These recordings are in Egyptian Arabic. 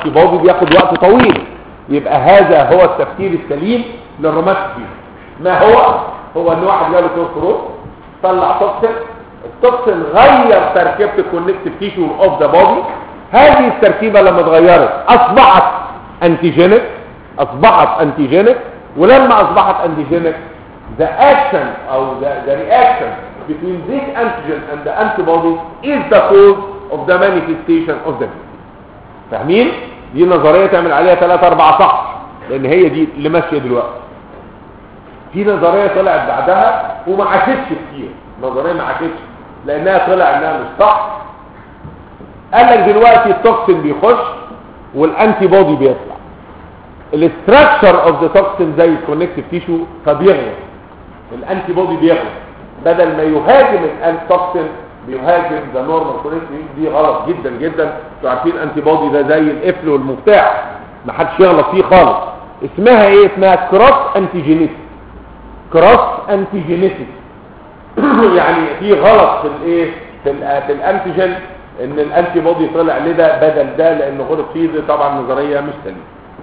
انتي بودي بياخد وقت طويل يبقى هذا هو التفكير السليم للروماتيك ما هو هو ان واحد جاله كروس طلع توكسين التوكسين غير تركيبه الكونكتيف تيشو اوف ذا بودي هذه التركيبه لما اتغيرت اصبحت انتيجينيك اصبحت انتيجينيك ولما اصبحت انتيجينيك the action او the, the reaction between this antigen and the antibody is the cause of the manifestation of the disease فاهمين دي نظريه تعمل عليها 3 4 صح لان هي دي اللي ماشيه دلوقتي في نظريه طلعت بعدها وما عاشتش كتير نظريه ما عاشتش لانها طلع انها مش صح قال لك دلوقتي التوكسين بيخش والانتي بودي بيطلع الاستراكشر اوف ذا توكسين زي الكونكتيف تيشو فبيغلط الانتي بودي بيغلط بدل ما يهاجم التوكسين بيهاجم ذا نورمال كونكتيف دي غلط جدا جدا انتوا عارفين انتي بودي ده زي القفل والمفتاح ما حدش يغلط فيه خالص اسمها ايه اسمها كروس انتيجينيتي كروس انتيجينيتي يعني في غلط في الايه في, ال في الانتيجين ان الانتي بودي طلع لده بدل ده لانه غلط فيه دي طبعا نظريه مش سليمه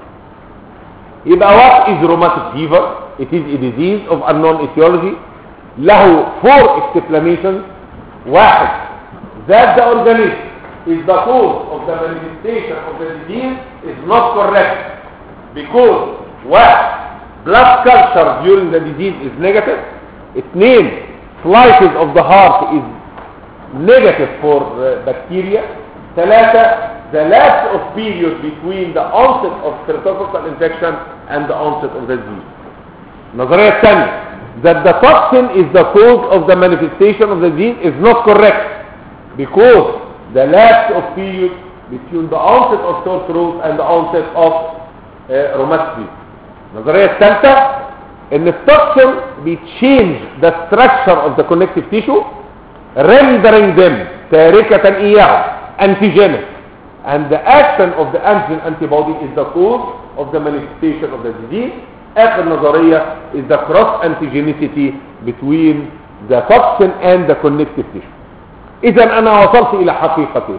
يبقى what is rheumatic fever it is a disease of unknown etiology له four explanations واحد that the organism is the cause of the manifestation of the disease is not correct because واحد blood culture during the disease is negative اثنين slices of the heart is negative for uh, bacteria ثلاثة the lapse of period between the onset of streptococcal infection and the onset of the disease النظرية الثانية that the toxin is the cause of the manifestation of the disease is not correct because the lapse of period between the onset of sore throat and the onset of uh, rheumatism النظرية الثالثة ان التوكسين بيتشينج the structure of the connective tissue rendering them تاركة اياهم antigenic and the action of the antigen antibody is the cause of the manifestation of the disease اخر نظرية is the cross antigenicity between the toxin and the connective tissue اذا انا وصلت الى حقيقتين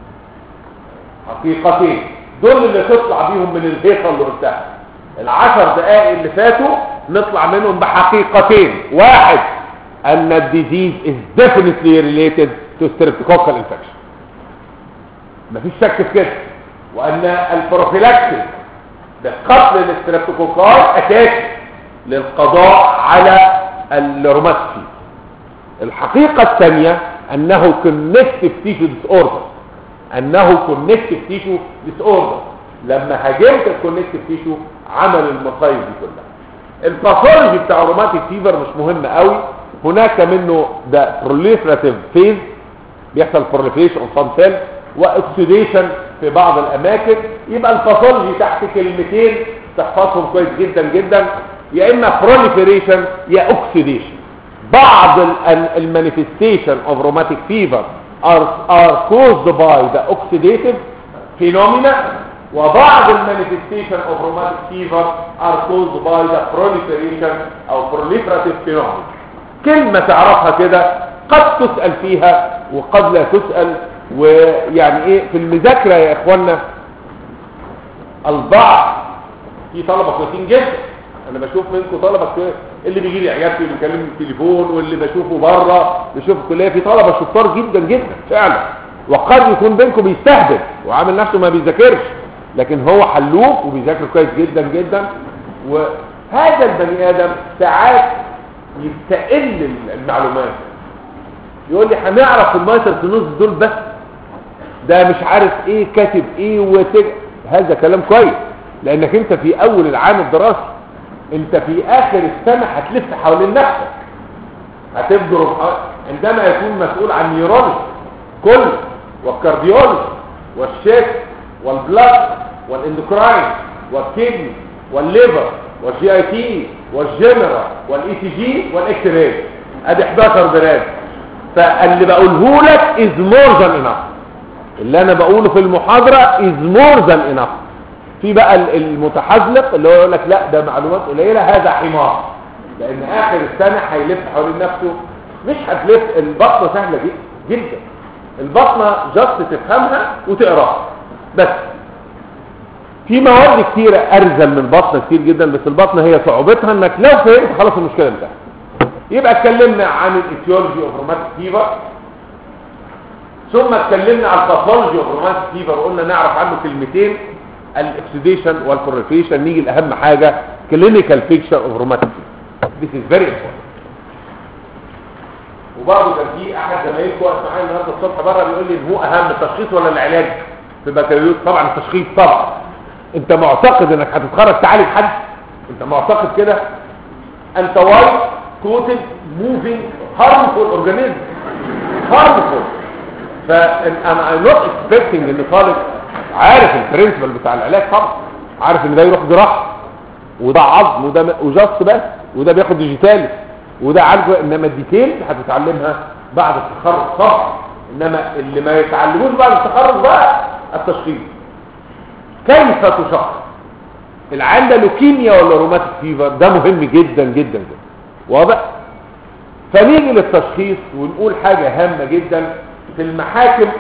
حقيقتين دول اللي تطلع بيهم من الهيصة اللي قلتها العشر دقائق اللي فاتوا نطلع منهم بحقيقتين واحد ان الديزيز is definitely related to streptococcal infection مفيش شك في كده وان البروفيلاكسيس بقتل الاسترeptococcal اساسي للقضاء على الروماتيسي الحقيقة الثانية انه connective tissue disorder انه connective tissue disorder لما هاجمت الكونكتيف تيشو عمل المصايب دي كلها الباثولوجي بتاع الروماتيك فيفر مش مهم قوي هناك منه ده بروليفراتيف فيز بيحصل بروليفريشن اوف سام سيل واكسيديشن في بعض الاماكن يبقى الباثولوجي تحت كلمتين تحفظهم كويس جدا جدا يا اما بروليفريشن يا اوكسيديشن بعض المانيفستيشن اوف روماتيك فيفر are are caused by the oxidative phenomena وبعض المانيفستيشن اوف روماتيك فيفر are caused by the proliferation او proliferative phenomena كلمة تعرفها كده قد تسأل فيها وقد لا تسأل ويعني ايه في المذاكرة يا اخوانا البعض في طلبة كويسين جدا انا بشوف منكم طلبة كويس اللي بيجي لي عيادتي بيكلمني بالتليفون واللي بشوفه بره بشوف الكليه في طلبه شطار جدا جدا فعلا وقد يكون بينكم بيستهبل وعامل نفسه ما بيذاكرش لكن هو حلوف وبيذاكر كويس جدا جدا وهذا البني ادم ساعات يستقل المعلومات يقول لي هنعرف المايتر كنوز دول بس ده مش عارف ايه كاتب ايه وتج... هذا كلام كويس لانك انت في اول العام الدراسي انت في اخر السنة هتلف حوالين نفسك هتبدر عندما يكون مسؤول عن نيورولوجي كل والكارديولوجي والشيك والبلاد والاندوكراين والكدني والليفر والجي اي تي والجنرال والاي تي جي والاكس راي ادي 11 براد فاللي بقوله لك از مور ذان انف اللي انا بقوله في المحاضره از مور ذان انف في بقى المتحذلق اللي هو يقول لك لا ده معلومات قليله هذا حمار لان اخر السنه هيلف حوالين نفسه مش هتلف البطنه سهله جدا جدا البطنه جاست تفهمها وتقراها بس في مواد كتيرة ارزل من البطن كتير جدا بس البطن هي صعوبتها انك لو فهمت خلاص المشكلة انتهت يبقى اتكلمنا عن الايتيولوجي اوف روماتيك فيفر ثم اتكلمنا عن الباثولوجي اوف روماتيك فيفر وقلنا نعرف عنه كلمتين الاكسيديشن والبروفيشن نيجي لاهم حاجه كلينيكال بيكتشر اوف روماتيك This is very important وبرضه كان في احد زمايلكم واقف معايا النهارده الصبح بره بيقول لي ان هو اهم التشخيص ولا العلاج في البكالوريوس طبعا التشخيص طبعا انت معتقد انك هتتخرج تعالج حد انت معتقد كده انت وايت كوتد موفينج هارمفول اورجانيزم هارمفول فانا اي نوت اكسبكتنج ان طالب عارف البرنسبل بتاع العلاج طبعا عارف ان ده يروح جراحه وده عظم وده م- وجاست بس وده بياخد ديجيتالي وده عالجه انما الديتيل هتتعلمها بعد التخرج طبعا انما اللي ما يتعلموش بعد التخرج بقى التشخيص كيف تشخص العيان ده لوكيميا ولا روماتيك فيفر ده مهم جدا جدا جدا واضح فنيجي للتشخيص ونقول حاجة هامة جدا في المحاكم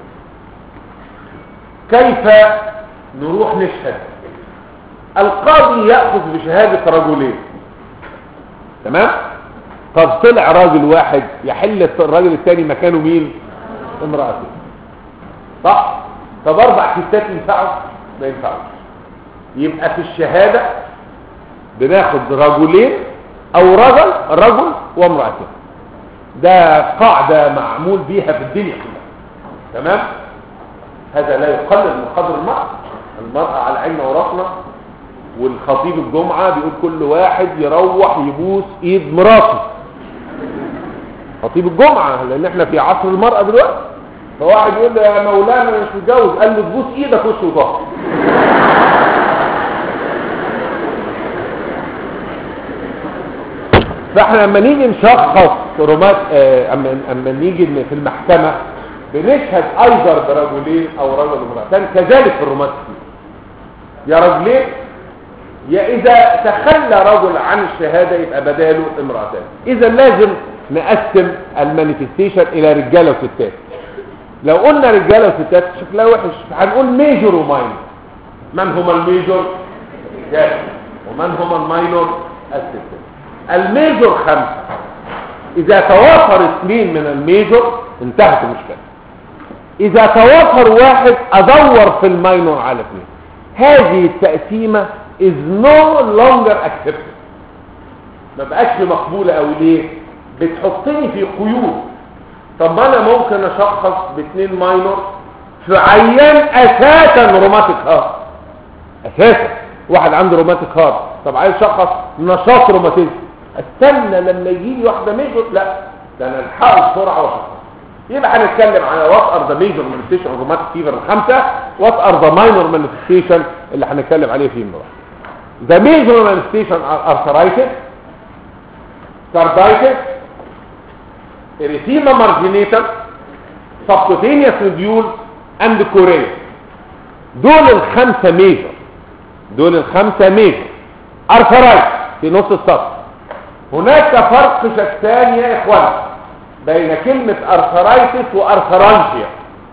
كيف نروح نشهد القاضي يأخذ بشهادة رجلين تمام طب طلع راجل واحد يحل الراجل الثاني مكانه مين امرأته صح طب اربع ستات ينفعوا ما ينفعوش يبقى في الشهادة بناخد رجلين او رجل رجل وامرأتين ده قاعدة معمول بيها في الدنيا كلها تمام هذا لا يقلل من قدر المرأة المرأة على عيننا وراسنا والخطيب الجمعة بيقول كل واحد يروح يبوس ايد مراته خطيب الجمعة لان احنا في عصر المرأة دلوقتي فواحد يقول له يا مولانا انا مش متجوز قال له تبوس ايدك وش وظهر فاحنا لما نيجي نشخص رومات آه، اما اما نيجي ن- في المحكمة بنشهد ايضا برجلين او رجل وامرأتان كذلك في الرومات يا رجلين يا اذا تخلى رجل عن الشهادة يبقى بداله امرأتان اذا لازم نقسم المانيفستيشن الى رجالة وستات لو قلنا رجالة وستات شكلها وحش هنقول ميجور وماينور من هما الميجور رجال ومن هما الماينور الستات الميجور خمسة اذا توافر اثنين من الميجور انتهت المشكلة اذا توافر واحد ادور في الماينور على اثنين هذه التقسيمة is no longer accepted ما بقاش مقبولة قوي ليه بتحطني في قيود طب ما انا ممكن اشخص باثنين ماينور في عيان اساسا روماتيك هارت اساسا واحد عنده روماتيك هارت طب عايز شخص نشاط روماتيزم استنى لما يجي لي واحده ميجور لا ده انا الحقه بسرعه واشخص يبقى هنتكلم على وات ار ذا ميجور مانيفستيشن اوف روماتيك فيفر الخمسه وات ار ذا ماينور مانيفستيشن اللي هنتكلم عليه في النهارده The major manifestation are arthritis, carditis, erythema marginatum, subcutaneous nodule, and chorea. دول الخمسة ميجر دول الخمسة ميجر arthritis في نص السطر هناك فرق شتان يا اخوان بين كلمة arthritis وارثرالجيا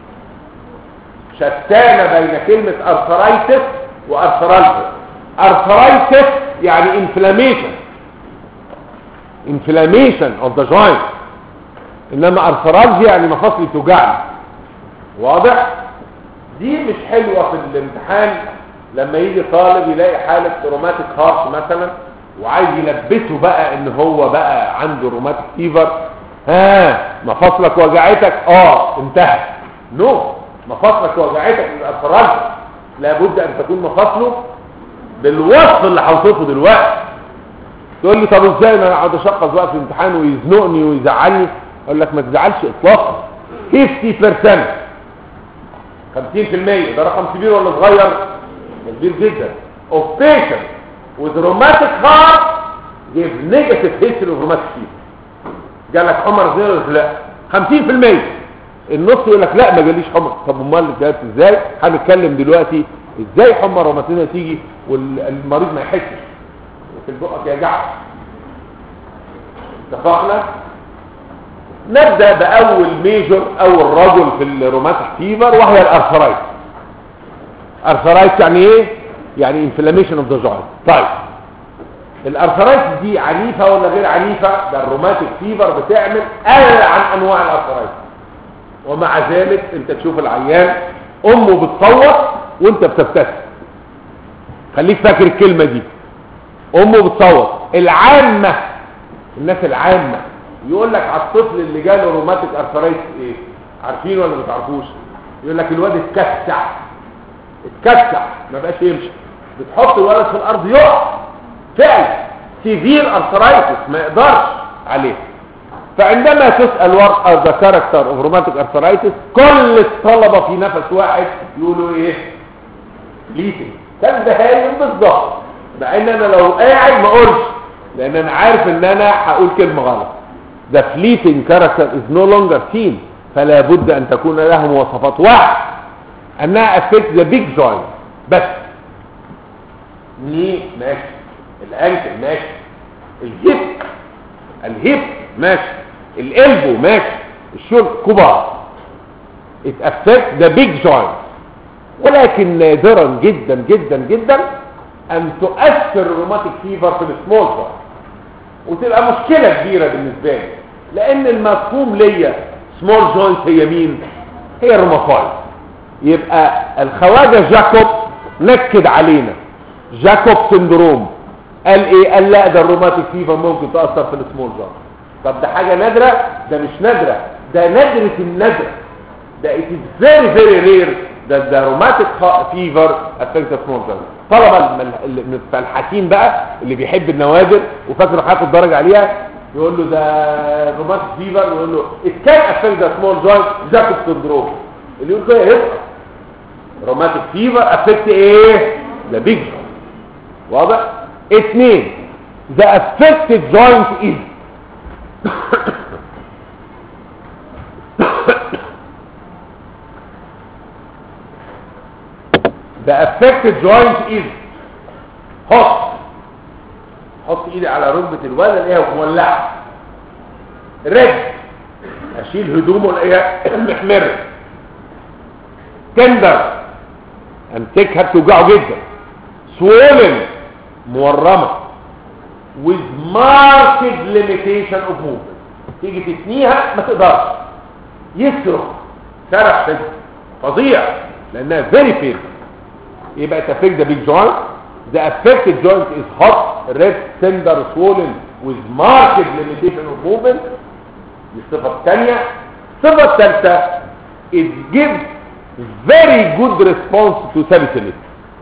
شتان بين كلمة arthritis وارثرالجيا arthritis يعني inflammation inflammation of the joint انما arthralgia يعني مفاصلي توجعني واضح دي مش حلوة في الامتحان لما يجي طالب يلاقي حالة روماتيك هارت مثلا وعايز يلبسه بقى ان هو بقى عنده روماتيك فيفر ها مفاصلك وجعتك اه انتهى نو مفاصلك وجعتك من الارثرالجيا لابد ان تكون مفاصله بالوصف اللي هوصفه دلوقتي تقول لي طب ازاي انا اقعد اشخص بقى في الامتحان ويزنقني ويزعلني اقول لك ما تزعلش اطلاقا 50% 50% ده رقم كبير ولا صغير كبير جدا of patients with rheumatic heart give negative history of rheumatic fever جالك حمر زي ولا لا 50% النص يقول لك لا ما جاليش حمر طب امال جات ازاي هنتكلم دلوقتي ازاي حمى روماتيزم تيجي والمريض ما يحسش في البقك يجعل اتفقنا نبدا باول ميجر اول رجل في الروماتيك فيفر وهي الارثرايت ارثرايت يعني ايه يعني انفلاميشن اوف ذا جوينت طيب الارثرايتس دي عنيفه ولا غير عنيفه ده الروماتيك فيفر بتعمل اقل عن انواع الارثرايتس ومع ذلك انت تشوف العيان امه بتصوت وانت بتبتسم خليك فاكر الكلمه دي امه بتصوت العامه الناس العامه يقول لك على الطفل اللي جاله روماتيك ارثرايتس ايه عارفين ولا ما تعرفوش يقول لك الواد اتكسع اتكسع ما بقاش يمشي بتحط الولد في الارض يقع فعلا سيفير ارثرايتس ما يقدرش عليه فعندما تسأل ورقة ذا كاركتر اوف روماتيك ارثرايتس كل الطلبة في نفس واحد يقولوا ايه ليتنج كان ده هايل بالظبط مع ان انا لو قاعد ما اقولش لان انا عارف ان انا هقول كلمة غلط the fleeting character is no longer seen فلا بد ان تكون له مواصفات واحد انها affect the big joint بس ني ماشي الانكل ماشي الهيب الهيب ماشي الالبو ماشي الشول كبار it affects the big joint ولكن نادرا جدا جدا جدا ان تؤثر الروماتيك فيفر في السمول جوينت وتبقى مشكلة كبيرة بالنسبة لي لان المفهوم ليا سمول جوينت هي مين هي الروماتويد يبقى الخواجة جاكوب نكد علينا جاكوب سندروم قال ايه قال لا ده الروماتيك فيفر ممكن تأثر في السمول جوينت طب ده حاجة نادرة ده مش نادرة ده نادرة النادرة ده it is very very rare that the rheumatic fever affects the small joint طلبة الحكيم بقى اللي بيحب النوادر وفاكر هياخد درجة عليها يقول له ده روماتيك فيفر يقول له it can affect the small joint جاكوب syndrome اللي يقول كده يبقى روماتيك فيفر affect ايه the big joint واضح اثنين the affected joint is the affected joint is hot حط ايدي على ركبة الولد الاقيها مولعة رد اشيل هدومه الاقيها محمرة تندر امسكها بتوجعه جدا swollen مورمة with marked limitation of movement تيجي تتنيها ما تقدرش يصرخ صرخ شد فظيع لانها very painful يبقى تفكت the big joint the affected joint is hot red tender swollen with marked limitation of movement دي الصفة الثانية الصفة الثالثة it gives very good response to salicylate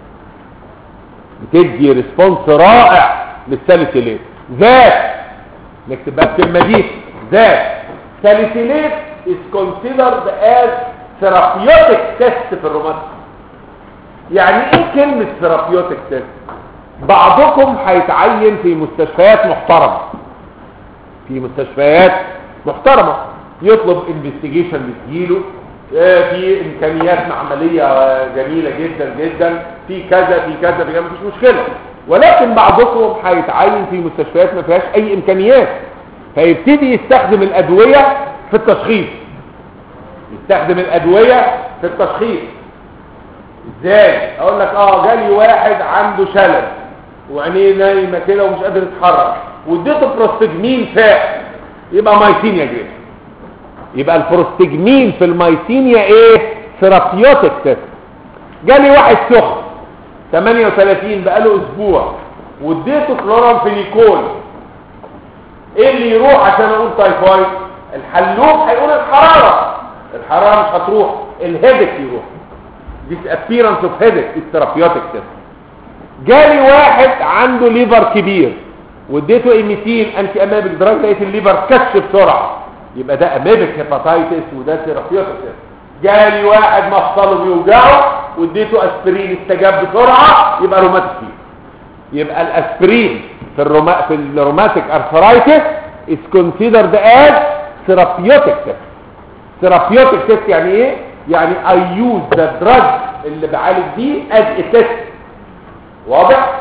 بتدي ريسبونس رائع للساليسيليت ذات نكتب بقى الكلمه دي ذات ساليسيليت is considered as therapeutic test في الروماتيك يعني ايه كلمة ثيرابيوتيك تيست بعضكم هيتعين في مستشفيات محترمة في مستشفيات محترمة يطلب انفستيجيشن بتجيله آه، في امكانيات معملية آه، جميلة جدا جدا في كذا في كذا في كذا مفيش مشكلة ولكن بعضكم هيتعين في مستشفيات ما فيهاش اي امكانيات فيبتدي يستخدم الادوية في التشخيص يستخدم الادوية في التشخيص ازاي اقول لك اه جالي واحد عنده شلل وعينيه نايمه كده ومش قادر يتحرك واديته بروستجمين فاق يبقى مايسينيا جريس يبقى البروستجمين في المايسينيا ايه ثيرابيوتيك تيست جالي واحد سخن 38 بقاله اسبوع واديته كلورامفينيكول ايه اللي يروح عشان اقول تايفايد الحلوب هيقول الحراره الحراره مش هتروح الهيدك يروح disappearance of headache is therapeutic test جالي واحد عنده ليفر كبير واديته ايميتين انتي امابيك دراج لقيت الليفر كش بسرعه يبقى ده امابيك هيباتايتس وده ثيرابيوتيك تيست جالي واحد مفصله بيوجعه واديته اسبرين استجاب بسرعه يبقى روماتيك فيفر يبقى الاسبرين في الروما في الروماتيك ارثرايتس is considered as therapeutic test therapeutic test يعني ايه يعني I use the drug اللي بعالج دي as a test واضح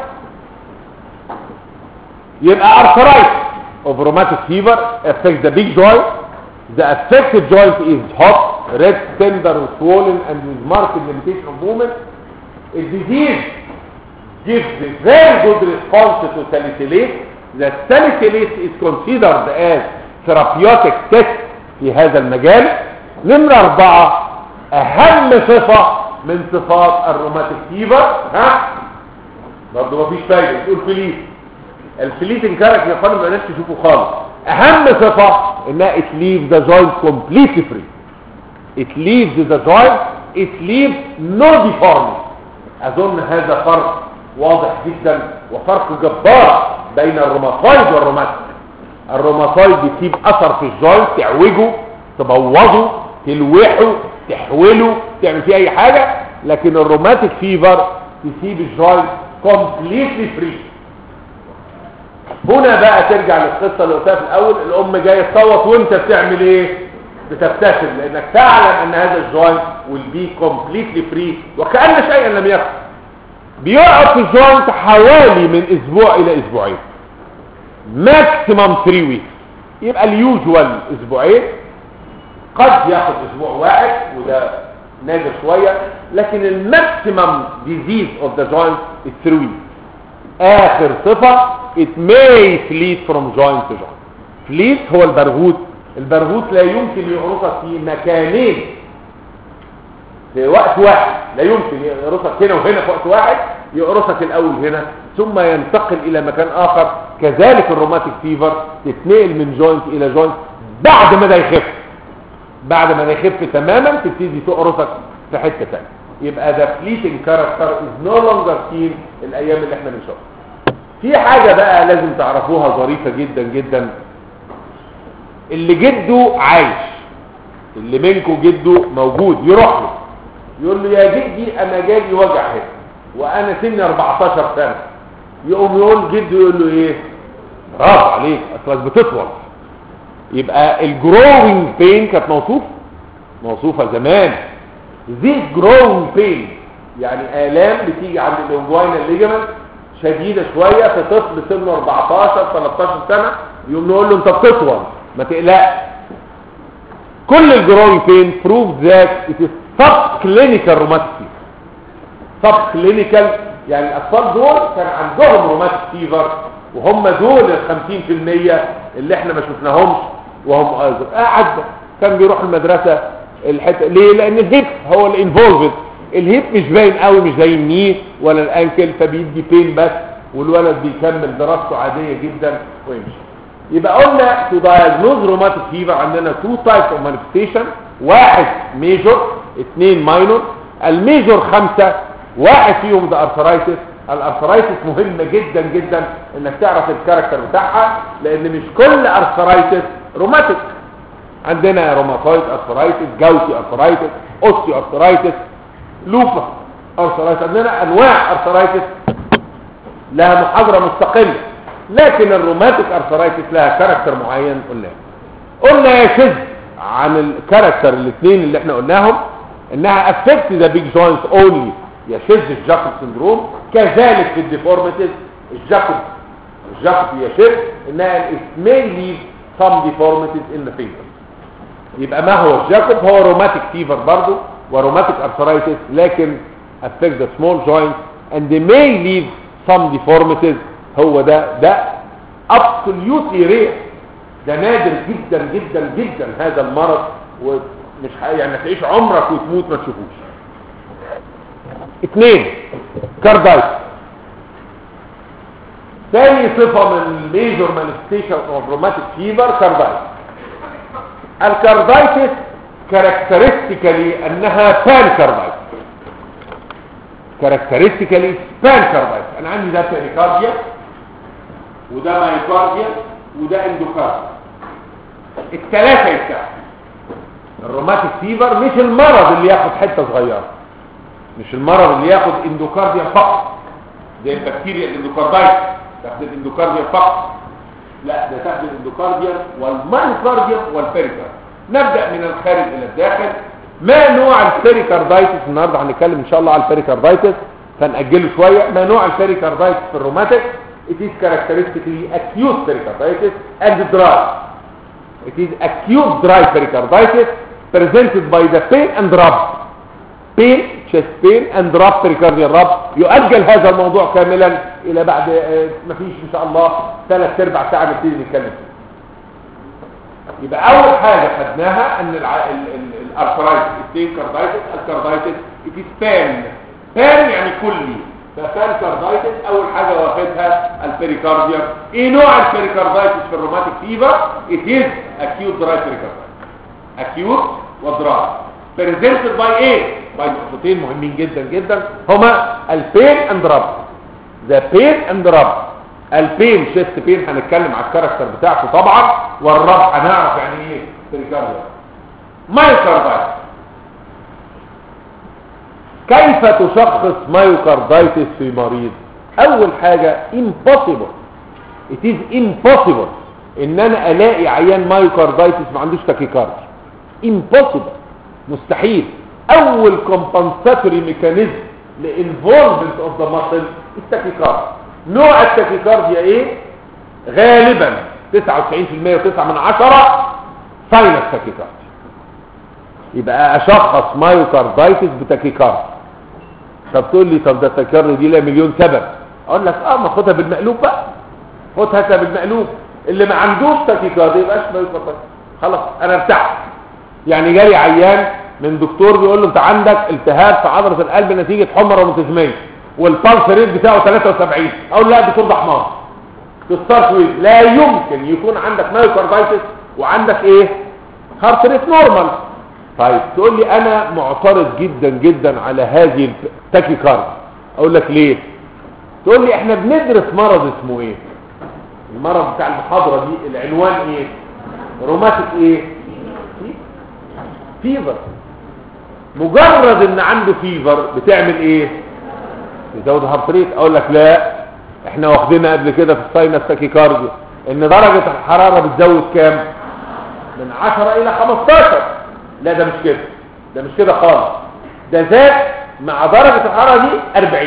يبقى arthritis of rheumatic fever affects the big joint the affected joint is hot red tender swollen and with marked limitation of movement a disease gives a very good response to salicylate that salicylate is considered as therapeutic test في هذا المجال نمرة أربعة أهم صفة من صفات الروماتيك فيفر ها برضه مفيش فايدة تقول فليت الفليت انكارك يا اخوانا ما ناس تشوفه خالص أهم صفة إنها it leaves the joint completely free it leaves the joint it leaves no deformity أظن هذا فرق واضح جدا وفرق جبار بين الروماتويد والروماتيك الروماتويد بتسيب اثر في الجوينت تعوجه تبوظه تلوحه تحوله تعمل فيه اي حاجة لكن الروماتيك فيفر تسيب الجوينت كومبليتلي فري هنا بقى ترجع للقصة اللي قلتها في الاول الام جاية تصوت وانت بتعمل ايه بتبتسم لانك تعلم ان هذا الجوينت will be completely free وكأن شيئا لم يكن بيقعد في الجوينت حوالي من اسبوع الى اسبوعين ماكسيمم 3 ويكس يبقى اليوجوال اسبوعين قد ياخد اسبوع واحد وده نادر شوية لكن الماكسيمم ديزيز اوف ذا جوينت is 3 weeks اخر صفة it may fleet from joint to joint fleet هو البرغوث البرغوث لا يمكن يعرفك في مكانين في وقت واحد لا يمكن يقرصك هنا وهنا في وقت واحد يقرصك الاول هنا ثم ينتقل الى مكان اخر كذلك الروماتيك فيفر تتنقل من جوينت الى جوينت بعد ما ده يخف بعد ما ده يخف تماما تبتدي تقرصك في حته ثانيه يبقى ده فليتنج كاركتر از نو لونجر سين الايام اللي احنا بنشوفها في حاجه بقى لازم تعرفوها ظريفه جدا جدا اللي جده عايش اللي منكم جده موجود يروح له يقول له يا جدي انا جالي وجع هنا وانا سني 14 سنه يقوم يقول جده يقول له ايه برافو عليك اصلك بتطول يبقى الجروينج بين كانت موصوفه موصوفه زمان دي جروينج بين يعني الام بتيجي عند الانجوينال ليجمنت شديده شويه في طفل سنه 14 13 سنه يقوم نقول له انت بتطول ما تقلقش كل الجروينج بين بروف ذات it is subclinical rheumatic subclinical يعني الاطفال دول كان عندهم روماتيك فيفر وهم دول ال 50% اللي احنا ما شفناهمش وهم ايضا قاعد كان بيروح المدرسه الحته ليه لان الهيب هو الانفولفد الهيب مش باين قوي مش زي الني ولا الانكل فبيدي بين بس والولد بيكمل دراسته عاديه جدا ويمشي يبقى قلنا تو دايجنوز روماتيك فيفر عندنا تو تايبس اوف مانيفستيشن واحد ميجور اثنين ماينور الميجور خمسة واحد فيهم ده ارثرايتس الارثرايتس مهمة جدا جدا انك تعرف الكاركتر بتاعها لان مش كل ارثرايتس روماتيك عندنا روماتويد ارثرايتس جوتي ارثرايتس اوستي ارثرايتس لوبا ارثرايتس عندنا انواع ارثرايتس لها محاضرة مستقلة لكن الروماتيك ارثرايتس لها كاركتر معين قلنا قلنا يا شذ عن الكاركتر الاثنين اللي احنا قلناهم انها افكت ذا بيج جوينتس اونلي يشذ الجاكوب سندروم كذلك في الديفورميتيز الجاكوب الجاكوب يشذ انها may leave some deformities in the fingers يبقى ما هو الجاكوب هو روماتيك فيفر برضه وروماتيك ارثرايتس لكن affect the small joints and they may leave some deformities هو ده ده absolutely rare ده نادر جدا جدا جدا هذا المرض ومش يعني تعيش عمرك وتموت ما تشوفوش اثنين كاردايت ثاني صفة من الميجور مانيفستيشن اوف روماتيك فيفر كاردايت الكاردايتس كاركترستيكالي انها بان كاردايت كاركترستيكالي بان كاردايت انا عندي ده بيريكارديا وده مايكارديا وده اندوكارديا الثلاثه يفتحوا الروماتيك فيفر مش المرض اللي ياخد حته صغيره مش المرض اللي ياخد اندوكارديا فقط زي البكتيريا الاندوكاردايت تاخد الاندوكارديا فقط لا ده تاخد الاندوكارديا والمايوكارديا والبيريكارديا نبدا من الخارج الى الداخل ما نوع البيريكاردايتس النهارده هنتكلم ان شاء الله على البيريكاردايتس فنأجله شويه ما نوع البيريكاردايتس في الروماتيك it is characteristically acute pericarditis and dry it is acute dry pericarditis presented by the pain and rub pain chest pain and rub pericardial rub يؤجل هذا الموضوع كاملا الى بعد آه، مفيش ان شاء الله ثلاث اربع ساعه نبتدي نتكلم فيه يبقى اول حاجه خدناها ان الارثرايتس الستين كاردايتس الكاردايتس في سبان بان يعني كلي فكان كاردايتس اول حاجه واخدها البريكارديوم ايه نوع البريكاردايتس في الروماتيك فيفر it is acute dry pericarditis acute ودراي presented by ايه by نقطتين مهمين جدا جدا هما البين اند رب ذا بين اند رب البين شيست بين هنتكلم على الكاركتر بتاعته طبعا والرب هنعرف يعني ايه بريكارديوم مايوكاردايتس كيف تشخص مايوكاردايتس في مريض اول حاجة impossible it is impossible ان انا الاقي عيان مايوكاردايتس ما عندوش تاكيكاردي impossible مستحيل اول compensatory mechanism لانفولفمنت اوف ذا muscle التاكيكاردي نوع التاكيكارديا ايه غالبا 99% و9 من عشرة ساينس تاكيكاردي يبقى اشخص مايوكاردايتس بتاكيكاردي طب تقول لي طب ده التاكيكاردي دي لها مليون سبب اقول لك اه ما خدها بالمقلوب بقى خدها بالمقلوب اللي ما عندوش تاكيكاردي يبقاش مايوكاردايتس خلاص انا ارتحت يعني جالي عيان من دكتور بيقول له انت عندك التهاب في عضله القلب نتيجه حمى روماتيزميه والبلس ريت بتاعه 73 اقول لا دكتور ده حمار تستارت ويز لا يمكن يكون عندك مايوكاردايتس وعندك ايه هارت ريت نورمال طيب تقول لي انا معترض جدا جدا على هذه التاكيكارد اقول لك ليه تقول لي احنا بندرس مرض اسمه ايه المرض بتاع المحاضره دي العنوان ايه روماتيك ايه فيفر مجرد ان عنده فيفر بتعمل ايه يزود هارت ريت اقول لك لا احنا واخدينها قبل كده في الساينس تاكيكارديا ان درجة الحرارة بتزود كام من 10 الى 15 لا ده مش كده ده مش كده خالص ده زاد مع درجة الحرارة دي 40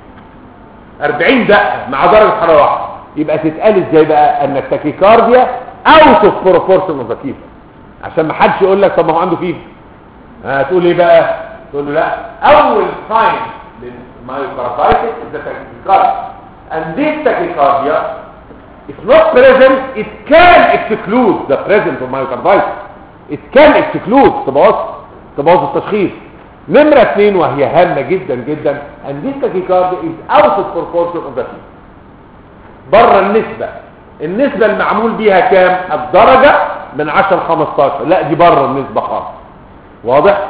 40 دقة مع درجة حرارة واحدة يبقى تتقال ازاي بقى ان التاكيكارديا اوت اوف بروبورشن اوف ذا فيفر عشان ما حدش يقول لك طب ما هو عنده فيفر هتقول ايه بقى تقول له لا اول ساين للمايوكاردايتس is the tachycardia and this tachycardia if not present it can exclude the presence of myocarditis it can exclude تبوظ تبوظ التشخيص نمرة اثنين وهي هامة جدا جدا and this tachycardia is out of proportion of the field بره النسبة النسبة المعمول بيها كام الدرجة من 10 15 لا دي بره النسبة خالص واضح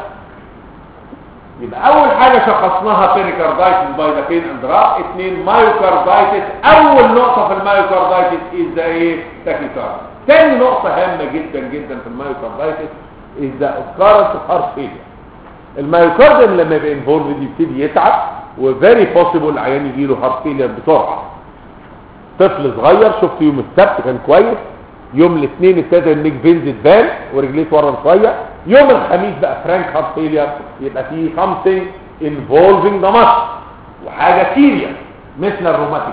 يبقى اول حاجة شخصناها بيريكاردايتس باي ذا بين اند راب اثنين مايوكاردايتس اول نقطة في المايوكاردايتس از ذا ايه تاكيكارد ثاني نقطة هامة جدا جدا في المايوكاردايتس از ذا occurrence of heart failure المايوكارديوم لما يبقى انفولد يبتدي يتعب وفيري بوسيبل العيان يجي له هارت فيلير بسرعة طفل صغير شفت يوم السبت كان كويس يوم الاثنين ابتدى النيك فينز تبان ورجليه تورم شويه يوم الخميس بقى فرانك هارت فيلير يبقى فيه something involving the muscle وحاجه سيريس مثل الروماتيك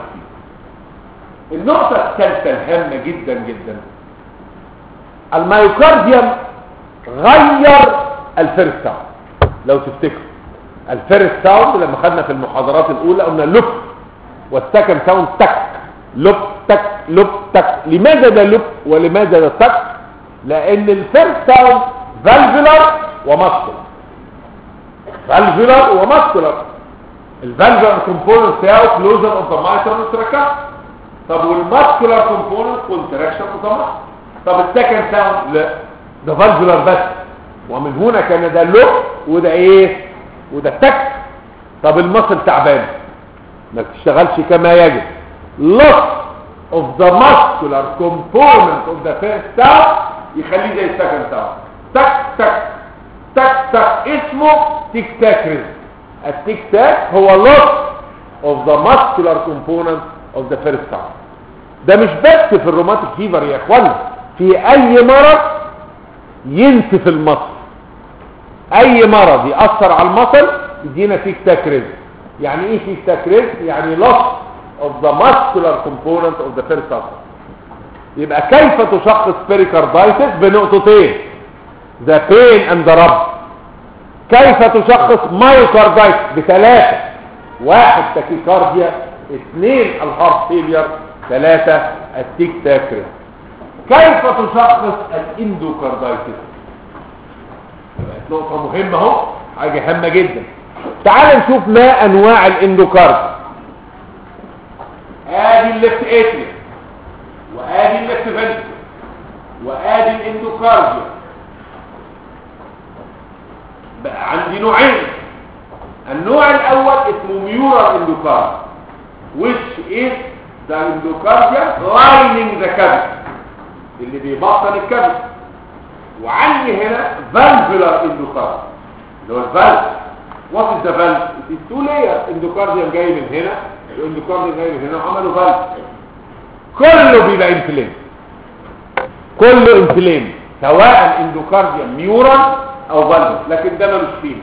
فيه النقطة الثالثة الهامة جدا جدا الميوكارديوم غير الفيرست ساوند لو تفتكروا الفيرست ساوند لما خدنا في المحاضرات الاولى قلنا لب والسكند ساوند تك لب تك لب تك لماذا ده لب ولماذا ده تك لان الفيرست ساوند فالفولار وماسكولار فالفولار وماسكولار الفالفولار كومبوننت بتاعه كلوزر اوف ذا مايترال تراكا طب والماسكولار كومبوننت كونتراكشن اوف ذا ماسل طب السكند ساوند لا ده فالفولار بس ومن هنا كان ده لب وده ايه وده تك طب المصل تعبان ما بتشتغلش كما يجب loss of the muscular component of the first sound يخليه زي السكند sound تك تك تك تك اسمه تيك تاك ريزم التيك تاك هو loss of the muscular component of the first sound ده مش بس في الروماتيك فيفر يا اخوانا في اي مرض ينسف المصل اي مرض يأثر على المصل يدينا تيك تاك ريزم يعني ايه تيك تاك ريزم يعني loss of the muscular component of the first ulcer يبقى كيف تشخص pericarditis بنقطتين the pain and the rub كيف تشخص مايوكاردايت بثلاثة واحد تاكيكارديا اثنين الهارت فيلير ثلاثة التيك تاكر كيف تشخص الاندوكاردايتس نقطة مهمة اهو حاجة هامة جدا تعال نشوف ما انواع الاندوكارد ادي الليفت اتريا وادي الليفت فنتر وادي الاندوكارديا بقى عندي نوعين النوع الاول اسمه ميورال اندوكارد which is the endocardia lining the cavity اللي بيبطن الكبد وعندي هنا valvular endocardia اللي هو الفالف what is the valve it is two layer endocardium جاي من هنا والاندوكارديوم جاي من هنا وعملوا فالف كله بيبقى انفلام كله انفلام سواء اندوكارديوم ميورال او فالف لكن ده ملوش فيه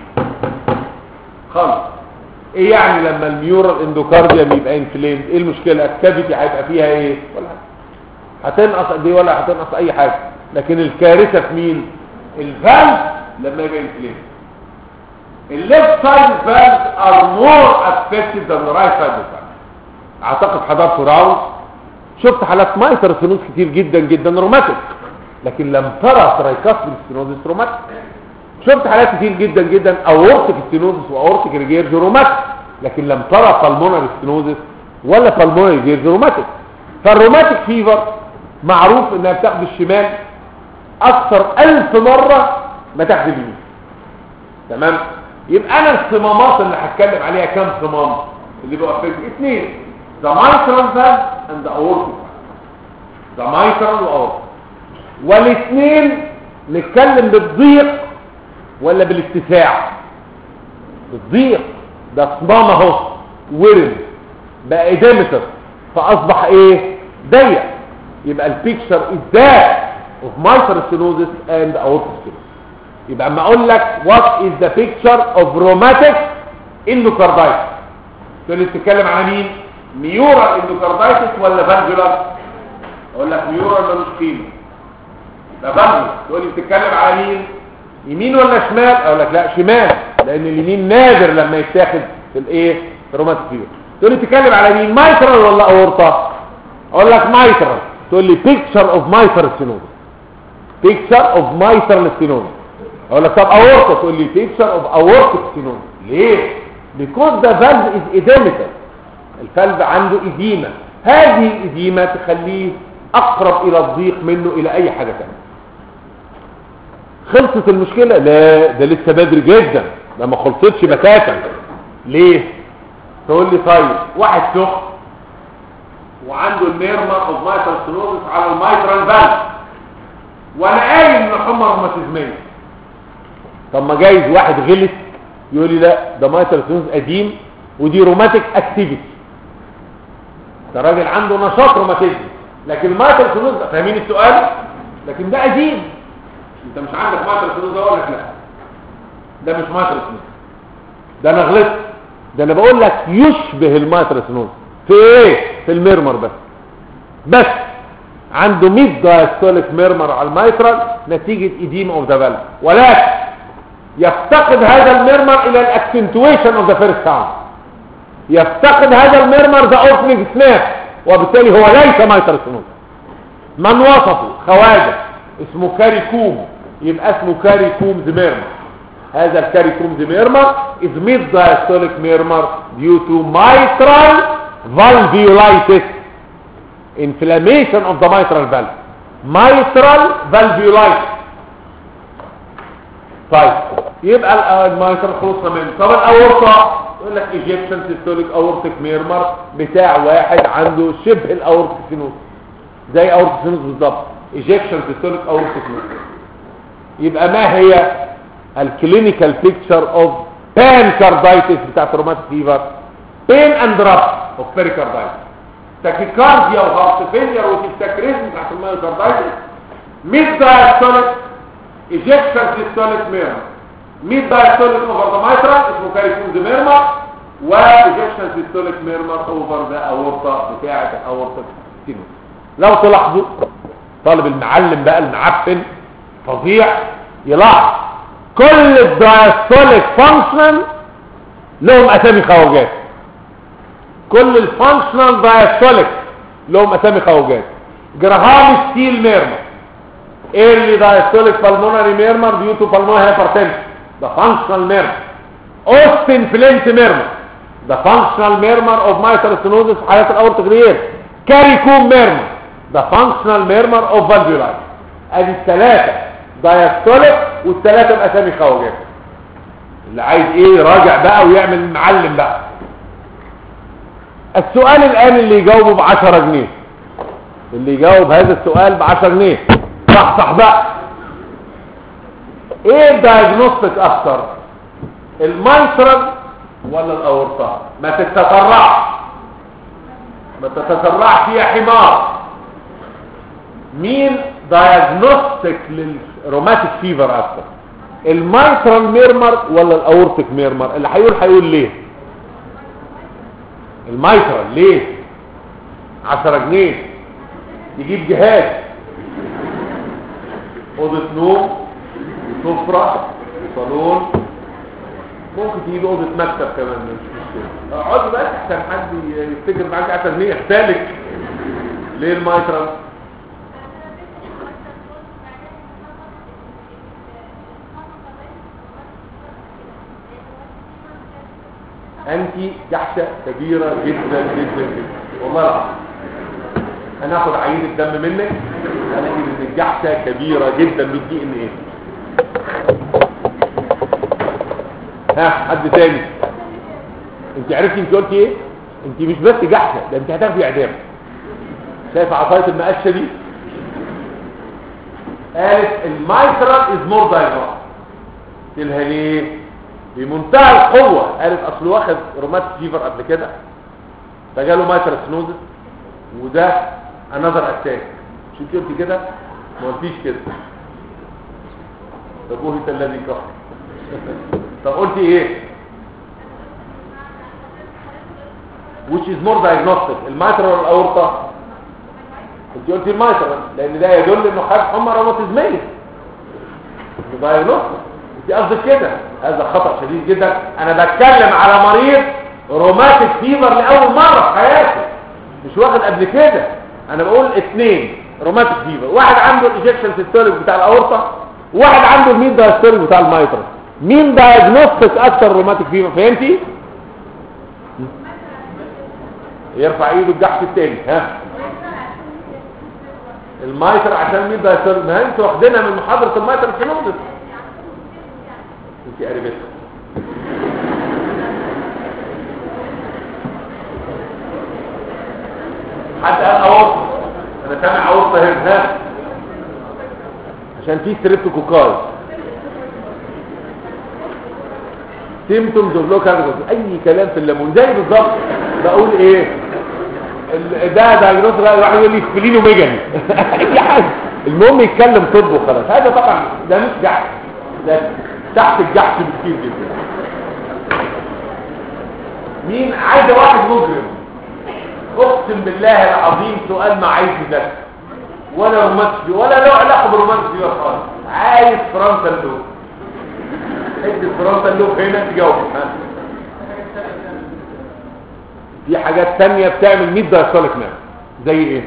خالص ايه يعني لما الميورال اندوكارديوم يبقى انفلام ايه المشكله الكافيتي هيبقى فيها ايه ولا حاجه هتنقص قد ايه ولا هتنقص اي حاجه لكن الكارثه في مين الفالف لما يبقى انفلام الليفت سايد فالف ار مور افكتد ذان ذا رايت سايد فالف اعتقد حضرت راوند شفت حالات مايتر سينوز كتير جدا جدا روماتيك لكن لم ترى ترايكاسبل ستينوزس روماتيك شفت حالات كتير جدا جدا اورتيك ستينوزس واورتيك ريجيرج روماتيك لكن لم ترى بالمونري ستينوزس ولا بالمونري ريجيرج روماتيك فالروماتيك فيفر معروف انها بتاخد الشمال اكثر الف مرة ما تاخد اليمين تمام يبقى انا الصمامات اللي هتكلم عليها كام صمام اللي بقى في اثنين the mitral valve and the aortic valve the mitral واورتيك والاثنين نتكلم بالضيق ولا بالاتساع بالضيق ده صمام اهو ورم بقى اديمتر فاصبح ايه ضيق يبقى البيكتشر is that of mitral stenosis and aortic stenosis يبقى اما اقول لك what is the picture of rheumatic endocarditis تقول لي بتتكلم على مين ميورال اندوكاردايتس ولا فالفولار اقول لك ميورال ملوش قيمه ده فالفولار تقول لي بتتكلم على مين يمين ولا شمال اقول لك لا شمال لان اليمين نادر لما يتاخد في الايه في روماتيك فيور تقول لي بتتكلم على مين مايترال ولا اورطه اقول لك مايترال تقول لي picture of mitral stenosis picture of mitral stenosis اقول لك طب اورطه تقول لي picture of aortic stenosis ليه because the valve is edemated الفالف عنده إديمة هذه الإديمة تخليه أقرب إلى الضيق منه إلى أي حاجة تانية خلصت المشكلة لا ده لسه بدري جدا ده ما خلصتش بتاتا ليه تقول لي طيب واحد سخن وعنده الميرما اوف مايترال ستينوزس على المايترال فالف وانا قايل ان حمى روماتيزميه طب ما جايز واحد غلط يقول لي لا ده مايترال ستينوزس قديم ودي روماتيك اكتيفيتي ده راجل عنده نشاط روماتيزم لكن المايترال ستينوزس فاهمين السؤال لكن ده قديم انت مش عندك مايترال ستينوزس اقول لك لا ده مش مايترال ستينوزس ده انا غلطت ده انا بقول لك يشبه المايترال ستينوزس في ايه في الميرمر بس بس عنده 100 دايستوليك ميرمر على المايترال نتيجة ايديم اوف ذا فالف ولكن يفتقد هذا الميرمر الى الاكسنتويشن اوف ذا فيرست ساوند يفتقد هذا الميرمر ذا اوبننج سناب وبالتالي هو ليس مايترال ستينوزس من وصفه خواجه اسمه كاري كوم يبقى اسمه كاري كومز ميرمر هذا الكاري كومز ميرمر is mid diastolic murmur due to mitral valvulitis inflammation of the mitral valve mitral valvulitis طيب يبقى المايترال خلصنا منه طب الاورطه يقول لك ايجيبشن سيستوليك اورتيك ميرمر بتاع واحد عنده شبه الاورتيك سينوس زي اورتيك سينوس بالظبط ايجيبشن سيستوليك اورتيك ميرمر يبقى ما هي الكلينيكال بيكتشر اوف بانكاردايتس بتاعت روماتيك فيفر بين اند راب اوف بيريكاردايتس تاكيكارديا وهارت فيلير وتستكريزم بتاعت المايوكاردايتس ميد دايستوليك ايجيكشن سيستوليك ميرمر ميد دايستوليك اوفر ذا مايترال اسمه كاريكوم دي ميرمر وايجيكشن سيستوليك ميرمر اوفر ذا اورطه بتاعت الاورطه سينوس لو تلاحظوا طالب المعلم بقى المعفن فظيع يلاحظ كل الدايستوليك فانكشن لهم اسامي خواجات كل الفانكشنال دايستوليك لهم اسامي خواجات جراهام ستيل ميرمر early diastolic pulmonary murmur due to pulmonary hypertension the functional murmur Austin Flint murmur the functional murmur of mitral stenosis حالات الاورتيك ريال كاريكوم murmur the functional murmur of valvulitis ادي الثلاثه diastolic والثلاثه باسامي خواجات اللي عايز ايه يراجع بقى ويعمل معلم بقى السؤال الان اللي يجاوبه ب 10 جنيه اللي يجاوب هذا السؤال ب 10 جنيه صح صح بقى ايه الدايجنوستيك اكتر المايترال ولا الاورطه ما تتسرعش ما تتسرعش يا حمار مين دايجنوستيك للروماتيك فيفر اكتر المايترال ميرمر ولا الاورتيك ميرمر اللي هيقول هيقول ليه المايترال ليه 10 جنيه يجيب جهاز اوضه نوم سفره صالون ممكن تجيب اوضه مكتب كمان مش مشكله اقعدي بس عشان حد يفتكر معاك 10 جنيه احتالك ليه المايترال انت جحشه كبيره جدا جدا جدا والله العظيم انا هاخد عينه دم منك الاقي ان الجحشه كبيره جدا بالدي ان ايه ها حد تاني انت عرفتي انت قلتي ايه انت مش بس جحشه ده انت هتاخدي اعدام شايف عصايه المقشه دي قالت المايترال از مور دايجنوز قلتلها ليه بمنتهى القوه قالت اصل واخد رومات فيفر قبل كده فجاله مايترال سنوزس وده انذر اتاك مش انت قلتي كده ما قلتيش كده طب بوهت الذي كفر طب قلتي ايه which is more diagnostic المايترال ولا الاورطه انت قلتي المايترال لان ده يدل انه خد حمى روماتيزميه دايجنوستيك انت قصدك كده هذا خطا شديد جدا انا بتكلم على مريض روماتيك فيفر لاول مره في حياته مش واخد قبل كده انا بقول اثنين روماتيك فيفر واحد عنده الايجكشن سيستوليك بتاع الاورطه واحد عنده المين دايستوليك بتاع المايترال مين دايجنوستيك اكتر روماتيك فيفر فهمتي يرفع ايده الجحش التاني ها المايتر عشان مين دايستوليك ما انت واخدينها من محاضره المايتر في نقطه انت قريبتها حد قال اورطه انا سامع اورطه هنا ها عشان في ستريبتوكوكاي سيمتومز اوف لوكال اي كلام في الليمون زي بالظبط بقول ايه ال- ده دايجنوز بقى الواحد يقول لي سبلينو ميجاني اي حاجه المهم يتكلم طب وخلاص هذا طبعا ده مش جحش ده تحت الجحش بكتير جدا مين عايز واحد مجرم اقسم بالله العظيم سؤال ما عايز ده ولا رومانسي ولا له علاقه بالرومانسي ولا خالص عايز فرنسا اللوب ادي فرنسا اللوب هنا تجاوب ها في حاجات تانية بتعمل 100 دايستوليك نام زي ايه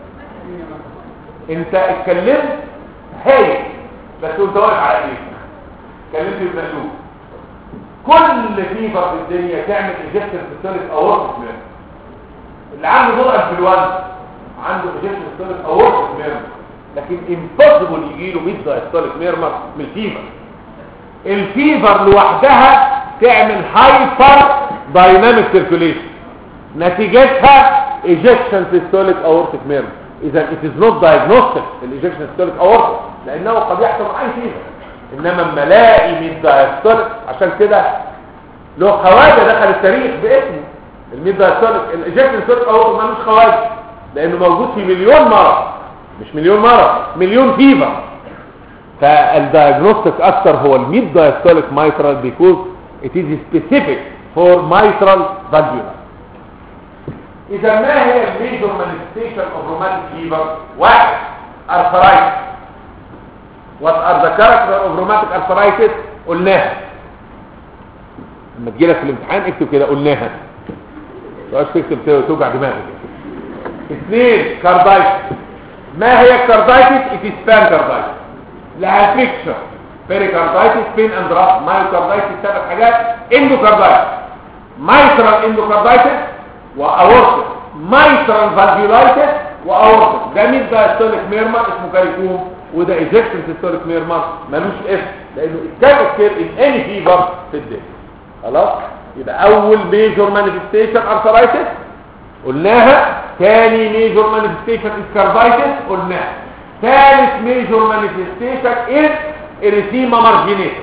انت اتكلمت هاي بس انت واقف على ايه اتكلمت بمقلوب كل فيفر في الدنيا تعمل ايجكتر سيستوليك اورتيك نام اللي عنده دور انفلونزا عنده ايجكشن ستوليك اورتيك ميرمر لكن امبوسيبل يجي له 100 دايستوليك ميرمر من الفيفر الفيفر لوحدها تعمل هايبر دايناميك سيركيوليشن نتيجتها ايجكشن سيستوليك اورتيك ميرمر اذا ات از نوت دايجنوستيك الايجكشن سيستوليك اورتيك لانه قد يحصل مع اي فيفر انما ملاقي من دايستوليك عشان كده له خواجه دخل التاريخ باسمه الميد دايستوليك الايجكشن سيستوليك اورتيك ملوش خواجه لانه موجود في مليون مرض مش مليون مرض مليون فيفر فالدايجنوستيك اكتر هو الميد دايستوليك مايترال بيكوز it is specific for mitral valvular اذا ما هي الميجور مانيفستيشن اوف روماتيك فيفر واحد arthritis what are the character of rheumatic arthritis قلناها لما تجيلك في الامتحان اكتب كده قلناها تقعدش تكتب توجع دماغك اثنين كاردايتس ما هي الكاردايتس اتسبان كاردايتس لها فيكشر بيريكاردايتس بين اند راس مايوكاردايتس ثلاث حاجات اندوكاردايتس مايترال اندوكاردايتس واورتس مايترال فالفيولايتس واورتس ده مين ده ستوليك ميرمر اسمه كاريكوم وده ايجكشن ستوليك ميرمر ملوش اسم لانه اتكاد كتير ان اني فيفر في الدنيا خلاص يبقى اول ميجور مانيفستيشن ارثرايتس قلناها ثاني ميجور مانيفستيشن اسكاردايتس قلناها ثالث ميجور مانيفستيشن از اريثيما مارجينيتا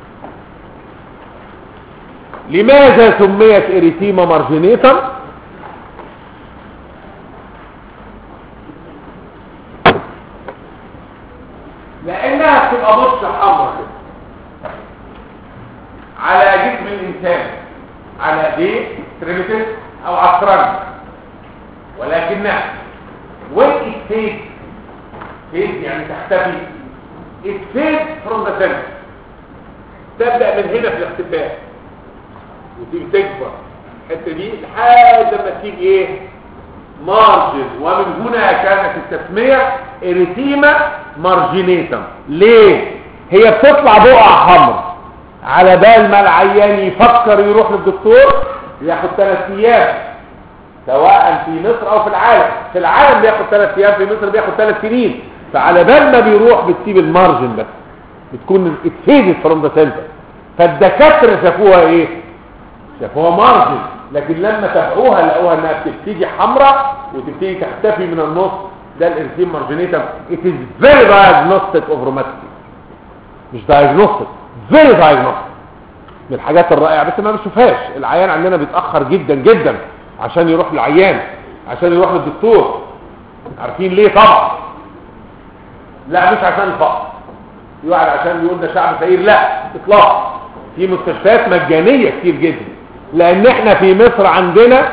لماذا سميت اريثيما مارجينيتا لانها بتبقى بص حمراء كده على جسم الانسان على ايديه تريبتس او عصران ولكنها when it fades fades يعني تختفي it fades from the center تبدأ من هنا في الاختفاء وتيجي تكبر الحته دي لحد ما تيجي ايه مارجن ومن هنا كانت التسمية اريتيما مارجينيتم ليه هي بتطلع بقعة حمر على بال ما العيان يفكر يروح للدكتور ياخد ثلاث ايام سواء في مصر او في العالم في العالم بياخد ثلاث ايام في مصر بياخد ثلاث سنين فعلى بال ما بيروح بتسيب المارجن بس بتكون اتفيدت فروم ذا سنتر فالدكاتره شافوها ايه شافوها مارجن لكن لما تابعوها لقوها انها بتبتدي حمراء وتبتدي تختفي من النص ده الارثيم مارجينيتم it is very diagnostic of rheumatism مش diagnostic very diagnostic من الحاجات الرائعه بس ما بنشوفهاش العيان عندنا بيتاخر جدا جدا عشان يروح للعيان عشان يروح للدكتور عارفين ليه طبعا لا مش عشان الفقر في واحد عشان يقول ده شعب فقير لا اطلاقا في مستشفيات مجانيه كتير جدا لان احنا في مصر عندنا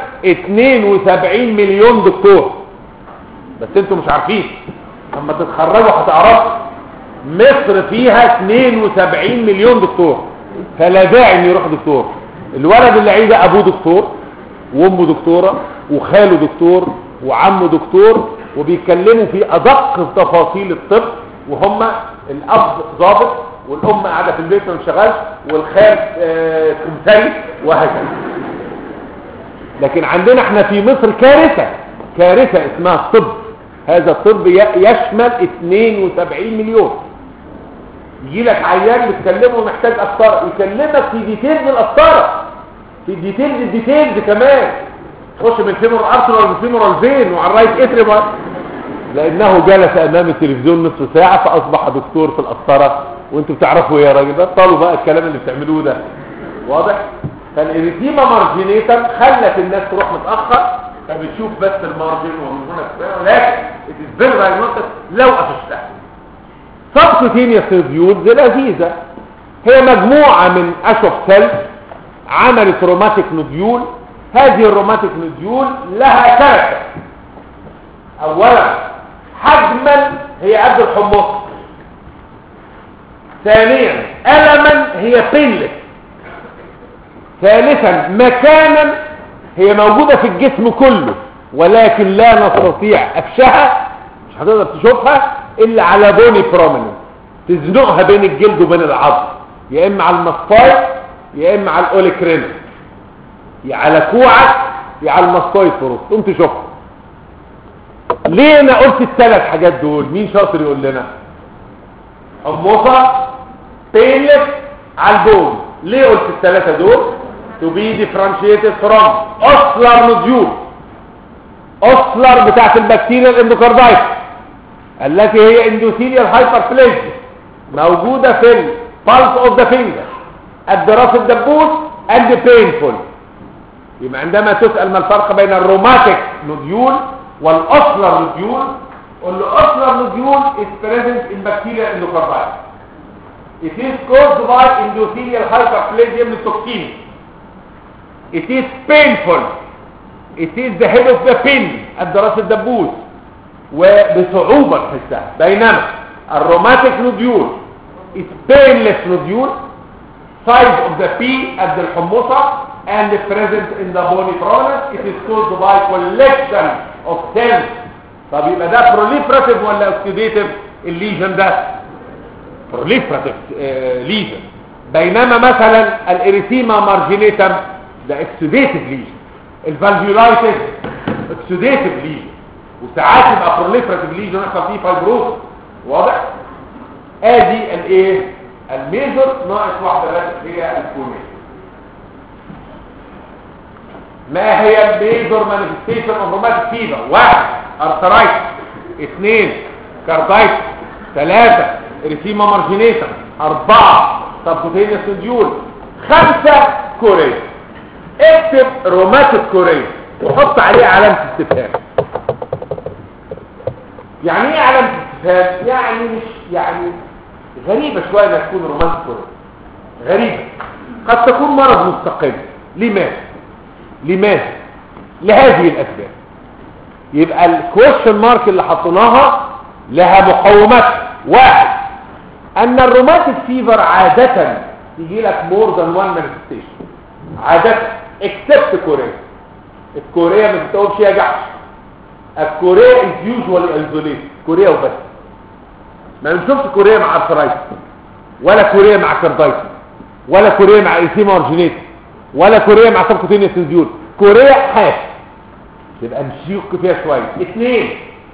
72 مليون دكتور بس انتوا مش عارفين لما تتخرجوا هتعرفوا مصر فيها 72 مليون دكتور فلا داعي ان يروح دكتور الولد اللي عايز ابوه دكتور وامه دكتوره وخاله دكتور وعمه دكتور وبيتكلموا في ادق تفاصيل الطب وهم الاب ضابط والام قاعده في البيت ما بتشتغلش والخال آه كمثري وهكذا لكن عندنا احنا في مصر كارثه كارثه اسمها الطب هذا الطب يشمل 72 مليون يجي لك عيان بتكلمه محتاج قسطره يكلمك في ديتيلز القسطره في ديتيلز الديتيلز كمان تخش من فيمور ارترال وفيمورال فين وعلى الرايت اتريم لانه جلس امام التلفزيون نصف ساعه فاصبح دكتور في القسطره وانتوا بتعرفوا يا راجل بطلوا بقى الكلام اللي بتعملوه ده واضح فالاريثيما مارجينيتم خلت الناس تروح متاخر فبتشوف بس المارجن ومن هنا كفايه ولكن الفيرا دايجنوستيك لو قفشتها سبكوتينيوس ريفيوز لذيذه هي مجموعه من اشوف سيلز عملت روماتيك نوديول هذه الروماتيك نوديول لها كاركتر اولا حجما هي قد الحمص ثانيا ألما هي بينلس ثالثا مكانا هي موجودة في الجسم كله ولكن لا نستطيع أفشها مش هتقدر تشوفها إلا على بوني بروميننت تزنقها بين الجلد وبين العظم يا إما على المصفاي يا إما على الأوليكرين يا على كوعك يا على المصفاي فروس تقوم تشوفها ليه أنا قلت الثلاث حاجات دول مين شاطر يقول لنا حمصة بينلس على البون ليه قلت الثلاثة دول to be differentiated from oslar nodule oslar بتاعت البكتيريا الاندوكاردايت التي هي اندوثيليال هايبربليزيا موجودة في البالس اوف ذا فينجر الدراس الدبوس and painful يبقى عندما تسأل ما الفرق بين الروماتيك نوديول والاوسلر نوديول قل له اوسلر نوديول is present in bacteria endocarditis It is caused by endothelial hyperplasia من toxin. It is painful. It is the head of the pin الدراسة الدبوس وبصعوبة تحسها بينما الروماتيك نوديول is painless nodule size of the P قد الحمصة and present in the bony prominence it is caused by collection of cells طب يبقى ده proliferative ولا oxidative الليجن ده proliferative ليجن بينما مثلا الاريثيما مارجينيتم ده oxidative ليجن الفالفيولايتس oxidative ليجن وساعات يبقى proliferative ليجن يحصل فيه فايبروز واضح ادي الايه الميجر ناقص واحده بس هي الكونيه ما هي الميجر مانيفستيشن اوف روماتيك فيفر واحد ارثرايتس اثنين كاردايتس ثلاثة اريثيما مارجينيتا اربعة سبكوتينيوس سنديول خمسة كوريا اكتب روماتيك كوريا وحط عليه علامة استفهام يعني ايه علامة استفهام يعني مش يعني غريبة شوية انها تكون روماتيك كوريا غريبة قد تكون مرض مستقل لماذا لماذا لهذه الاسباب يبقى الكويشن مارك اللي حطيناها لها مقومات واحد ان الروماتيك فيفر عادة يجي لك مور ذان وان مانيفستيشن عادة اكسبت كوريا الكوريا ما بتقولش يا جحش الكوريا از يوجوالي ايزوليت كوريا وبس ما بنشوفش كوريا مع ارثرايتس ولا كوريا مع كاردايتس ولا كوريا مع ايثيما اورجينيت ولا كوريا مع سبكوتينيوس سنديول كوريا حاف يبقى نشيق فيها شويه اثنين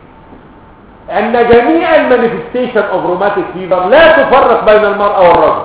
ان جميع المانيفستيشن اوف روماتيك فيفر لا تفرق بين المرأة والرجل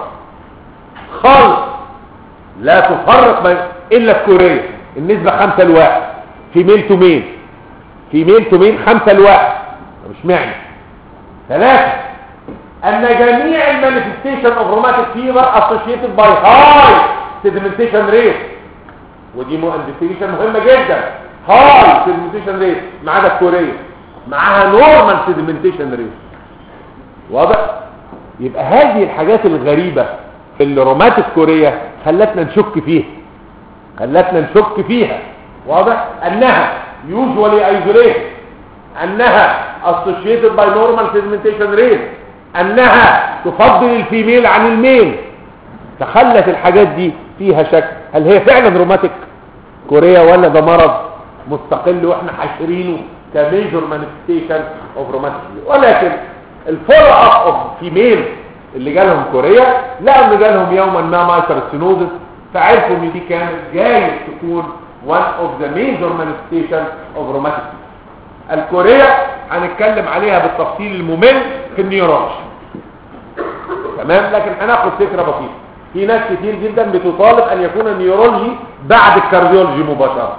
خالص لا تفرق بين الا الكوريا النسبة خمسة لواحد في ميل تو ميل في ميل تو ميل خمسة لواحد مش معنى ثلاثة ان جميع المانيفستيشن اوف روماتيك فيفر اسوشيتد باي هاي سيدمنتيشن ريت ودي مؤنديكيشن مهمة جدا هاي سيدمنتيشن ريت ما عدا الكورية معاها نورمال سيدمنتيشن ريت واضح يبقى هذه الحاجات الغريبة في الروماتيك كوريا خلتنا نشك فيها خلتنا نشك فيها واضح انها يوجوالي ايزوليت انها associated by normal sedimentation rate انها تفضل الفيميل عن الميل فخلت الحاجات دي فيها شك هل هي فعلا روماتيك كوريا ولا ده مرض مستقل واحنا حاشرينه كميجور مانيفستيشن اوف روماتيك ولكن الفولو اب اوف فيميل اللي جالهم كوريا لقوا ان جالهم يوما ما مايكروسينوزس فعرفوا ان دي كانت جايز تكون one of the major manifestation of rheumatic الكوريا هنتكلم عليها بالتفصيل الممل في النيورولوجي تمام لكن هناخد فكره بسيطه في ناس كتير جدا بتطالب ان يكون النيورولوجي بعد الكارديولوجي مباشره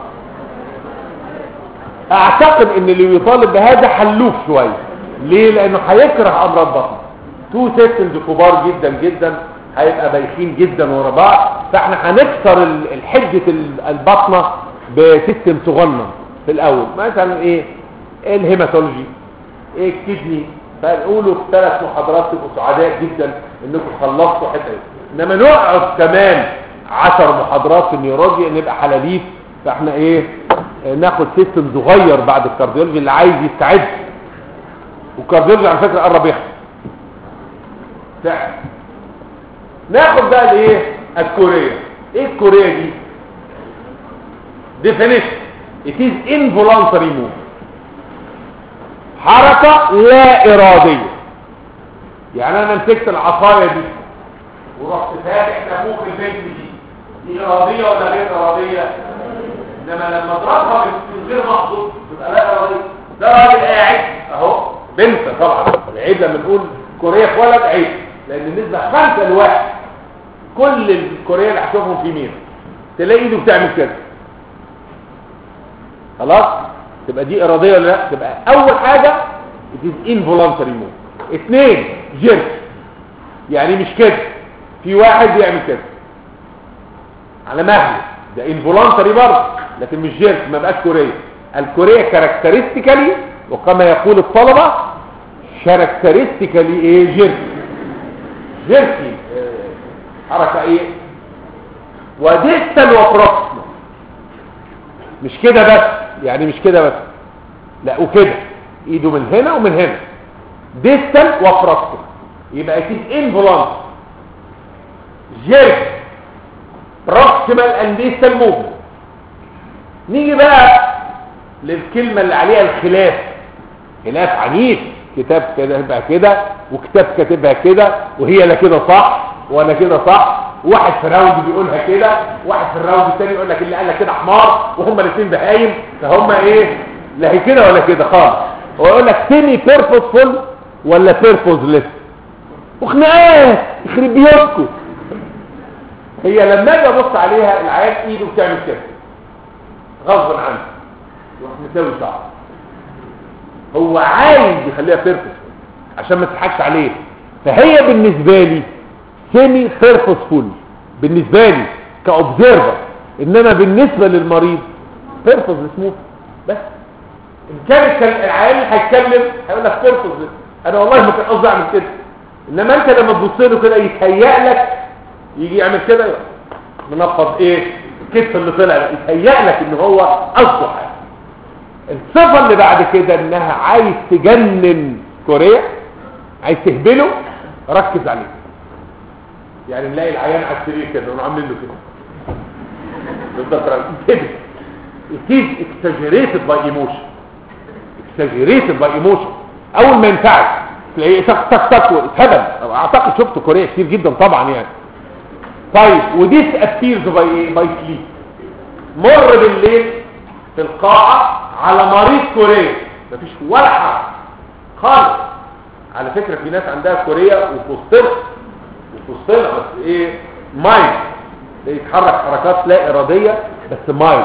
اعتقد ان اللي يطالب بهذا حلوف شويه ليه لانه هيكره امراض بطن تو سيستمز كبار جدا جدا هيبقى بايخين جدا ورا بعض فاحنا هنكسر الحجه البطنه بسيستم صغنن في الاول مثلا ايه الهيماتولوجي ايه الكدني فنقوله في ثلاث محاضرات تبقوا سعداء جدا انكم خلصتوا حته انما نقعد كمان عشر محاضرات في النيورولوجي نبقى حلاليف فاحنا ايه ناخد سيستم صغير بعد الكارديولوجي اللي عايز يستعد والكارديولوجي على فكره قرب يحصل فعلا ناخد بقى الايه الكوريا ايه الكوريا دي definition it is involuntary move حركة لا ارادية يعني انا مسكت العصاية دي ورحت فاتح نافوخ البنت دي دي ارادية ولا غير ارادية انما لما اضربها من غير مقصود تبقى لا ارادية ده راجل قاعد اهو بنت طبعا العيب لما نقول كوريا في ولد عيب لان النسبة خمسة لواحد كل الكوريا اللي هتشوفهم في مين تلاقي ايده بتعمل كده خلاص تبقى دي اراديه ولا لا تبقى اول حاجه it is involuntary move اثنين جيرك يعني مش كده في واحد بيعمل كده على مهله ده involuntary برضه لكن مش جيرك ما بقاش كوريا الكوريا كاركترستيكالي وكما يقول الطلبه كاركترستيكالي ايه جيرك جيركي حركة ايه وديستال وبروكسيمال مش كده بس يعني مش كده بس لا وكده ايده من هنا ومن هنا ديستال وبروكسيمال يبقى اكيد انفولانت جيرك بروكسيمال اند ديستال موفمنت نيجي بقى للكلمة اللي عليها الخلاف خلاف عنيف كتاب كاتبها كده وكتاب كاتبها كده وهي لا كده صح ولا كده صح واحد في الراوند بيقولها كده واحد في الراوند الثاني يقول لك اللي قال لك كده حمار وهما الاثنين بهايم فهم ايه لا هي كده ولا كده خالص هو يقول لك سيمي بيربوزفول ولا بيربوزلس وخناقات يخرب بيوتكم هي لما اجي ابص عليها العيال ايده بتعمل كده غصبا عنه يروح مساوي شعر هو عايز يخليها بيربوزفول عشان ما تضحكش عليه فهي بالنسبه لي سيمي بيربوزفول بالنسبه لي كاوبزرفر انما بالنسبه للمريض بيربوزلس موف بس ان كان الكل- العيال هيتكلم هيقول لك بيربوزلس انا والله ما كان قصدي اعمل كده انما انت لما تبص له كده يتهيأ لك يجي يعمل كده منفض ايه الكتف اللي طلع ده يتهيأ لك ان هو قصده حاجه الصفه اللي بعد كده انها عايز تجنن كوريا عايز تهبله ركز عليه يعني نلاقي العيان على السرير كده ونعمل له كده بالظبط كده it is exaggerated by emotion exaggerated by emotion اول ما ينفعش تلاقيه تك تك تك اتهبل اعتقد شفت كوريا كتير جدا طبعا يعني طيب وديس ابيرز باي ايه باي سليب مر بالليل في القاعة على مريض كوريا مفيش ولا حاجة خالص على فكرة في ناس عندها كوريا وفي وسطنا وفي وسطنا بس ايه مايل يتحرك حركات لا ارادية بس مايل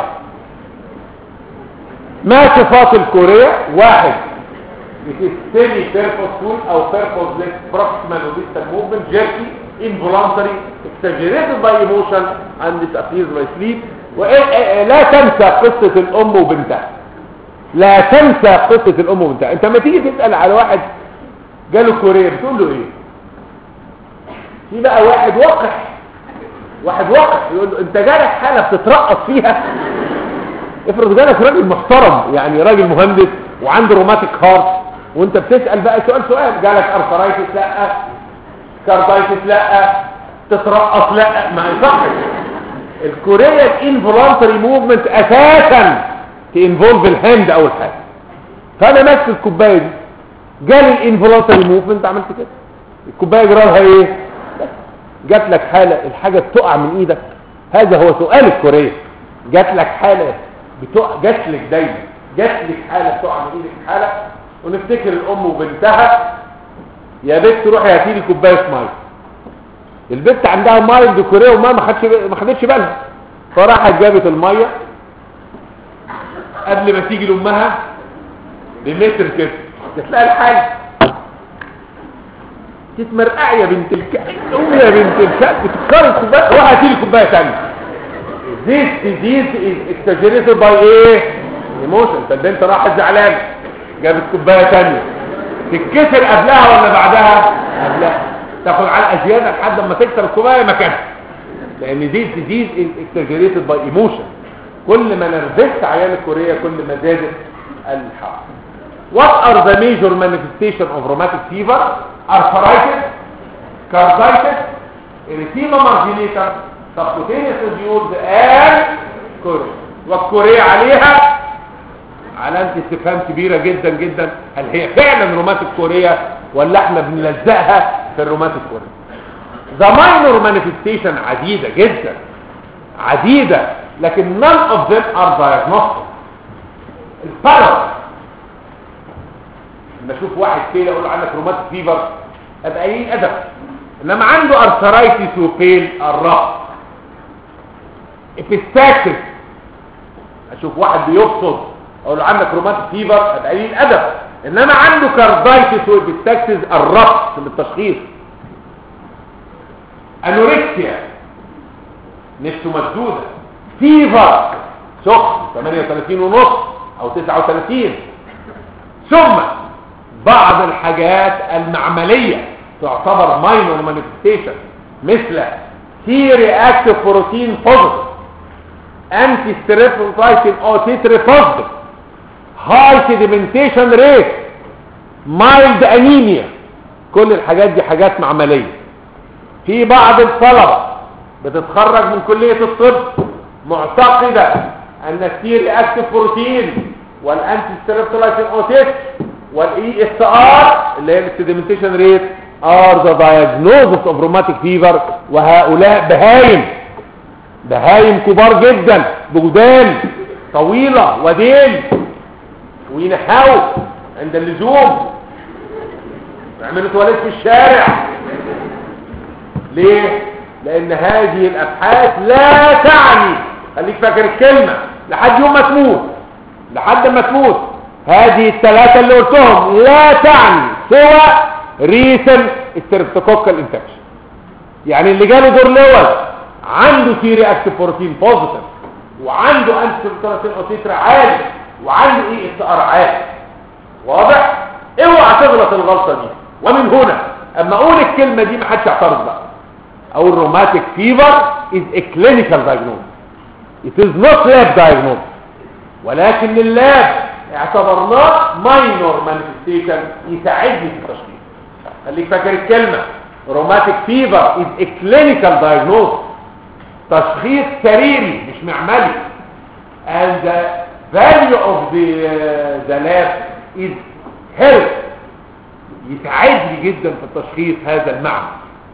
ما صفات الكوريا واحد semi purposeful او purposeless proximal or distal movement jerky involuntary exaggerated by emotion and disappears by sleep ولا تنسى قصة الام وبنتها لا تنسى قصة الام وبنتها انت لما تيجي تسأل على واحد جاله كوريا بتقول له ايه في بقى واحد وقح واحد وقح يقول له انت جالك حالة بتترقص فيها افرض جالك راجل محترم يعني راجل مهندس وعنده روماتيك هارت وانت بتسأل بقى سؤال سؤال جالك ارثرايتس لا كاردايتس لا تترقص لا ما يصحش الكوريا الانفولانتري موفمنت اساسا تنفولف الهاند اول حاجه فانا ماسك الكوبايه دي جالي الانفولانتري موفمنت عملت كده الكوبايه جرالها ايه بس. جات لك حاله الحاجه بتقع من ايدك هذا هو سؤال الكوريا جات لك حاله بتقع جات لك دايما جات لك حاله بتقع من ايدك حاله ونفتكر الام وبنتها يا بنت روحي هاتي لي كوبايه ميه البنت عندها ميه ديكوريه وما ما خدش ما خدتش بالها فراحت جابت الميه قبل ما تيجي لامها بمتر كده تلاقي الحاجه تتمرقع يا بنت الكلب قومي يا بنت الكلب بتكسري الكوبايه روح هاتي لي كوبايه ثانيه This disease is exaggerated by ايه؟ emotion فالبنت راحت زعلانه جابت كوبايه ثانيه تتكسر قبلها ولا بعدها؟ قبلها تاخد علقه زياده لحد ما تكسر الكوبايه مكانها لان دي disease is exaggerated by emotion كل ما نرفزت عيان الكوريه كل ما زادت الحرب What are the major manifestation of rheumatic fever? Arthritis, carditis, erythema marginator, subcutaneous nodules and كوريا والكوريا عليها علامة استفهام كبيرة جدا جدا هل هي فعلا روماتيك كوريا ولا احنا بنلزقها في الروماتيك كوريا The minor manifestation عديدة جدا عديدة لكن none of them are diagnostic البارا لما اشوف واحد كده اقول له عندك روماتيك فيفر ابقى ايه ادب انما عنده ارثرايتس وفيل الرأس ابستاكس اشوف واحد بيفصل اقول له عندك روماتيك فيفر ابقى ايه الادب انما عنده كاردايتس وابستاكسز الرأس بالتشخيص انوركسيا نفسه مسدوده فيفر سخن 38 ونص او 39 ثم بعض الحاجات المعملية تعتبر ماينور مانيفستيشن مثل سي رياكتيف بروتين بوزيتيف انتي ستريفوسايتين او تيتري بوزيتيف هاي سيديمنتيشن ريت مايلد انيميا كل الحاجات دي حاجات معملية في بعض الطلبة بتتخرج من كلية الطب معتقدة ان السير اكتف بروتين والانتي ستريبتولايتين اوتيك والاي اس ار اللي هي السيديمنتيشن ريت ار ذا diagnosis اوف روماتيك فيفر وهؤلاء بهايم بهايم كبار جدا بجدان طويلة ودين وينحاوا عند اللزوم يعملوا تواليت في الشارع ليه لان هذه الابحاث لا تعني خليك فاكر الكلمة لحد يوم ما تموت لحد ما تموت هذه الثلاثة اللي قلتهم لا تعني سوى ريسن ستريبتوكوكال انفكشن يعني اللي جاله دور لول عنده سي رياكتيف بروتين بوزيتيف وعنده انتي سيرتولاتين اوتيترا عالي وعنده اي اس ار عالي واضح اوعى تغلط الغلطه دي ومن هنا اما اقول الكلمه دي ما حدش يعترض بقى اقول روماتيك فيفر از ا كلينيكال diagnosis it is not lab diagnosis ولكن اللاب اعتبرناه ماينور مانيفستيشن يساعدني في التشخيص خليك فاكر الكلمه روماتيك فيفر از ا كلينيكال diagnosis تشخيص سريري مش معملي and the value of the, uh, the lab is help يساعدني جدا في التشخيص هذا المعنى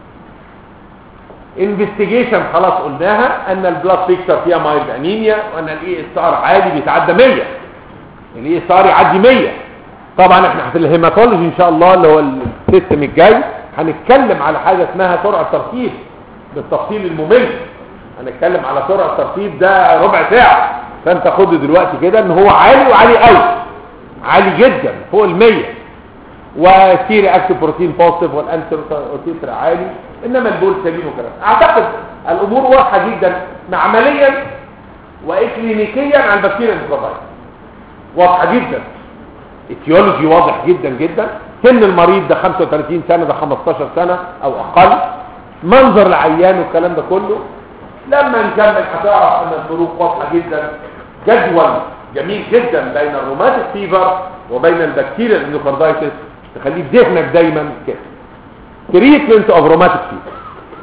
انفستيجيشن خلاص قلناها ان البلاد بيكتشر فيها مايلد انيميا وان الاي اس ار عادي بيتعدى 100 الاي اس ار يعدي 100 طبعا احنا في الهيماتولوجي ان شاء الله اللي هو السيستم الجاي هنتكلم على حاجه اسمها سرعه ترتيب بالتفصيل الممل هنتكلم على سرعه الترتيب ده ربع ساعه فانت خد دلوقتي كده ان هو عالي وعالي قوي عالي جدا فوق ال 100 وسيري اكتف بروتين بوزيتيف والانتيروتيتر عالي انما البول سليم وكلام اعتقد الامور واضحه جدا معمليا واكلينيكيا على البكتيريا الميكروبايت واضحه جدا اتيولوجي واضح جدا جدا سن المريض ده 35 سنه ده 15 سنه او اقل منظر العيان والكلام ده كله لما نكمل هتعرف ان الفروق واضحه جدا جدول جميل جدا بين الروماتيك فيفر وبين البكتيريا الاندوكاردايتس تخليه في ذهنك دايما كده تريتمنت اوف روماتيك فيفر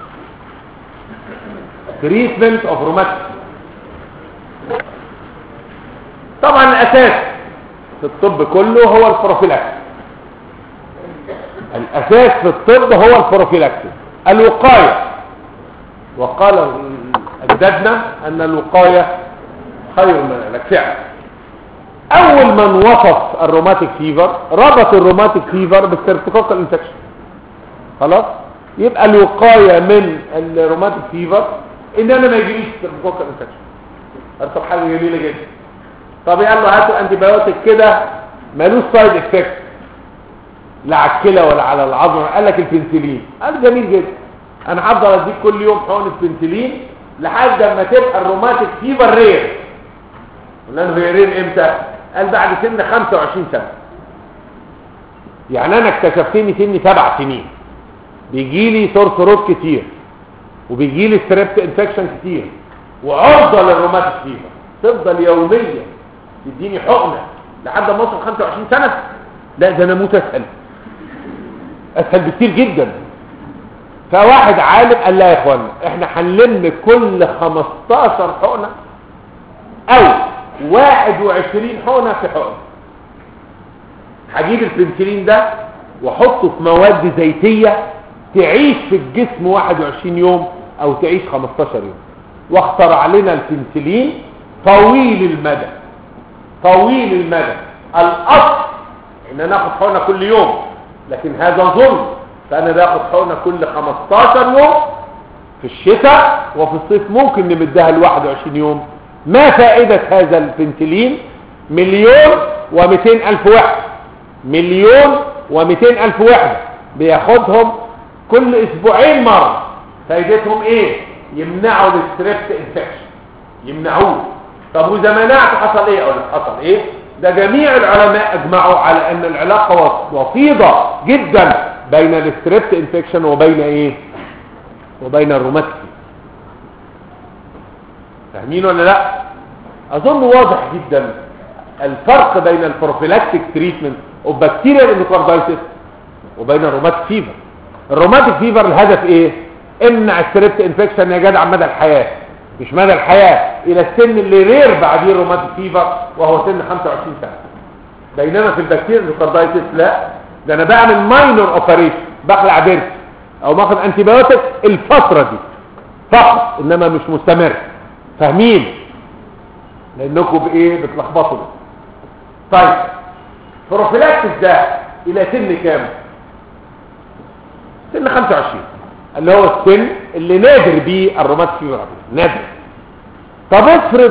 تريتمنت اوف روماتيك طبعا الاساس في الطب كله هو البروفيلاكسيس الاساس في الطب هو البروفيلاكسيس الوقايه وقال اجدادنا ان الوقايه خير من العلاج فعلا اول من وصف الروماتيك فيفر ربط الروماتيك فيفر بالسيرتوكوكال انفكشن خلاص يبقى الوقايه من الروماتيك فيفر ان انا ما يجيليش سيرتوكوكال انفكشن طب حاجه جميله جدا طب قال له هاتوا انتي بايوتيك كده مالوش سايد افكت لا على الكلى ولا على العظم قال لك البنسلين قال جميل جدا انا هفضل اديك كل يوم حقن البنسلين لحد ما تبقى الروماتيك فيفر رير قلنا له هي رير امتى قال بعد سن 25 سنه يعني انا اكتشفتني سني سبع سنين بيجي لي سور ثروت كتير وبيجي لي ستريبت انفكشن كتير وعرضه للروماتيك فيفر تفضل يوميا تديني حقنه لحد ما اوصل 25 سنه لا ده انا اموت اسهل اسهل بكتير جدا فواحد عالم قال لا يا اخوانا احنا هنلم كل 15 حقنه او 21 حقنه في حقنه هجيب البنسلين ده واحطه في مواد زيتيه تعيش في الجسم 21 يوم او تعيش 15 يوم واخترع لنا البنسلين طويل المدى طويل المدى الاصل ان ناخد حقنه كل يوم لكن هذا ظلم فانا باخد حقنه كل 15 يوم في الشتاء وفي الصيف ممكن نمدها ل 21 يوم ما فائدة هذا البنسلين مليون و200 الف وحدة مليون و200 الف وحدة بياخدهم كل اسبوعين مرة فائدتهم ايه يمنعوا الستريبت انفكشن يمنعوه طب واذا منعت حصل ايه او حصل ايه ده جميع العلماء اجمعوا على ان العلاقة وطيدة جدا بين الستريبت انفكشن وبين ايه وبين الروماتيك فاهمين ولا لا اظن واضح جدا الفرق بين البروفيلاكتيك تريتمنت اوف بكتيريال اندوكاردايتس وبين الروماتيك فيفر الروماتيك فيفر الهدف ايه امنع السريبت انفكشن يا جدع مدى الحياه مش مدى الحياه الى السن اللي رير بعديه روماتيك فيفر وهو سن 25 سنه بينما في البكتيريا الكاردايتس لا ده انا بعمل ماينور اوبريشن بخلع ضرس او باخد انتي بايوتيك الفتره دي فقط انما مش مستمر فاهمين لانكم بايه بتلخبطوا طيب بروفيلاكسس ده الى سن كام سن 25 اللي هو السن اللي نادر بيه الرومات فيبر نادر طب افرض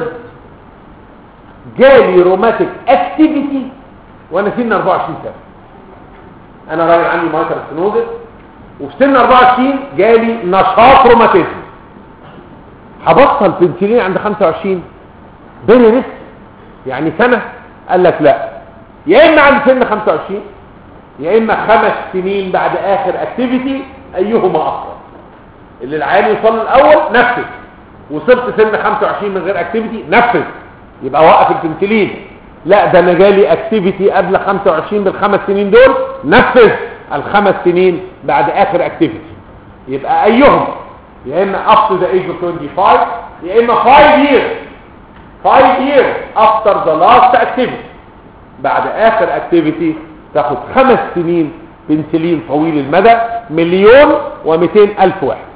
جالي روماتيك اكتيفيتي وانا سن 24 سنه انا راجل عندي مايتر ستنوزس وفي سن 24 جالي نشاط روماتيزم هبطل بنسلين عند 25 بيني لسه يعني سنه قال لك لا يا اما عند سن 25 يا اما خمس سنين بعد اخر اكتيفيتي ايهما افضل اللي العيان يوصل الاول نفذ وصلت سن 25 من غير اكتيفيتي نفذ يبقى وقف البنسلين لا ده انا جالي اكتيفيتي قبل 25 بالخمس سنين دول نفذ الخمس سنين بعد اخر اكتيفيتي يبقى ايهم يا اما up to the age of 25 يا اما 5 years 5 years after the last activity بعد اخر اكتيفيتي تاخد خمس سنين بنسلين طويل المدى مليون ومئتين الف واحد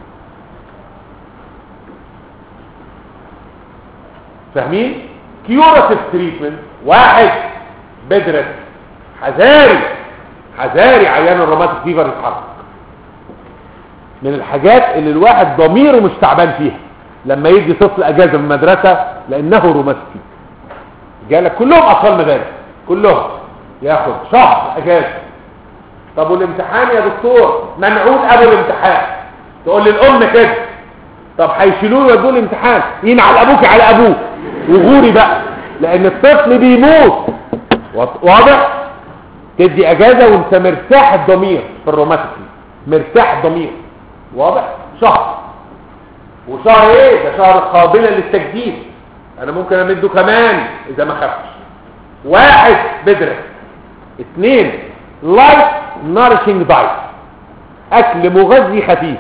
فاهمين كيوراتيف تريتمنت واحد بدرس حذاري حذاري عيان الروماتيك فيفر يتحرك من الحاجات اللي الواحد ضميره مش تعبان فيها لما يدي طفل اجازه من المدرسه لانه روماتيك فيفر جالك كلهم اطفال مدارس كلهم ياخد شهر اجازه طب والامتحان يا دكتور منعود قبل الامتحان تقول للام كده طب هيشيلوه يودوه الامتحان ينعل ابوك على ابوك وغوري بقى لان الطفل بيموت واضح تدي اجازه وانت مرتاح الضمير في الروماتيك مرتاح الضمير واضح شهر وشهر ايه ده شهر قابله للتجديد انا ممكن امده كمان اذا ما خفتش واحد بدرس اثنين لايت نارشنج دايت اكل مغذي خفيف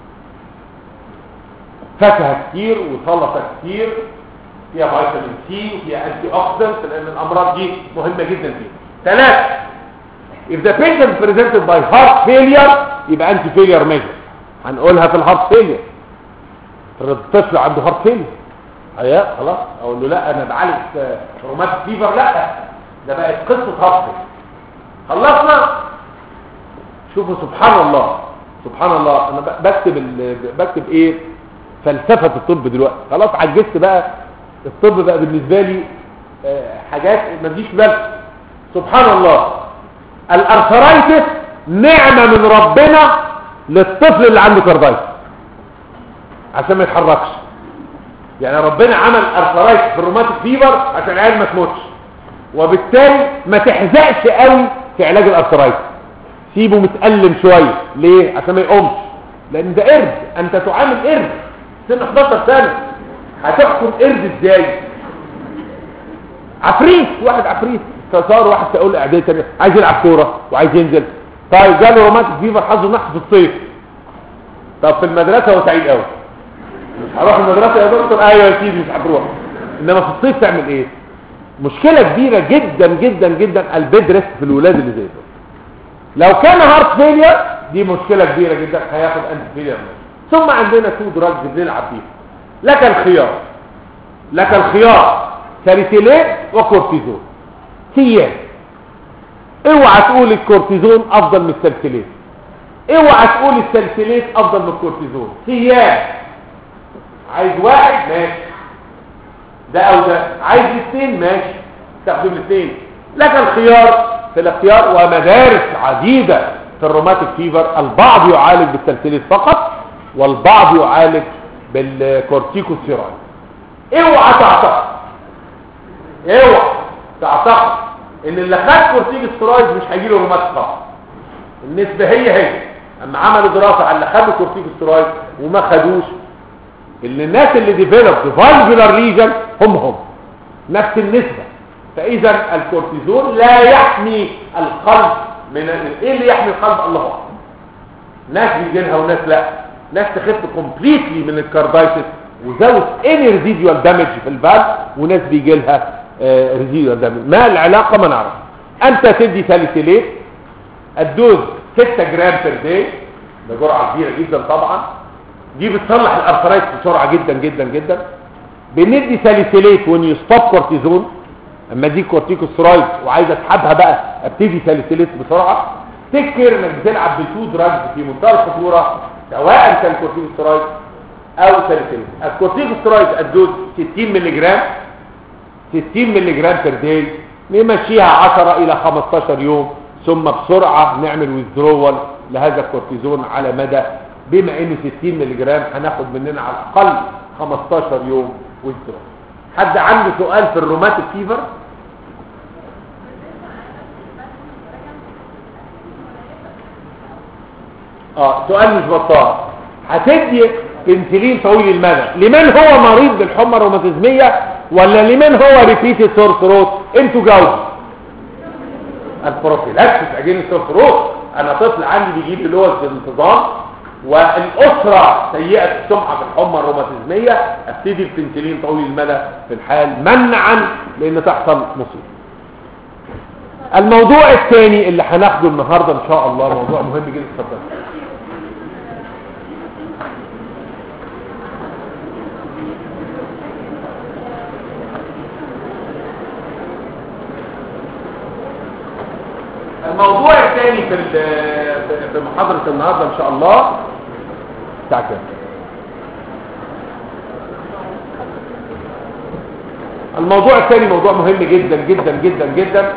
فاكهه كتير وسلطه كتير فيها فيتامين سي وفيها انتي اوكسيدنت لان الامراض دي مهمه جدا فيها ثلاثه if the patient presented by heart failure يبقى انتي failure measure هنقولها في الهارت failure الطفل عنده هارت failure ايوه خلاص اقول له لا انا بعالج روماتيك فيفر لا ده بقت قصه هارت خلصنا شوفوا سبحان الله سبحان الله انا بكتب بكتب ايه فلسفه الطب دلوقتي خلاص عجزت بقى الطب بقى بالنسبه لي حاجات ما تجيش بالك سبحان الله الارثرايتس نعمه من ربنا للطفل اللي عنده كاردايتس عشان ما يتحركش يعني ربنا عمل ارثرايتس في الروماتيك فيبر عشان العيال ما تموتش وبالتالي ما تحزقش قوي في علاج الارثرايتس سيبه متألم شويه ليه عشان ما يقومش لان ده قرد انت تعامل قرد سن 11 سنه هتحكم قرد ازاي عفريت واحد عفريت صار واحد تقول اعدادي تاني عايز يلعب كوره وعايز ينزل طيب جاله روماتيك فيفر حظه نحس في الصيف طب في المدرسه هو سعيد قوي مش هروح المدرسه يا دكتور ايوه يا سيدي مش هتروح انما في الصيف تعمل ايه مشكله كبيره جدا جدا جدا البيد ريست في الولاد اللي زي دول لو كان هارت فيلير دي مشكله كبيره جدا هياخد انتي فيلير ثم عندنا تو دراجز بنلعب فيها لك الخيار لك الخيار ساليسيلين وكورتيزون سيان اوعى تقول الكورتيزون افضل من السلسلين اوعى تقول السلسلين افضل من الكورتيزون سيان عايز واحد ماشي ده او ده عايز الاثنين ماشي استخدم الاثنين لك الخيار في الاختيار ومدارس عديدة في الروماتيك فيفر البعض يعالج بالسلسلين فقط والبعض يعالج بالكورتيكوستيرويد اوعى تعتقد اوعى تعتقد ان اللي خد كورتيكوستيرويد مش هيجي له روماتيك فقط النسبة هي هي اما عملوا دراسة على اللي خدوا كورتيكوستيرويد وما خدوش اللي الناس اللي ديفلوبد فالفولار ريجن هم هم نفس النسبة فاذا الكورتيزون لا يحمي القلب من ايه اللي يحمي القلب الله اعلم ناس بيجي لها وناس لا ناس تخف كومبليتلي من الكاردايتس وزود اني ريزيديوال دامج في الفالف وناس بيجي لها ريزيديوال دامج ما العلاقه ما نعرف انت تدي ساليسيليت الدوز 6 جرام بير داي ده جرعه كبيره جدا طبعا دي بتصلح الارثرايتس بسرعه جدا جدا جدا بندي ساليسيليت وان يو ستوب كورتيزون اما دي كورتيكوسترويد وعايز اسحبها بقى ابتدي ساليسيليت بسرعه تفتكر انك بتلعب بتو دراجز في منتهى الخطوره سواء كان كورتيكوسترويد او ساليسيليت الكورتيكوسترويد الدوز 60 مللي جرام 60 مللي جرام بير داي نمشيها 10 الى 15 يوم ثم بسرعه نعمل ويزدرول لهذا الكورتيزون على مدى بما انه 60 مللي جرام هناخد مننا على الاقل 15 يوم ويزدرول حد عنده سؤال في الروماتيك فيفر اه سؤال مش بطال هتدي بنسلين طويل المدى لمن هو مريض بالحمى الروماتيزميه ولا لمن هو ريبيتد سور ثروت انتوا جاوبوا البروفيلاكسيس اجين سور ثروت انا طفل عندي بيجيب لي لوز بانتظام والاسره سيئه السمعه في الحمى الروماتيزميه ابتدي البنسلين طويل المدى في الحال منعا لان تحصل مصيبه الموضوع الثاني اللي هناخده النهارده ان شاء الله موضوع مهم جدا اتفضل الموضوع الثاني في في محاضرة النهاردة ان شاء الله بتاع كام الموضوع الثاني موضوع مهم جدا جدا جدا جدا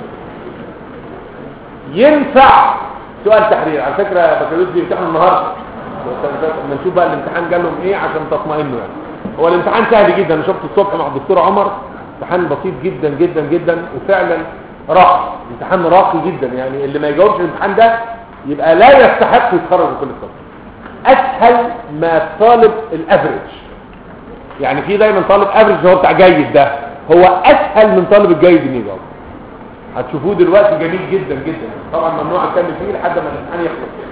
ينفع سؤال تحرير على فكرة بكالوريوس بيمتحنوا النهاردة لما نشوف بقى الامتحان جالهم ايه عشان تطمئنوا يعني هو الامتحان سهل جدا انا شفت الصبح مع الدكتور عمر امتحان بسيط جدا جدا جدا وفعلا راقي امتحان راقي جدا يعني اللي ما يجاوبش الامتحان ده يبقى لا يستحق يتخرج من كل الصف اسهل ما طالب الافريج يعني في دايما طالب افريج هو بتاع جيد ده هو اسهل من طالب الجيد انه يجاوب هتشوفوه دلوقتي جميل جدا جدا طبعا ممنوع اتكلم فيه لحد ما الامتحان يخلص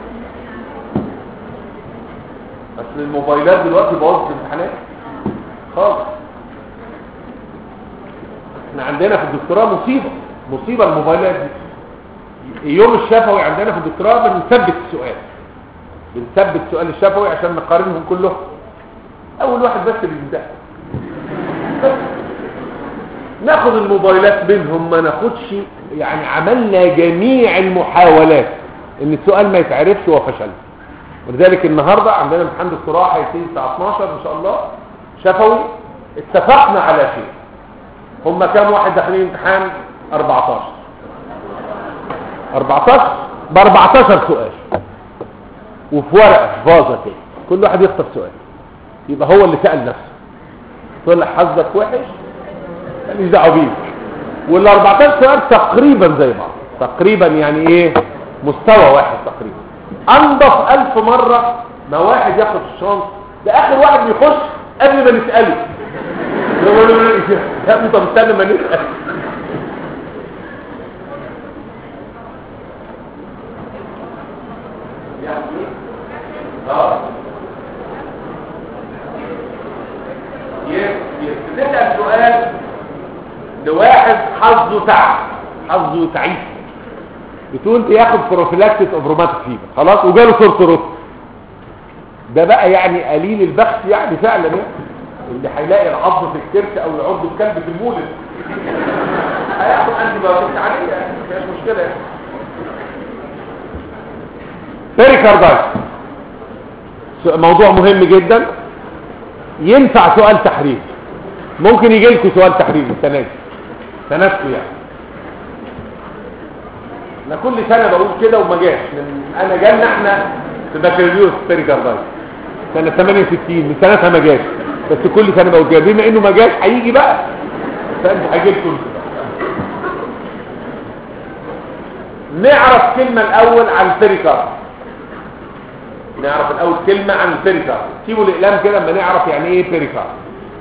اصل الموبايلات دلوقتي بوظت الامتحانات خالص احنا عندنا في الدكتوراه مصيبة مصيبة الموبايلات دي يوم الشفوي عندنا في الدكتوراه بنثبت السؤال بنثبت سؤال الشفوي عشان نقارنهم كلهم اول واحد بس اللي بيمتحن ناخد الموبايلات منهم ما ناخدش يعني عملنا جميع المحاولات ان السؤال ما يتعرفش وفشل ولذلك النهاردة عندنا امتحان دكتوراه هيبتدي الساعة 12 ان شاء الله شفوي اتفقنا على شيء هم كام واحد داخلين امتحان 14 14 ب 14 سؤال وفي ورقه في فازه كده كل واحد يختار سؤال يبقى هو اللي سال نفسه طلع حظك وحش ماليش دعوه بيك وال 14 سؤال تقريبا زي بعض تقريبا يعني ايه مستوى واحد تقريبا انضف ألف مرة ما واحد ياخد الشانس ده اخر واحد بيخش قبل ما نسأله يا ابني طب استنى ما نسأل تسأل سؤال لواحد حظه تعب حظه تعيس بتقول انت ياخد بروفيلاكسيس اوف روماتيك فيبر خلاص وجاله سورتروس ده بقى يعني قليل البخت يعني فعلا يعني اللي هيلاقي العض في الكرش او يعض الكلب في المولد هياخد انتي بايوتكس عاديه يعني مفيش مشكله يعني بيريكاردايت موضوع مهم جدا ينفع سؤال تحرير ممكن يجي لكم سؤال تحرير السنه دي سنتكم يعني انا كل سنه بقول كده وما جاش من انا جالنا احنا في بكالوريوس بيريكاردايت سنه 68 من سنتها ما جاش بس كل سنه بقول كده بما انه ما جاش هيجي بقى فانت هجي لكم نعرف كلمه الاول عن البيريكارد نعرف الاول كلمه عن البيريكارد سيبوا الاقلام كده اما نعرف يعني ايه بيريكارد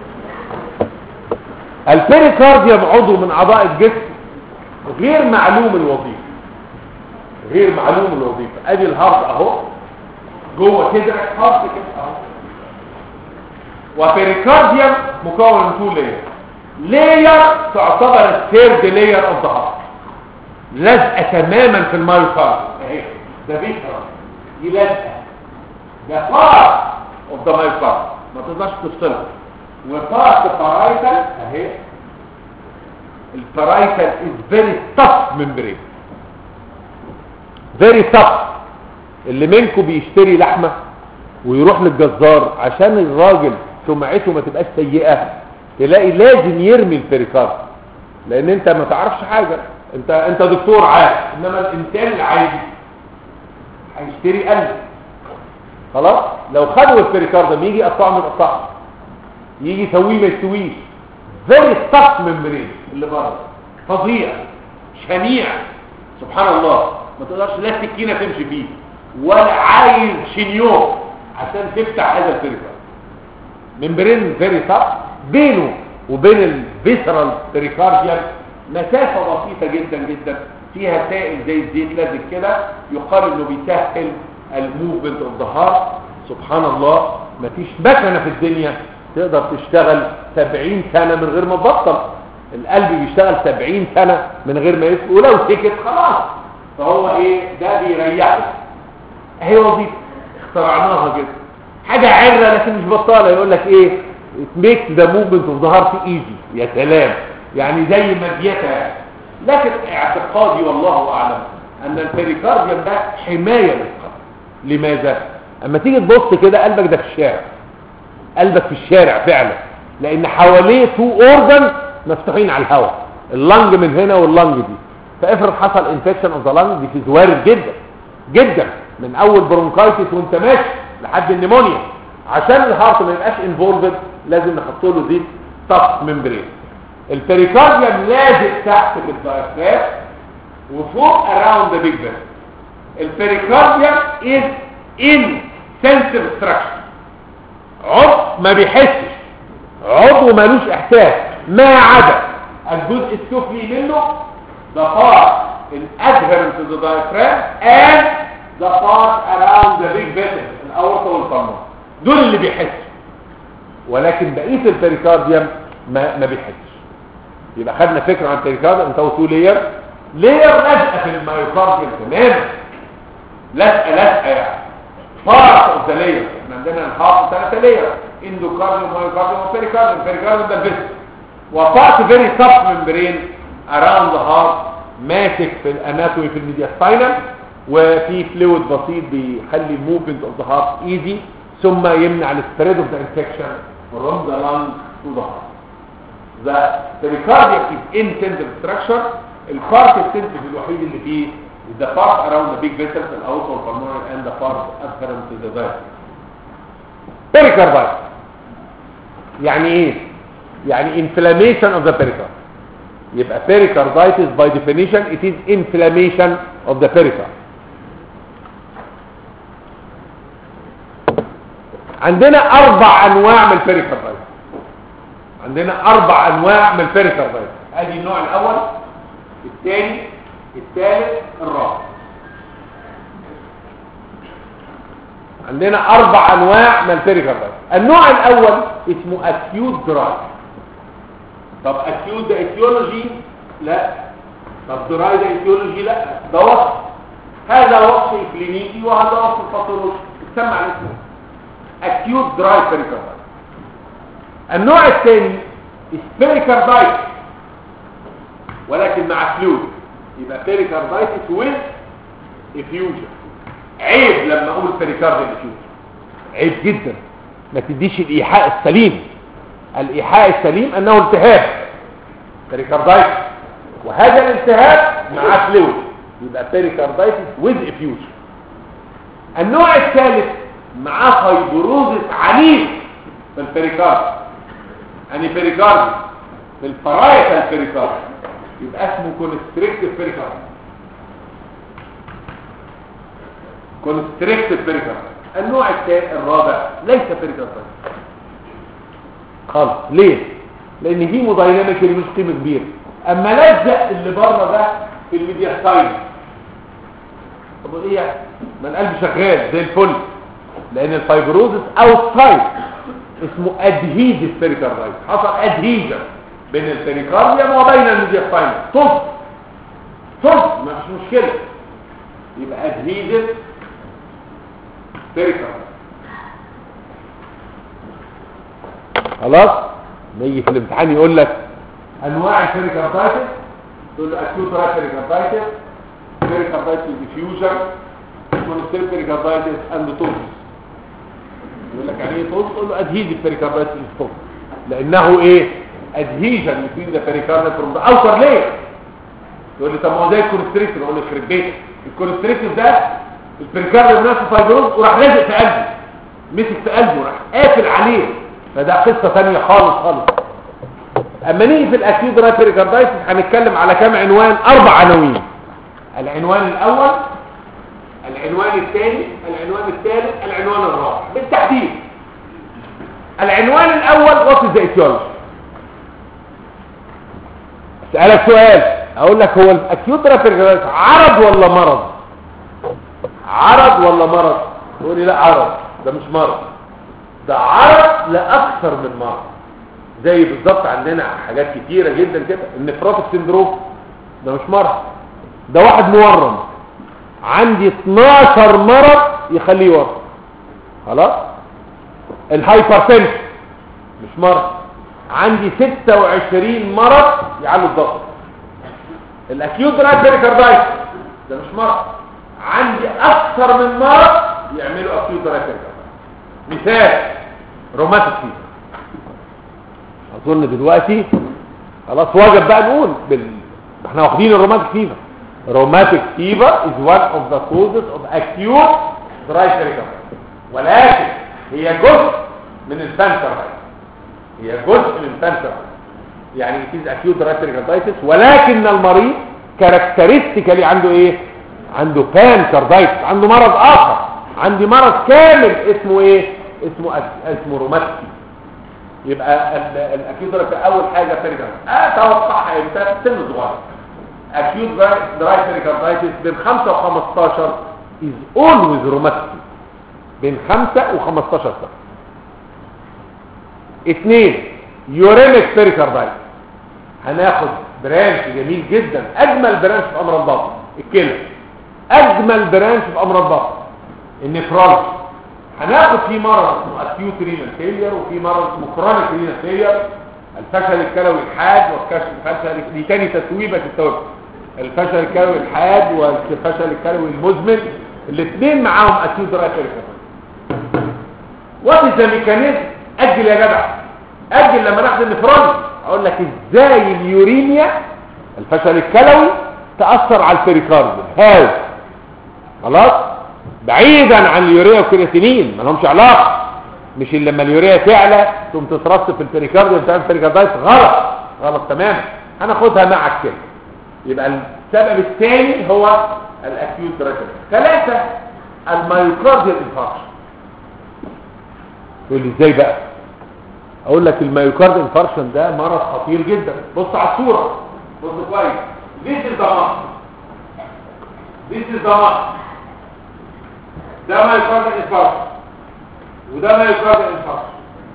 البيريكارديوم عضو من اعضاء الجسم غير معلوم الوظيفه غير معلوم الوظيفه ادي الهارت اهو جوه صدرك خط كده اهو وبريكارديوم مكون من تو لاير لاير تعتبر الثيرد لاير اوف ذا هارت لازقه تماما في المايوكارد اهي ده فيشرال دي لازقه ده بارت اوف ذا مايوكارد ما تقدرش تفصلها وبارت بارايتال اهي البارايتال از فيري tough ممبرين فيري tough اللي منكم بيشتري لحمه ويروح للجزار عشان الراجل سمعته ما تبقاش سيئه تلاقي لازم يرمي البريكارد لان انت ما تعرفش حاجه انت انت دكتور عارف انما الانسان العادي هيشتري قلب خلاص لو خدوا البريكارد لما يجي يقطعه ما يقطعش يجي يسويه ما يسويش فيري ستاك ممبرين اللي بره فظيع شنيع سبحان الله ما تقدرش لا سكينه تمشي فيه ولا عايز شنيور عشان تفتح هذا البريكارد ممبرين فيري ستاك بينه وبين الفيسرال بريكارديال مسافة بسيطة جدا جدا فيها سائل زي الزيت لازق كده يقال انه بيسهل الموفمنت اوف ذا هارت سبحان الله مفيش مكنة في الدنيا تقدر تشتغل 70 سنة من غير ما تبطل القلب بيشتغل 70 سنة من غير ما يسكت ولو سكت خلاص فهو ايه ده بيريحه اهي وظيفة اخترعناها كده حاجة عرة لكن مش بطالة يقول لك ايه it makes the movement of the heart easy يا سلام يعني زي مديتة يعني لكن اعتقادي والله اعلم ان البريكارديوم ده حماية للقلب لماذا اما تيجي تبص كده قلبك ده في الشارع قلبك في الشارع فعلا لان حواليه تو اورجن مفتوحين على الهواء اللنج من هنا واللنج دي فافرض حصل انفكشن اوف ذا لنج دي وارد جدا جدا من اول برونكايتس وانت ماشي لحد النيمونيا عشان الهارت ما يبقاش انفولفد لازم نحط له زيت طف ممبرين البريكارديوم لازق تحت في الدايفرام وفوق اراوند ذا بيج فيسل البريكارديوم از ان سنسيف ستراكشر عضو ما بيحسش عضو ملوش احساس ما عدا الجزء السفلي منه the part in adherent to the diaphragm and the part around the big vessel الاورطه والقرنيه دول اللي بيحسوا ولكن بقيه البريكارديوم ما ما بيحسش يبقى خدنا فكره عن البريكارديوم انت تو لير لير لازقه في المايوكارديوم تماما لازقه لازقه يعني بارت اوف ذا لير احنا عندنا الهارت ثلاثه لير اندوكارديوم مايوكارديوم وبريكارديوم البريكارديوم ده الفيسل وبارت فيري تف ممبرين اراوند ذا هارت ماسك في الاناتومي في الميدياستاينم وفي فلويد بسيط بيخلي الموفمنت اوف ذا هارت ايزي ثم يمنع السبريد اوف ذا انفكشن from the lung to the heart. The pericardium is intensive structure. البارت السنسيف الوحيد اللي فيه is the part around the big vessels and also pulmonary and the part adherent to the diaphragm. Pericarditis. يعني ايه؟ يعني inflammation of the pericardium. يبقى pericarditis by definition it is inflammation of the pericardium. عندنا اربع انواع من البيريكاردايتس عندنا اربع انواع من البيريكاردايتس ادي النوع الاول الثاني الثالث الرابع عندنا اربع انواع من البيريكاردايتس النوع الاول اسمه اكيوت دراي طب اكيوت ده ايتيولوجي لا طب دراي ده ايتيولوجي لا ده وصف هذا وصف كلينيكي وهذا وصف باثولوجي تسمى على اسمه acute dry pericarditis النوع الثاني pericarditis ولكن مع فلويد يبقى pericarditis with effusion عيب لما اقول pericardial effusion عيب جدا ما تديش الايحاء السليم الايحاء السليم انه التهاب pericarditis وهذا الالتهاب مع فلويد يبقى pericarditis with effusion النوع الثالث معاه فيبروزس عنيف في البريكارد يعني بريكارد في الفرايتال بريكارد يبقى اسمه كونستريكتيف بريكارد كونستريكتيف بريكارد النوع الثاني الرابع ليس بريكارد خالص ليه لان هيمودايناميك مش قيمه كبيره اما لزق اللي بره ده في الميدياستاين طب ايه يعني ما القلب شغال زي الفل لان الفايبروزس اوتسايد اسمه ادهيجيف بيريكاردايتس حصل ادهيجن بين البيريكارديوم وبين الميديا سباينال طب طب ما فيش مشكله يبقى ادهيجيف بيريكاردايتس خلاص نيجي في الامتحان يقول لك انواع البيريكاردايتس تقول له اكيوت رايت بيريكاردايتس بيريكاردايتس ديفيوجن مونستير بيريكاردايتس اند توز يقول لك يعني ايه توز تقول له ادهيجيف بيريكاردايتس توز لانه ايه ادهيجن بين ذا بيريكاردايتس فروم ذا اوتر لير يقول لي طب ما هو زي الكونستريكتور اقول له يخرب بيتك الكونستريكتور ده البريكارديوم نفسه فايبروز وراح لازق في قلبه مسك في قلبه راح قافل عليه فده قصه ثانيه خالص خالص اما نيجي في الاكيد رايت بيريكاردايتس هنتكلم على كام عنوان اربع عناوين العنوان الاول العنوان الثاني العنوان الثالث العنوان الرابع بالتحديد العنوان الاول وات از ذا ايتيولوجي اسالك سؤال اقول لك هو الاكيوت رابيد عرض ولا مرض عرض ولا مرض تقول لي لا عرض ده مش مرض ده عرض لاكثر من مرض زي بالظبط عندنا حاجات كتيره جدا كده النفروتيك سندروم ده مش مرض ده واحد مورم عندي 12 مرض يخليه يورم خلاص الهايبرتنشن مش مرض عندي 26 مرض يعلوا الضغط الاكيوت رايت بيريكاردايتس ده مش مرض عندي اكثر من مرض يعملوا اكيوت رايت بيريكاردايتس مثال روماتيك فيفر اظن دلوقتي خلاص واجب بقى نقول بال... احنا واخدين الروماتيك فيفر روماتيك فيفر is one of the causes of acute dry pericarditis ولكن هي جزء من الفانتر هي جزء من الفانتر يعني it is acute dry pericarditis ولكن المريض كاركترستيكالي عنده ايه عنده بان كاردايتس عنده مرض اخر عندي مرض كامل اسمه ايه اسمه اسمه روماتيك يبقى الاكيوت دراي اول حاجه بيريكاردايتس اتوقعها امتى سن صغير اكيوت دراي بيريكاردايتس بين 5 و 15 is always rheumatic بين 5 و 15 سنه اثنين يوريميك بيريكاردايتس هناخد برانش جميل جدا اجمل برانش في امراض البطن الكلى اجمل برانش في امراض البطن النفرولوجي هناخد في مرض اسمه اكيوت رينال فيلير وفي مرض اسمه كرونيك رينال فيلير الفشل الكلوي الحاد والفشل دي تاني تسويبه التوبه الفشل الكلوي الحاد والفشل الكلوي المزمن الاثنين معاهم اكيوت رايتر وات ذا ميكانيزم اجل يا جدع اجل لما ناخد النفرولوجي اقول لك ازاي اليوريميا الفشل الكلوي تاثر على البريكارديوم هاو خلاص بعيدا عن اليوريا والكرياتينين ما لهمش علاقه مش اللي لما اليوريا تعلى تقوم تترص في البريكارديوم تعمل بريكاردايتس غلط غلط تماما هناخدها معك كده يبقى السبب الثاني هو الاكيوت ريتم ثلاثه المايوكارديال انفاركشن تقول لي ازاي بقى اقول لك المايوكارد انفاركشن ده مرض خطير جدا بص على الصوره بص كويس This is the muscle. This is the muscle. ده ما يقارن انفاركت وده ما يقارن انفاركت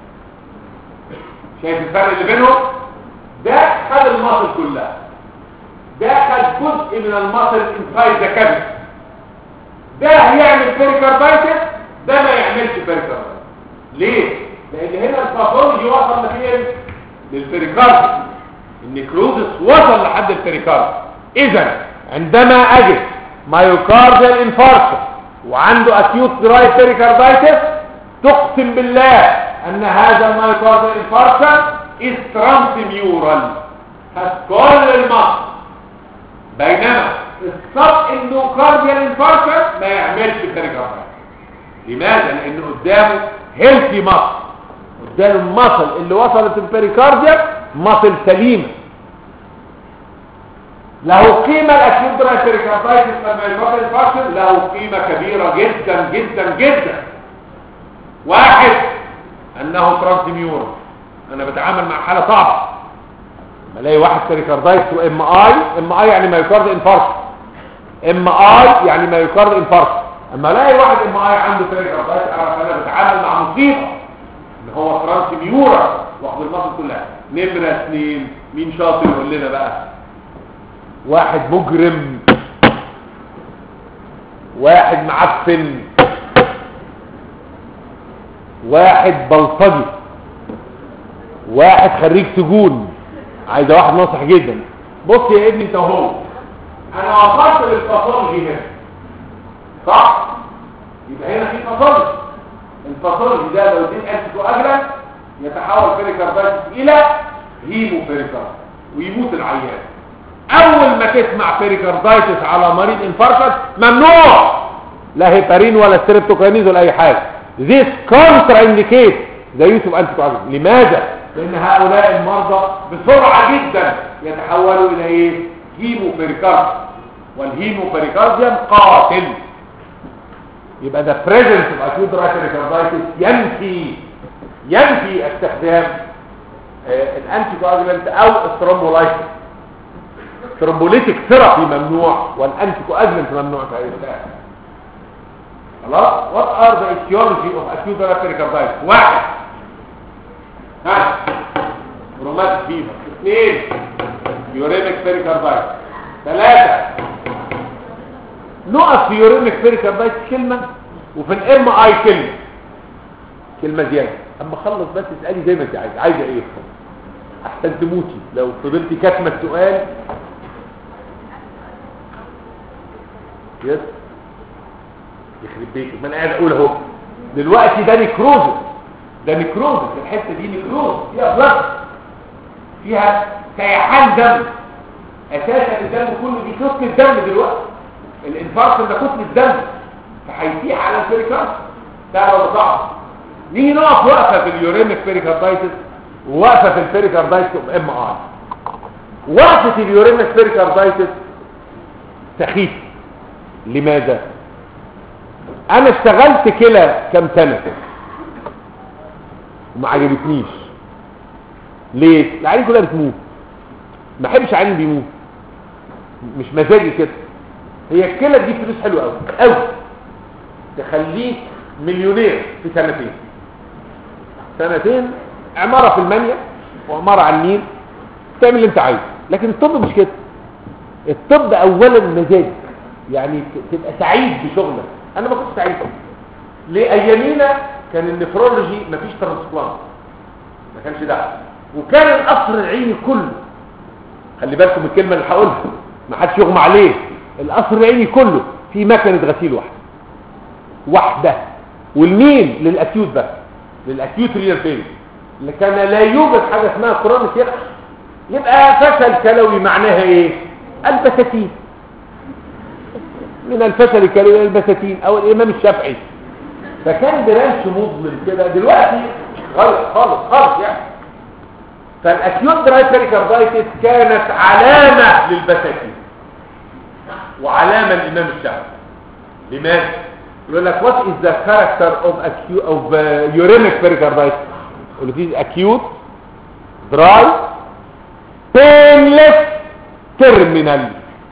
شايف الفرق اللي بينهم ده خد المصل كلها ده خد جزء من المصل انسايد ذا كابيت ده هيعمل بيريكاردايتس ده ما يعملش بيريكاردايتس ليه لان هنا الباثولوجي وصل لفين للبيريكاردايتس النكروزس وصل لحد البيريكاردايتس اذا عندما اجد مايوكارديال انفاركشن وعنده اكيوت دراي بيريكاردايتس تقسم بالله ان هذا المايوكارديال انفاركشن از ترانسميورال خد كل المصر بينما السب اندوكارديال انفاركشن ما يعملش بيريكاردايتس لماذا لان قدامه هيلثي مصر قدام المصل اللي وصلت البيريكارديال مصل سليمه له قيمة الأكيوت دراي بيريكاردايتس لما يفضل الفاشل له قيمة كبيرة جدا جدا جدا واحد أنه ترانسميور أنا بتعامل مع حالة صعبة لما الاقي واحد بيريكاردايتس وام اي ام اي يعني مايوكارد انفاركت ام اي يعني مايوكارد انفاركت اما الاقي واحد ام اي عنده بيريكاردايتس اعرف انا بتعامل مع مصيبه ان هو ترانس ميورا واخد المصل كلها نمره اثنين مين شاطر يقول لنا بقى واحد مجرم واحد معفن واحد بلطجي واحد خريج سجون عايزه واحد ناصح جدا بص يا ابني انت اهو انا وصلت للباثولوجي هنا صح يبقى هنا في باثولوجي الباثولوجي ده لو اديت انتي كواجلانت يتحول بيريكاردايتس الى هيمو بيريكارد ويموت العيان اول ما تسمع بيريكاردايتس على مريض انفاركت ممنوع لا هيبارين ولا ستريبتوكاينيز ولا اي حاجه this contraindicate the use of anticoagulant لماذا لان هؤلاء المرضى بسرعه جدا يتحولوا الى ايه هيمو بيريكارد والهيمو بيريكارديوم قاتل يبقى ده presence of acute pericarditis ينفي ينفي استخدام الانتي كواجولانت او الثرومبولايتس ثرومبوليتيك ثيرابي ممنوع والانتي كواجولانت ممنوع في هذه الحاله خلاص what are the etiology of acute pericarditis واحد ها روماتيك فيفر اثنين يوريميك بيريكاردايتس ثلاثة نقف في يوريميك بيريكاردايتس كلمة وفي الام اي كلمة كلمة زيادة اما اخلص بس اسألي زي ما انت عايزة عايزة ايه احسن تموتي لو فضلتي كاتمة السؤال يس يخرب بيتك ما انا قاعد اقول اهو دلوقتي ده نكروزس ده نكروزس الحته دي نكروز فيها بلد فيها سيحان دم اساسا الدم كله دي كتله دم دلوقتي الانفاركت ده كتله دم فهيسيح على البريكارد ده ولا صعب نيجي نقف وقفه في اليوريميك بيريكاردايتس ووقفه في البيريكاردايتس ام اي وقفه اليوريميك بيريكاردايتس سخيفه لماذا انا اشتغلت كلى كام سنه كده وما عجبتنيش ليه العيال كلها بتموت ما احبش عيال بيموت مش مزاجي كده هي الكلى دي فلوس حلوه قوي قوي تخليك مليونير في سنتين سنتين عماره في المانيا وعماره على النيل تعمل اللي انت عايزه لكن الطب مش كده الطب اولا مزاج يعني تبقى سعيد بشغلك انا ما كنتش سعيد لايامينا كان النفرولوجي مفيش ترانسبلانت ما كانش ده وكان القصر العيني كله خلي بالكم من الكلمه اللي هقولها ما حدش يغمى عليه القصر العيني كله في مكنه غسيل واحده واحده والمين للاكيوت بس للاكيوت ريال فيل اللي كان لا يوجد حاجه اسمها كرونيك يبقى يبقى فشل كلوي معناها ايه البساتين من الفشل الكلوي الى البساتين او الامام الشافعي فكان برانش مظلم كده دلوقتي خالص خالص خالص يعني فالاكيوت دراي بيريكاردايتس كانت علامه للبساتين وعلامه للامام الشافعي لماذا يقول لك what is the character of acute of uh, uremic pericarditis يقول فيه acute dry painless terminal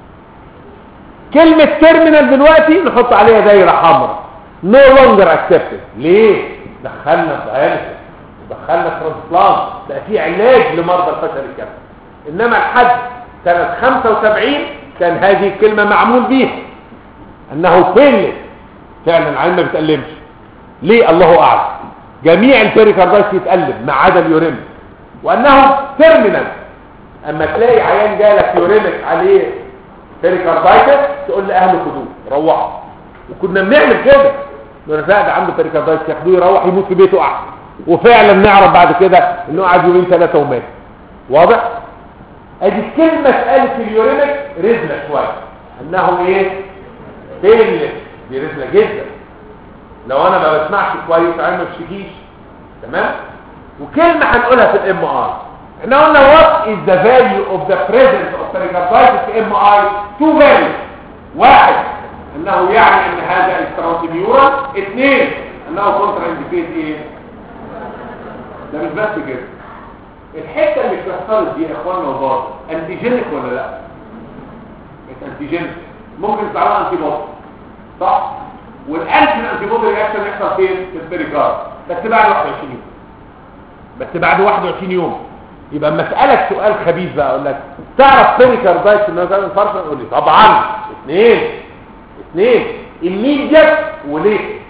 كلمة terminal دلوقتي نحط عليها دايرة حمراء no longer accepted ليه دخلنا في dialysis دخلنا ترانسبلانت بقى في علاج لمرضى الفشل الكلوي انما لحد سنة 75 كان هذه الكلمة معمول بيها انه painless فعلا العين ما بتألمش ليه الله اعلم جميع البيريكاردايتس يتألم ما عدا اليوريمك وانه تيرمينال اما تلاقي عيان جالك يوريمك عليه بيريكاردايتس تقول لاهله خدوه روحوا وكنا بنعمل كده نقول لا ده عنده بيريكاردايتس ياخدوه يروح يموت في بيته احسن وفعلا نعرف بعد كده انه قعد يومين ثلاثه ومات واضح ادي كلمه اتقالت في اليوريمك رزله شويه انه ايه بينلس دي رزله جدا لو انا ما بسمعش كويس عين ما بشكيش تمام وكلمه هنقولها في الام ار احنا قلنا what is the value of the presence of pericarditis في ام اي two values واحد انه يعني ان هذا الترانسميورال اثنين انه كونتر انديكيت ايه ده مش بس كده الحته اللي اتكسرت دي يا اخوانا وبعض انتيجينيك ولا لا انتيجينيك ممكن تعملها انتي بودي صح والانتي انتي بودي رياكشن يحصل فين في البريكارد بس بعد 21 يوم بس بعد 21 يوم يبقى اما اسالك سؤال خبيث بقى اقول لك تعرف بيريكاردايتس ان ده انفاركشن قول لي طبعا اثنين اثنين immediate وليه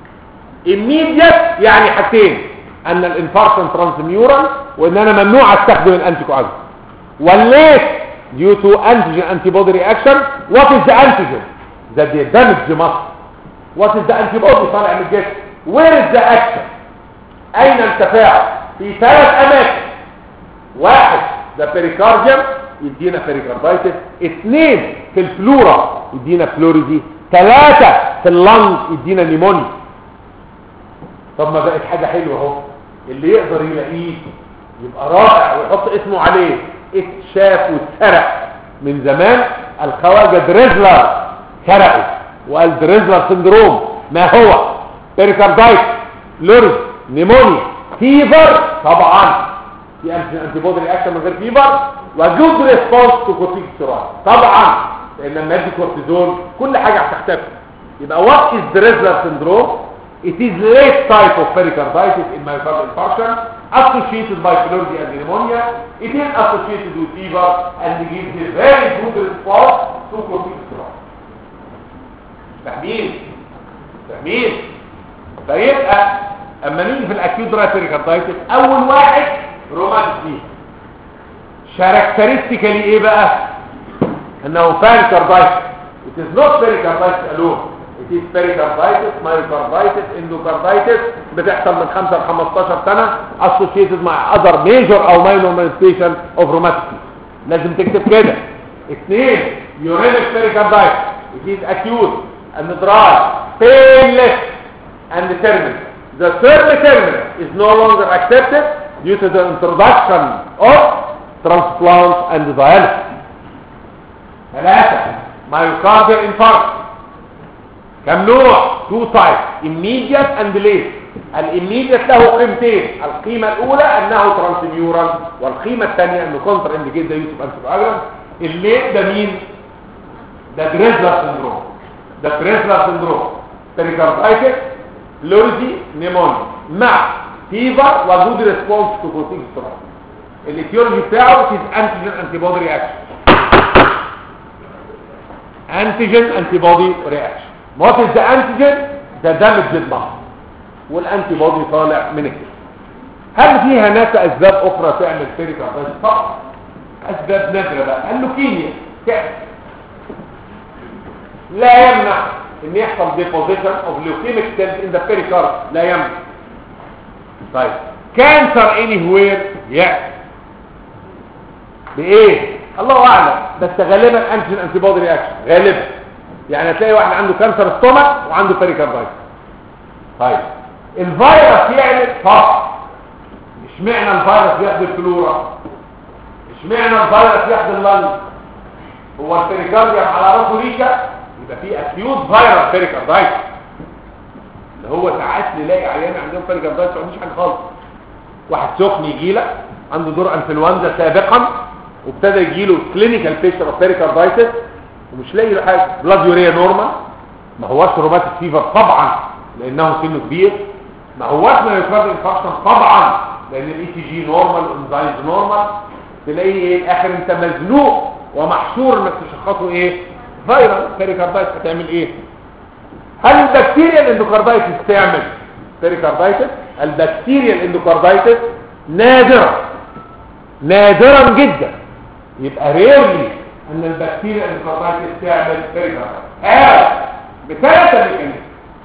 immediate يعني حاجتين ان الانفاركشن ترانسميورال وان انا ممنوع استخدم الانتي كواجولانت والليت due to antigen antibody reaction what is the antigen that the damage muscle what is the antibody طالع من الجسم where is the action اين التفاعل في ثلاث اماكن واحد ده بيريكارديوم يدينا بيريكاردايتس اثنين في الفلورا يدينا فلوريزي ثلاثة في اللنج يدينا نيمونيا طب ما بقت حاجة حلوة اهو اللي يقدر يلاقيه يبقى رائع ويحط اسمه عليه اتشاف واتسرق من زمان الخواجة دريزلر سرقه وقال دريزلر سندروم ما هو بيريكاردايت لورز نيمونيا فيفر طبعا في انتي بودي رياكشن من غير فيفر وجود ريسبونس تو كورتيكوستيرويد طبعا لان لما ادي كورتيزون كل حاجه هتختفي يبقى وات از دريزلر سندروم It is late type of pericarditis in myocardial infarction associated by pleurisy and pneumonia. It is associated with fever and gives a very good response to corticosteroid. فاهمين؟ فاهمين؟ فيبقى اما نيجي في الاكيوت دراي بيريكاردايتس اول واحد روماتيك فيه شاركترستيكالي ايه بقى؟ انه بيريكاردايتس. It is not pericarditis alone. It is pericarditis, myocarditis, endocarditis بتحصل من 5 ل 15 سنة associated مع other major او minor manifestation of rheumatic لازم تكتب كده اثنين uremic pericarditis it is acute and dry painless and terminal the third terminal is no longer accepted due to the introduction of transplant and dialysis ثلاثة myocardial infarct كم نوع تو تايب immediate and late الاميديت له قيمتين القيمة الاولى انه ترانسميورال والقيمة الثانية انه كونتر انديكيت ده يوسف انتباجرام الليت ده مين ده دريزلر سندروم ده دريزلر سندروم بيريكاردايتس لورزي نيمونيا مع فيفر وجود ريسبونس تو كورتيكوستيرويد الايتيولوجي بتاعه از انتيجين انتي بودي رياكشن انتيجين انتي بودي رياكشن what is the antigen the damaged muscle والانتي بودي طالع من الجسم هل في هناك اسباب اخرى تعمل بيريكاردايتس طبعا اسباب نادره بقى اللوكيميا كأس لا يمنع ان يحصل deposition of leukemic cells in the pericardium لا يمنع طيب cancer anywhere yes بايه الله اعلم بس غالبا انتيجين انتي بودي رياكشن غالبا يعني هتلاقي واحد عنده كانسر ستومك وعنده بيريكاردايتس طيب الفيروس يعمل صح مش معنى الفيروس ياخد الفلورا مش معنى الفيروس ياخد اللنج هو البيريكارديوم على راسه ريشه يبقى في اكيوت فيروس بيريكاردايتس اللي هو ساعات نلاقي عيان عندهم بيريكاردايتس ما عندوش حاجه خالص واحد سخن يجي لك عنده دور انفلونزا سابقا وابتدى يجي له كلينيكال بيشر اوف بيريكاردايتس ومش لاقي له حاجه بلاد يوريا نورمال ما هواش روماتيك فيفر طبعا لانه سنه كبير ما هواش مايوكارد انفاركشن طبعا لان الاي تي جي نورمال انزايمز نورمال تلاقي ايه الاخر انت مزنوق ومحشور انك تشخصه ايه فيرال بيريكاردايتس هتعمل ايه هل البكتيريا الاندوكاردايتس تعمل بيريكاردايتس البكتيريا الاندوكاردايتس نادرا نادرا جدا يبقى ريرلي ان البكتيريا الاندوكاردايتس تعمل بيريكاردايتس اه بثلاثه ميكانيزم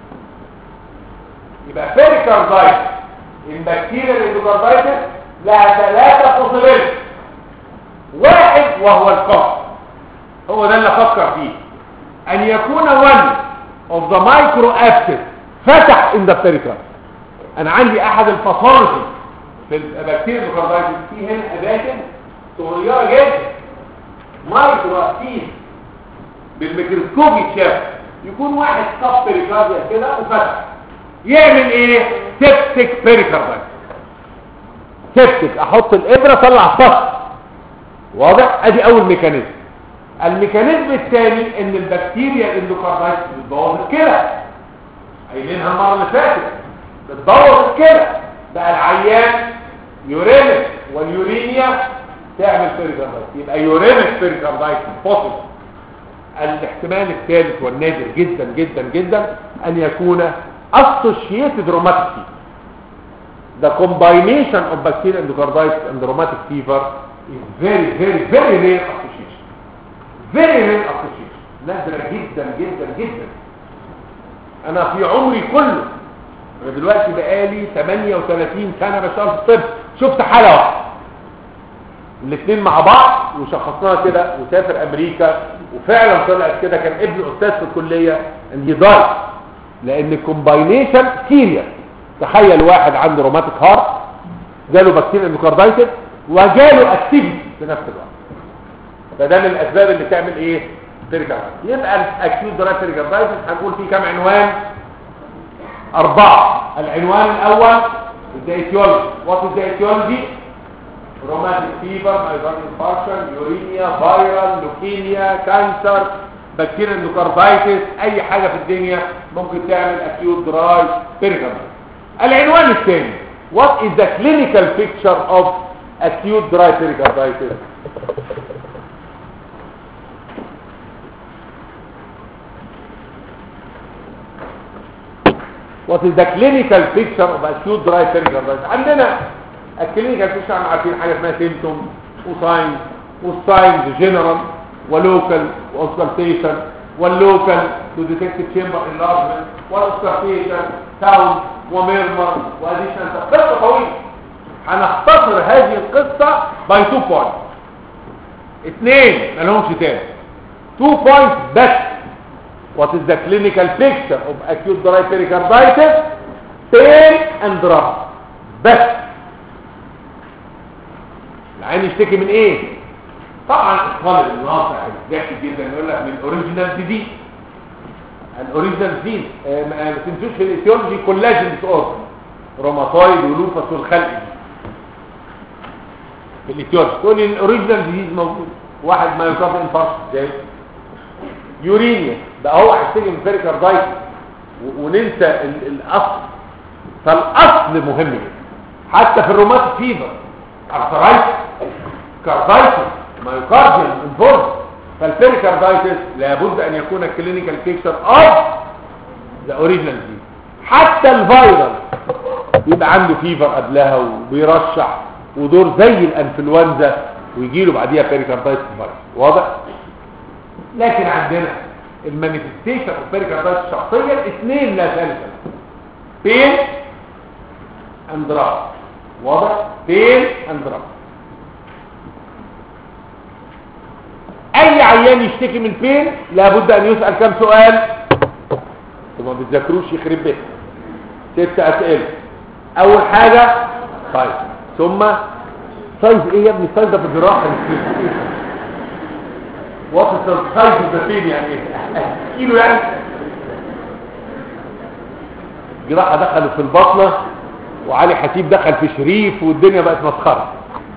يبقى بيريكاردايتس البكتيريا الاندوكاردايتس لها ثلاثه بوسيبيلتي واحد وهو الكف هو ده اللي افكر فيه ان يكون one of the micro abscess فتح in the pericardium انا عندي احد الباثولوجي في البكتيريا الاندوكاردايتس في هنا اماكن صغيره جدا مايكرو ابسيس بالميكروسكوب يتشاف يكون واحد كف بيريكارديا كده وفتح يعمل ايه سيبتك بيريكاردايتس سيبتك احط الابره اطلع فص واضح ادي اول ميكانيزم الميكانيزم الثاني ان البكتيريا الاندوكاردايتس بتبوظ الكلى قايلينها المره اللي فاتت بتدور الكلى بقى العيان يورينك واليورينيا تعمل بيريكاردايتس يبقى يورينك بيريكاردايتس بوسيبل الاحتمال الثالث والنادر جدا جدا جدا ان يكون associated rheumatic fever the combination of bacterial endocarditis and rheumatic fever is very very very rare association very rare association نادرة جدا جدا جدا انا في عمري كله انا دلوقتي بقالي 38 سنة بشتغل في الطب شفت حالة واحدة الاثنين مع بعض وشخصناها كده وسافر امريكا وفعلا طلعت كده كان ابن استاذ في الكلية ان يضايق لان الكومباينيشن سيريس تخيل واحد عنده روماتيك هارت جاله بكتيريا اندوكاردايتس وجاله اكتيفيتي في نفس الوقت فده من الاسباب اللي تعمل ايه بيريكاردايتس يبقى الاكيوت دراي بيريكاردايتس هنقول فيه كام عنوان اربعه العنوان الاول الدايتيولوجي وات الدايتيولوجي روماتيك فيبر مايوكارديال انفاركشن يورينيا فايرال لوكيميا كانسر بكتيريا اندوكاردايتس اي حاجه في الدنيا ممكن تعمل اكيوت دراي بيريكاردايتس العنوان الثاني what is the clinical picture of acute dry pericarditis what is the clinical picture of acute dry pericarditis عندنا الكلينيكال بيكتشر احنا عارفين حاجه اسمها سيمتوم وساينز والساينز جنرال ولوكال واوسكالتيشن واللوكال تو ديتكت تشامبر انلارجمنت والاوسكالتيشن ساوند وميرمر واديشن قصه طويله هنختصر هذه القصه باي تو بوينت اثنين ما لهمش تاني تو بوينت بس what is the clinical picture of acute dry pericarditis pain and drop بس العين يشتكي من ايه طبعا الطالب الناصح الذكي جدا يقول لك من اوريجينال ديزيز الاوريجينال ديزيز ما تنسوش في الايتيولوجي كولاجين ديس اوردر روماتويد ولوفس والخلق دي في الايتيولوجي تقول لي الاوريجينال ديزيز موجود واحد ما يقابل انفاركت زي يورينيا بقى هو هيشتكي من بيريكاردايتس وننسى ال- الاصل فالاصل مهم جدا حتى في الروماتيك فيفر ارثرايتس كاردايتس مايوكارديال انفورم فالبيريكاردايتس لابد ان يكون الكلينيكال بيكتشر اوف ذا اوريجينال دي حتى الفيروس يبقى عنده فيفر قبلها وبيرشح ودور زي الانفلونزا ويجي له بعديها بيريكاردايتس فيروس واضح لكن عندنا المانيفستيشن اوف بيريكاردايتس شخصيا اثنين لا ثالث بين اند دراج واضح بين اند دراج اي عيان يشتكي من بين لابد ان يسأل كم سؤال ثم ما بتذاكروش يخرب بيت ست اسئله اول حاجة طيب ثم سايز ايه يا ابني سايز ده بالجراحة وات سايز ده فين يعني ايه كيلو يعني جراحة دخلوا في البطنة وعلي حسيب دخل في شريف والدنيا بقت مسخرة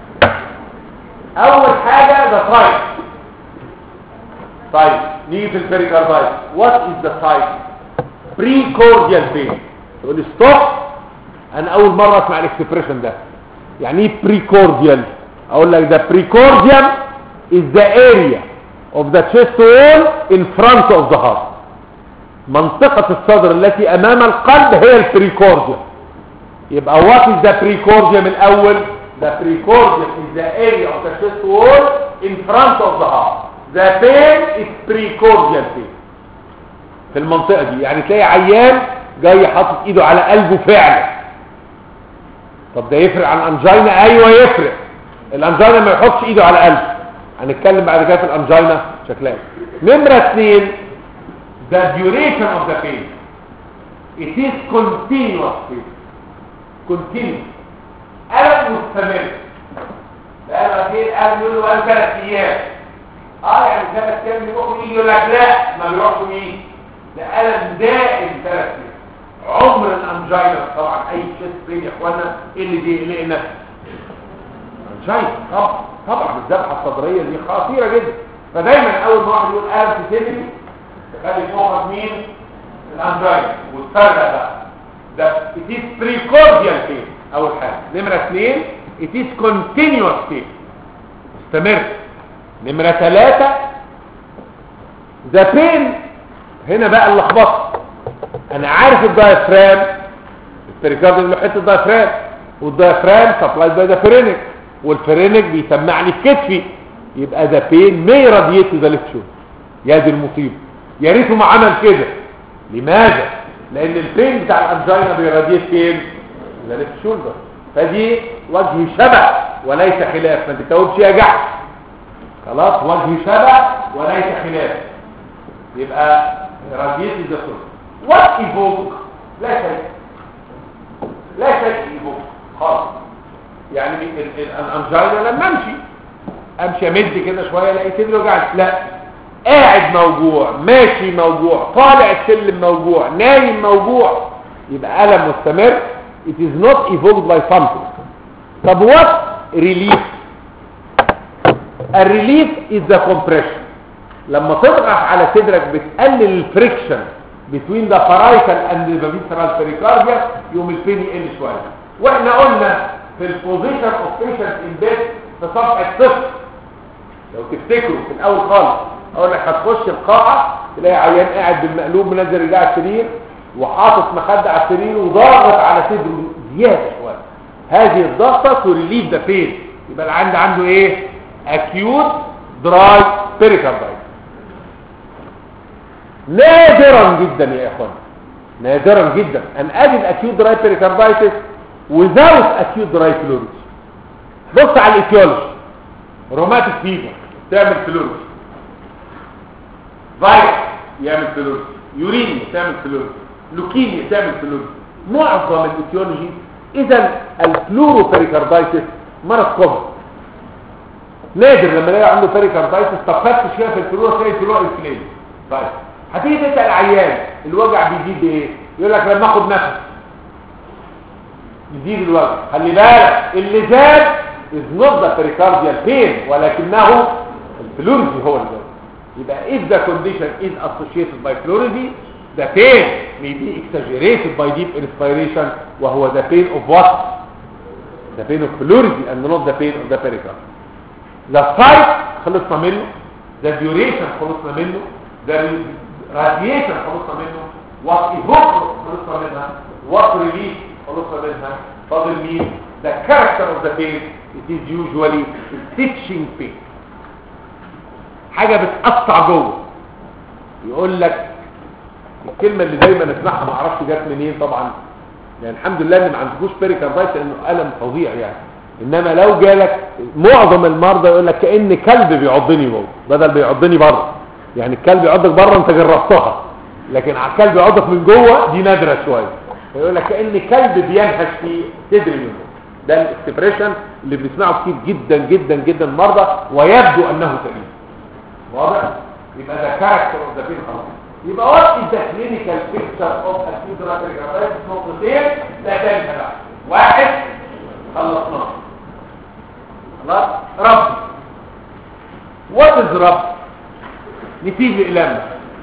اول حاجة ده سايز طيب نيجي في البريكاردايت وات از ذا سايت بري كورديال بين تقول لي ستوب انا اول مره اسمع الاكسبريشن ده يعني ايه بري كورديال اقول لك ده بري كورديال is the area of the chest wall in front of the heart منطقة الصدر التي امام القلب هي البريكورديال يبقى what is the precordium الاول the precordium is the area of the chest wall in front of the heart the pain is precordial pain في المنطقة دي يعني تلاقي عيان جاي حاطط ايده على قلبه فعلا طب ده يفرق عن انجينا ايوه يفرق الانجينا ما يحطش ايده على قلبه هنتكلم بعد كده في الانجينا شكلها إيه. نمرة اثنين the duration of the pain it is continuous pain continuous ألم مستمر بقى فين ألم يقول له بقى ثلاث أيام اه يعني ثلاث ايام بيروحوا يجي يقول لك لا ما بيروحوا يجي ده الم دائم ثلاث ايام عمر الانجينا طبعا اي شيست بين يا اخوانا ايه اللي دي قلقنا انجينا طبعا طبعا الذبحه الصدريه دي خطيره جدا فدايما اول ما واحد يقول الم في صدري تخلي فوقك مين الانجينا وتفرق بقى ده it is precordial pain اول حاجه نمره اثنين it is continuous pain مستمر نمره ثلاثة the pain هنا بقى اللخبطه انا عارف الدايفرام البريكارديوم له حته دايفرام والدايفرام سبلايد باي ذا فرينك والفرينك بيسمعني في كتفي يبقى ذا بين مي راديت ذا ليفت شولدر يا دي المصيبه يا ريته ما عمل كده لماذا لان البين بتاع الانجينا بيراديت فين ذا ليفت شولدر فدي وجه شبه وليس خلاف ما تتوبش يا جحش خلاص وجه شبه وليس خلاف يبقى راديت ذا شولدر وات ايفوك لا شيء لا شيء ايفوك خالص يعني ال- ال- الانجينا لما امشي امشي امد كده شويه الاقي صدري وجعني لا قاعد موجوع ماشي موجوع طالع السلم موجوع نايم موجوع يبقى الم مستمر it is not evoked by something طب what relief الريليف is the compression لما تضغط على صدرك بتقلل الفريكشن between the parietal and the visceral pericardia يوم البين يقل شويه واحنا قلنا في البوزيشن اوف بيشنت ان بيد في صفحه صفر لو تفتكروا في الاول خالص اقول لك هتخش القاعه تلاقي عيان قاعد بالمقلوب منزل رجليه على السرير وحاطط مخده على السرير وضاغط على صدره زياده شويه هذه الضغطه تريليف ذا بين يبقى العند عنده ايه اكيوت دراي بيريكاردايتس نادرا جدا يا اخوان نادرا جدا ان اجد اكيوت دراي بيريكاردايتس without acute dry fluoride بص على الايتيولوجي روماتيك فيفر تعمل فلوريد فايروس يعمل فلوريد يورينيا تعمل فلوريد لوكيميا تعمل فلوريد معظم الايتيولوجي اذا الفلورو بيريكاردايتس مرض كومن نادر لما الاقي عنده بيريكاردايتس طب فتش كده في الفلورو تلاقي الفلورو انفلام طيب هتيجي تسال عيان الوجع بيزيد بايه يقول لك لما اخد نفس يزيد الوجع خلي بالك اللي زاد is not the pericardial pain ولكنه الفلوريدي هو اللي زاد يبقى if the condition is associated by pleurisy the pain may be exaggerated by deep inspiration وهو the pain of what the pain of pleurisy and not the pain of the pericardium the site خلصنا منه the duration خلصنا منه the radiation خلصنا منه what evoke خلصنا منها what relief خلصنا منها فاضل مين the character of the pain it is usually stitching pain حاجة بتقطع جوه يقول لك الكلمة اللي دايما نسمعها ما اعرفش جت منين طبعا يعني الحمد لله ان ما عندكوش بيريكاردايتس لانه الم فظيع يعني انما لو جالك معظم المرضى يقول لك كان كلب بيعضني جوه بدل بيعضني بره يعني الكلب يعضك بره انت جربتها لكن على الكلب يعضك من جوه دي نادره شويه فيقول لك كان كلب بينهش في صدري من جوه ده الاكسبريشن اللي بنسمعه كتير جدا جدا جدا مرضى ويبدو انه سليم واضح يبقى ده كاركتر اوف ذا بين خلاص يبقى وات از ذا كلينيكال بيكتشر اوف اكيوت راتيكاردايتس نقطتين ده تاني بقى واحد خلصناه خلاص رب وات از رب نسيب الاقلام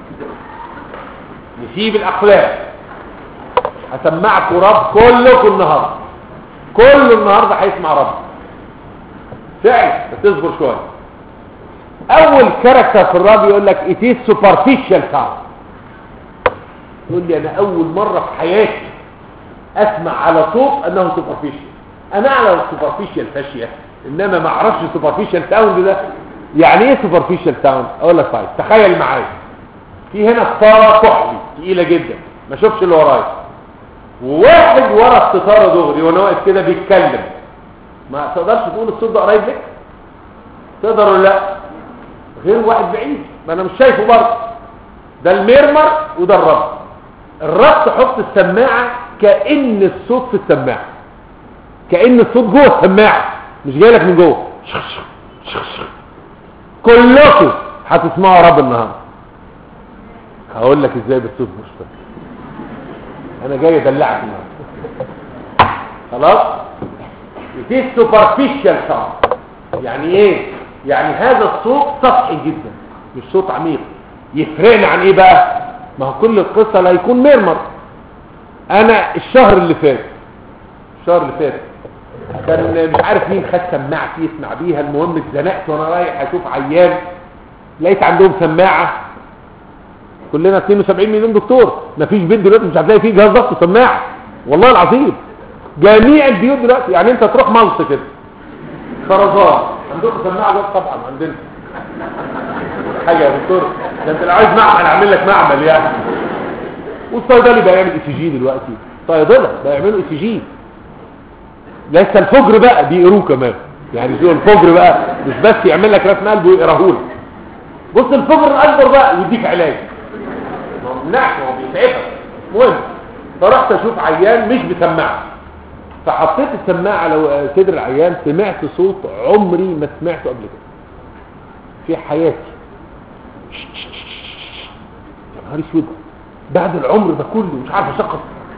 نسيب الاقلام هسمعكم رب كلكم النهارده كل النهارده هيسمع رب فعلا تصبر شويه اول كاركتر في الراب يقول لك it is superficial sound يقول لي انا اول مره في حياتي اسمع على صوت انه superficial انا اعلم superficial فاشيه انما ما اعرفش superficial sound ده يعني ايه superficial sound اقول لك طيب تخيل معايا في هنا ستاره كحلي تقيله جدا ما اشوفش اللي ورايا وواحد ورا الستاره دغري وانا واقف كده بيتكلم ما تقدرش تقول الصوت ده قريب لك تقدر ولا لا غير واحد بعيد ما انا مش شايفه برضه ده الميرمر وده الرب الرب تحط السماعه كان الصوت في السماعه كان الصوت جوه السماعه مش جاي لك من جوه شخ شخ شخ شخ. كلكم هتسمعوا رب النهارده هقول لك ازاي بالصوت مش فاكر انا جاي ادلعك النهارده خلاص دي سوبرفيشال sound يعني ايه يعني هذا الصوت سطحي جدا مش صوت عميق يفرقنا عن ايه بقى ما هو كل القصة لا يكون ميرمر انا الشهر اللي فات الشهر اللي فات كان مش عارف مين خد سماعتي يسمع بيها المهم اتزنقت وانا رايح اشوف عيان لقيت عندهم سماعة كلنا 72 مليون دكتور مفيش بيت دلوقتي مش هتلاقي فيه جهاز ضغط وسماعة والله العظيم جميع البيوت دلوقتي يعني انت تروح ملص كده خرزان عندكم سماعة جهاز طبعا عندنا حاجة يا دكتور ده انت لو عايز معمل اعمل لك معمل يعني والصيدلي بقى يعمل اي سي جي دلوقتي صيدله بقى يعملوا اي سي جي لسه الفجر بقى بيقروه كمان يعني شو الفجر بقى مش بس يعمل لك رسم قلب ويقراه لك بص الفجر الاكبر بقى يديك علاج ما هو منعش ما هو بيتعبك المهم فرحت اشوف عيان مش بسماعه فحطيت السماعه على صدر العيان سمعت صوت عمري ما سمعته قبل كده في حياتي يا نهار اسود بعد العمر ده كله مش عارف اشخص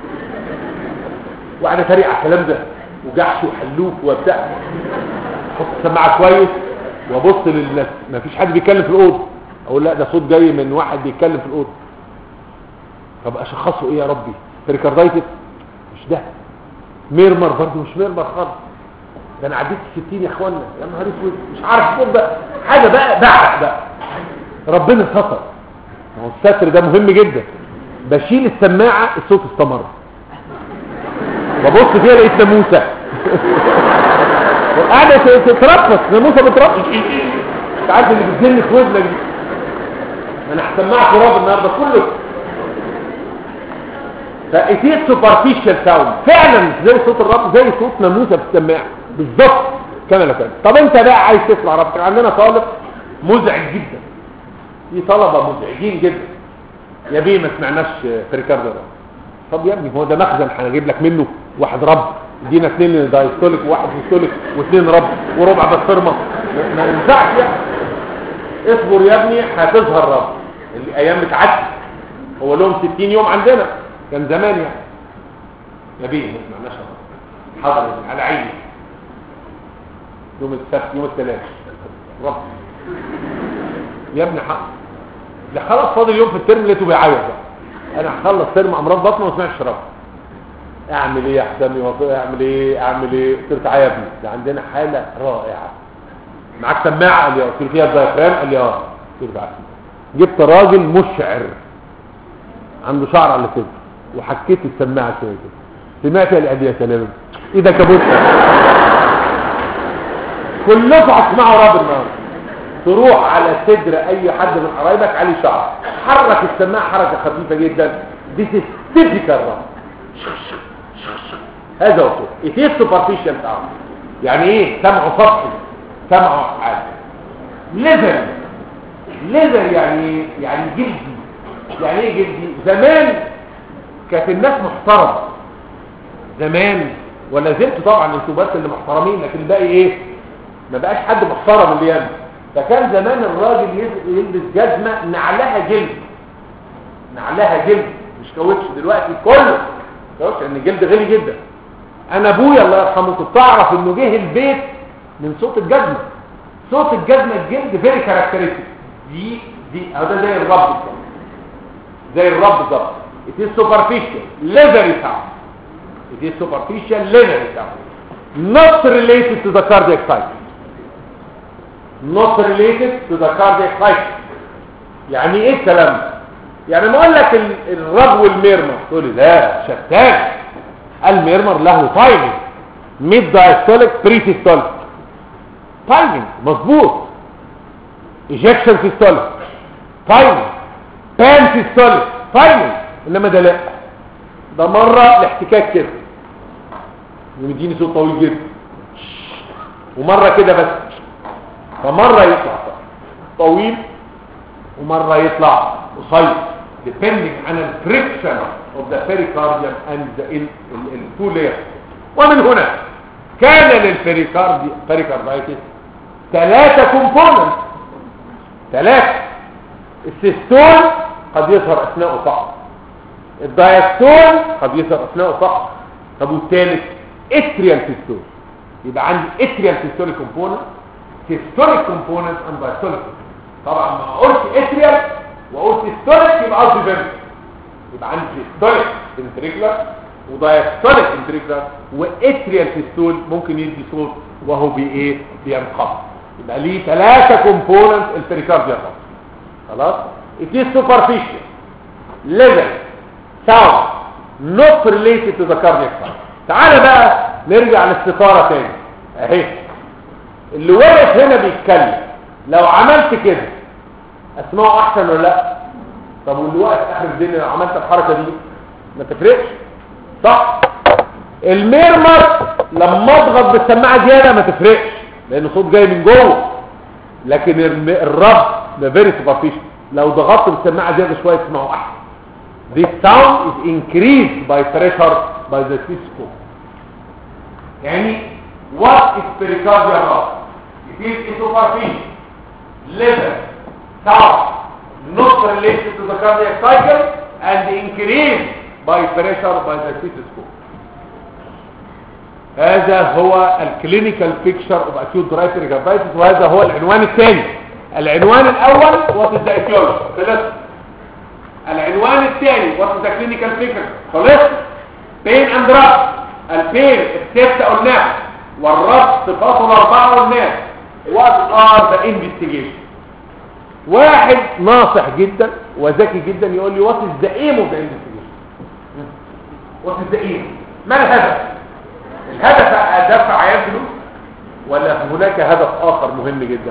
وقعد اتريق على الكلام ده وجحش وحلوف وبتاع احط السماعه كويس وابص للناس ما فيش حد بيتكلم في الاوضه اقول لا ده صوت جاي من واحد بيتكلم في الاوضه طب اشخصه ايه يا ربي بريكاردايتس مش ده ميرمر برضه مش ميرمر خالص ده انا عديت ال 60 يا اخوانا يا نهار اسود مش عارف ايه بقى حاجه بقى بعد بقى ربنا ستر ما هو الستر ده مهم جدا بشيل السماعه الصوت استمر ببص فيها لقيت ناموسه قاعده تترفس ناموسه بترفس انت عارف اللي بتزن في ودنك دي انا هسمعك راب النهارده كله فإتيت سوبرفيشال ساوند فعلا زي صوت الرب زي صوت ناموسه في السماعه بالظبط كما لو كان طب انت بقى عايز تسمع رب كان عندنا طالب مزعج جدا في طلبه مزعجين جدا يا بيه ما سمعناش فريكاردو ده طب يا ابني هو ده مخزن هنجيب لك منه واحد رب ادينا اثنين دايستوليك وواحد سيستوليك واثنين رب وربع بسطرمه ما ينفعش يعني اصبر يا ابني هتظهر رب الايام بتعدي هو لهم 60 يوم عندنا كان زمان يعني يا بيه ما سمعناش رب حاضر على عيني يوم السبت يوم الثلاث رب يا ابني حق ده خلاص فاضل يوم في الترم لقيته بيعيط بقى انا هخلص ترم امراض بطن وما سمعتش رب اعمل ايه يا حسامي اعمل ايه اعمل ايه قلت له تعالى يا ابني ده عندنا حاله رائعه معاك سماعه قال لي اه قلت له فيها الدايفرام قال لي اه قلت له تعالى جبت راجل مشعر عنده شعر على كده وحكيت السماعه شويه كده سمعت يا يا سلام ايدك ابوس كلكم هتسمعوا راب النهارده تروح على صدر اي حد من قرايبك عليه شعر حرك السماعه حركه خفيفه جدا دي تيبيكال راب هذا هو it is superficial sound يعني ايه سمعه سطحي سمعه عادي ليزر ليزر يعني يعني جلدي يعني ايه جلدي زمان كانت الناس محترمه زمان ولا زلت طبعا انتوا بس اللي محترمين لكن الباقي ايه ما بقاش حد محترم اللي يلبس فكان زمان الراجل يلبس جزمه نعلها جلد نعلها جلد مش كاوتش دلوقتي كله كاوتش لان الجلد غالي جدا انا ابويا الله يرحمه كنت اعرف انه جه البيت من صوت الجزمه صوت الجزمه الجلد فيري كاركترستيك دي دي اهو ده زي الرب بالظبط زي الرب بالظبط it is superficial leathery sound it is superficial leathery sound not related to the cardiac cycle not related to the cardiac cycle يعني ايه الكلام ده يعني ما اقول لك الرب والميرمر تقول لي لا شتان الميرمر له تايمنج ميد دايستوليك بري سيستوليك تايمنج مظبوط ايجكشن سيستوليك تايمنج بان سيستوليك تايمنج انما ده لا ده مره الاحتكاك كده ومديني صوت طويل جدا ومره كده بس فمره يطلع طويل ومره يطلع قصير depending on the friction of the pericardium and the in, in, in two layers ومن هنا كان للبريكاردايتس ثلاثة كومبوننت ثلاثة السيستول قد يظهر اثناء فقط الدايستول قد يظهر اثناء فقط طب والثالث اتريال سيستول يبقى عندي اتريال سيستوليك كومبوننت سيستوليك كومبوننت اند دايستوليك طبعا ما اقولش اتريال واقول سيستوليك يبقى قصدي فيرتيكال يبقى عندي سيستوليك فنتريكولار ودايستوليك فنتريكولار واتريال سيستول ممكن يدي صوت وهو بايه بينقبض يبقى ليه ثلاثه كومبوننت البريكارديا خلاص it is superficial level sound not related to the cardiac cycle تعالى بقى نرجع للستاره تاني اهي اللي واقف هنا بيتكلم لو عملت كده اسمعه احسن ولا لا طب واللي واقف اخر الدنيا لو عملت الحركه دي ما تفرقش صح الميرمر لما اضغط بالسماعه زياده ما تفرقش لان الصوت جاي من جوه لكن الم- الرب ده فيري سوبرفيشال لو ضغطت بالسماعه زياده شويه تسمعه احسن This sound is increased by pressure by the stethoscope. يعني what is pericardial rub? It is a superficial level sound not related to the cardiac cycle and increased by pressure by the stethoscope. هذا هو الكلينيكال بيكتشر اوف اكيوت دراي pericarditis وهذا هو العنوان الثاني العنوان الاول وات از ذا etiology خلص العنوان الثاني وات از ذا كلينيكال بيكتشر خلص بين اند رب البين الستة قلناها والرب صفاته الاربعه قلناها وات ار ذا انفستيجيشن واحد ناصح جدا وذكي جدا يقول لي وات از ذا ايم اوف ذا انفستيجيشن وات از ذا ايم ما الهدف الهدف دفع عيان فلوس ولا هناك هدف اخر مهم جدا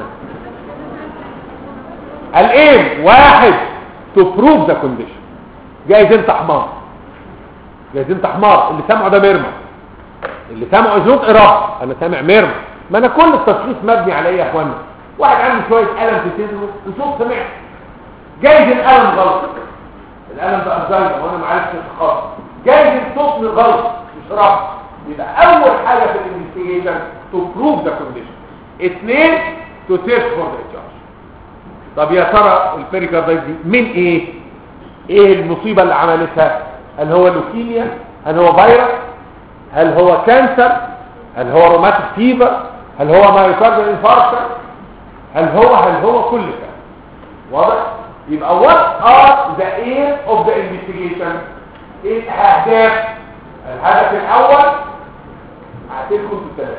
الايم واحد to prove the condition جايز انت حمار جايز انت حمار اللي سامعه ده ميرمر اللي سامعه زنوط قراءة انا سامع ميرمر ما انا كل التشخيص مبني على ايه يا اخوانا واحد عنده شوية ألم في صدره وصوت سمعت جايز الألم غلط الألم ده أبزايد وانا ما عرفتش اتخاص جايز الصوت غلط مش رفض يبقى اول حاجة في الانفستيجيشن to prove the condition اثنين to search for the charge طب يا ترى البيريكاردايت دي من ايه ايه المصيبة اللي عملتها هل هو لوكيميا هل هو فيروس هل هو كانسر هل هو روماتيك فيفر هل هو مايوكارديال انفاركشن هل هو هل هو كل ده واضح يبقى what are the aim of the investigation ايه الاهداف الهدف الاول هتلكم في الثلاثة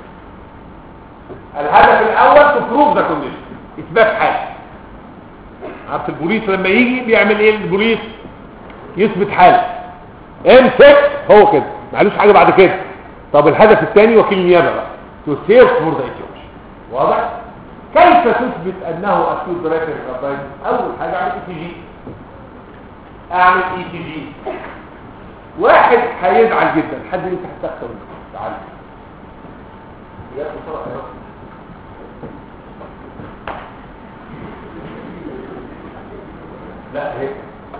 الهدف الاول to prove the condition اثبات حاله عارف البوليس لما يجي بيعمل ايه البوليس يثبت حاله امسك هو كده معلوش حاجه بعد كده طب الهدف الثاني وكيل النيابه بقى to search for the etiology واضح كيف تثبت انه acute brachial carditis اول حاجه اعمل اي تي جي اعمل اي تي جي واحد هيزعل جدا حد انت هتستخدم تعال يا بسرعه يا رب. لا هيك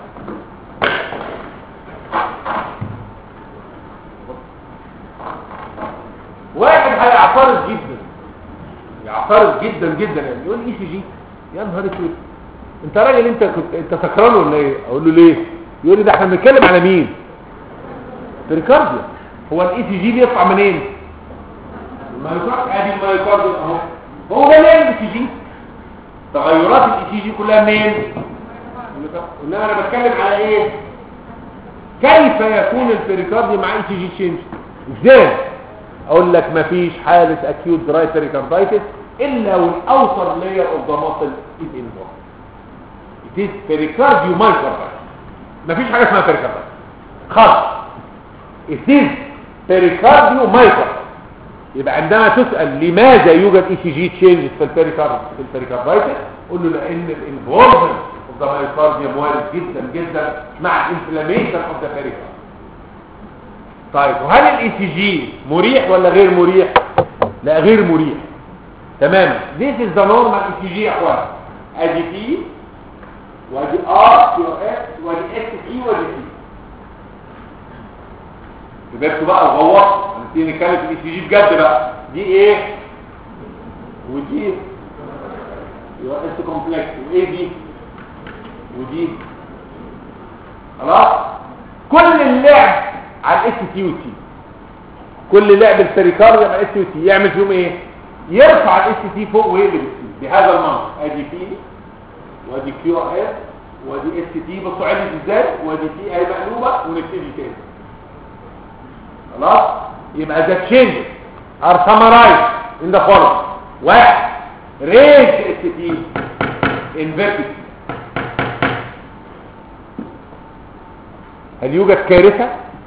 واحد هيعترض جدا يعترض جدا جدا يعني يقول اي سي جي يا نهار اسود انت راجل انت كنت انت سكران ولا ايه اقول له ليه يقول لي ده احنا بنتكلم على مين بريكارديا هو الاي سي جي بيطلع منين المايوكارديا ادي المايوكارديا اهو هو ده ليه الاي سي جي تغيرات الاي سي جي كلها منين انما انا بتكلم على ايه كيف يكون البريكارديا مع اي سي جي تشينج ازاي اقول لك مفيش حاله اكيوت دراي بيريكاردايتس الا والاوتر لاير اوف ذا ماسل از انفولد it is pericardiomyocarditis مفيش حاجه اسمها بيريكاردايتس خالص it is pericardiomyocarditis يبقى عندما تسال لماذا يوجد اي سي جي تشينجز في البيريكارد في البيريكاردايتس قول له لان الانفولفمنت اوف ذا مايوكارديوم وارد جدا جدا مع الانفلاميشن اوف ذا بيريكارد طيب وهل الاي سي جي مريح ولا غير مريح لا غير مريح تمام this is the normal اي سي جي يا اخوان ادي بي وادي ار كيو اس وادي اس اي وادي سي يبقى انتوا بقى غوط هنبتدي نتكلم في الاي سي جي بجد بقى دي ايه ودي يبقى اس كومبلكس وايه دي ودي خلاص كل اللعب على الاس تي وتي كل لعب البريكارديوم على الاس تي وتي يعمل فيهم ايه يرفع الاس تي فوق ويقلب السي بهذا المنظر ادي بي وادي كيو اس ودي اس تي بصوا عدت ازاي ودي تي اهي مقلوبه ونبتدي تاني خلاص يبقى ذا تشينج ار سمرايز ان ذا فولوينج واحد ريز اس تي انفيرتد هل يوجد كارثه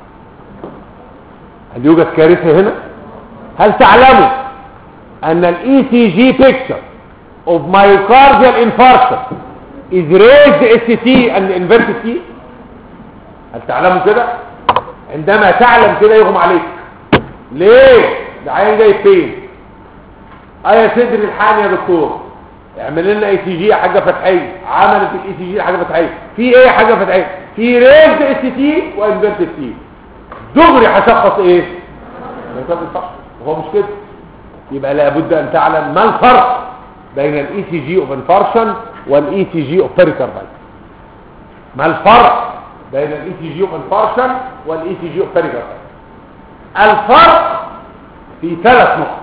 هل يوجد كارثه هنا هل تعلموا ان الاي سي جي بيكتشر of myocardial infarction is raised ST and inverted T هل تعلموا كده عندما تعلم كده يغم عليك ليه ده عين جاي فين اه يا صدر الحقني يا دكتور اعمل لنا اي سي جي يا حاجه فتحيه عملت الاي سي جي يا حاجه فتحيه في ايه يا حاجه فتحيه في ريزد اس تي وانفيرتد تي دغري هشخص ايه ما هو مش كده يبقى لابد ان تعلم ما الفرق بين الاي سي جي اوف انفارشن والاي سي جي اوف بيريكاردايتس ما الفرق بين الاي سي جي اوف انفارشن والاي سي جي اوف بيريكاردايتس الفرق في ثلاث نقط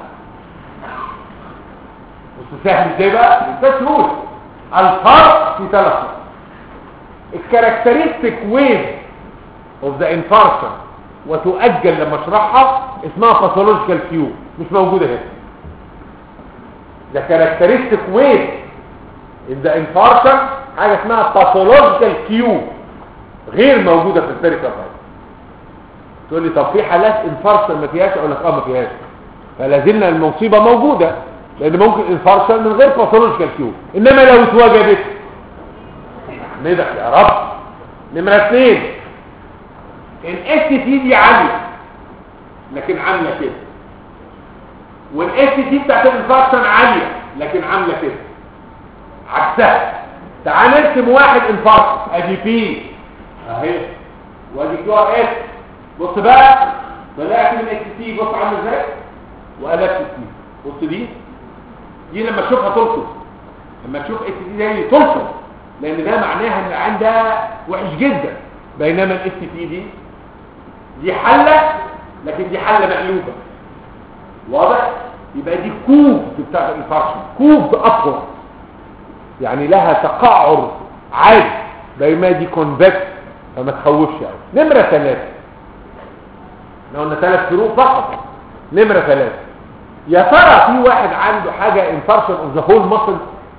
بص سهل ازاي بقى ده سهول الفرق في ثلاث نقط الكاركترستيك ويف اوف ذا انفارشن وتؤجل لما اشرحها اسمها باثولوجيكال كيو مش موجوده هنا the characteristic weight in the infarction حاجة اسمها pathological cue غير موجودة في البيريكاردايت تقول لي طب في حالات انفارشن ما فيهاش اقول لك اه ما فيهاش فلازلنا المصيبة موجودة لان ممكن انفارشن من غير pathological cue انما لو اتوجدت ندخ يا رب نمرة اثنين الاس تي دي عالية لكن عاملة كده والاس تي بتاعت الانفاركشن عاليه لكن عامله كده عكسها تعال نرسم واحد انفاركشن ادي بي اهي وادي كيو ار اس بص بقى طلعت من الاس تي بص عامل ازاي وقلبت تي بص دي دي لما تشوفها تلصق لما تشوف اس تي دي تلصق لان ده معناها ان العين ده وحش جدا بينما الاس تي دي دي حله لكن دي حله مقلوبه واضح يبقى دي كوب بتاع الانفاركشن كوب ابور يعني لها تقعر عادي بينما دي كونفكس فما تخوفش قوي نمره ثلاثة احنا قلنا ثلاث فروق فقط نمره ثلاثة يا ترى في واحد عنده حاجه انفاركشن اوف ذا هول ماسل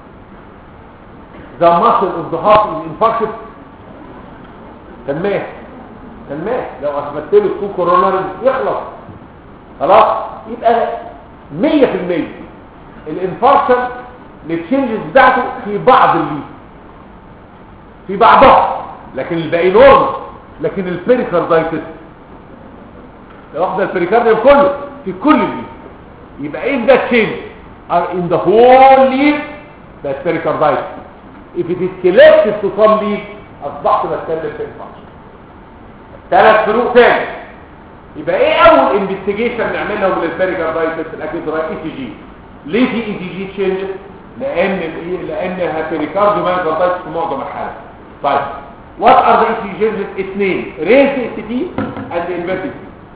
ذا ماسل اوف ذا هارت انفاركشن تنميه تنميه لو اثبتت له تو كوروناري يخلص خلاص يبقى 100% الانفاركشن التشنجز بتاعته في بعض الليد في بعضها لكن الباقي نورمال لكن البريكاردايتس واخده البريكارديوم كله في كل الليد يبقى if the change are in the whole lead that's pericarditis if it is selected to some lead اصبحت بتكلم في انفاركشن ثلاث فروق تاني يبقى ايه اول انفستيجيشن نعملها من البيريكاردايتس الاكيدراي اي تي جي ليه في اي تي جي تشينجز لان الايه لان البيريكارديو مايكاردايتس في معظم الحالات طيب وات ار ذا اي تي جينجز اثنين ريز اس تي اند انفيرتد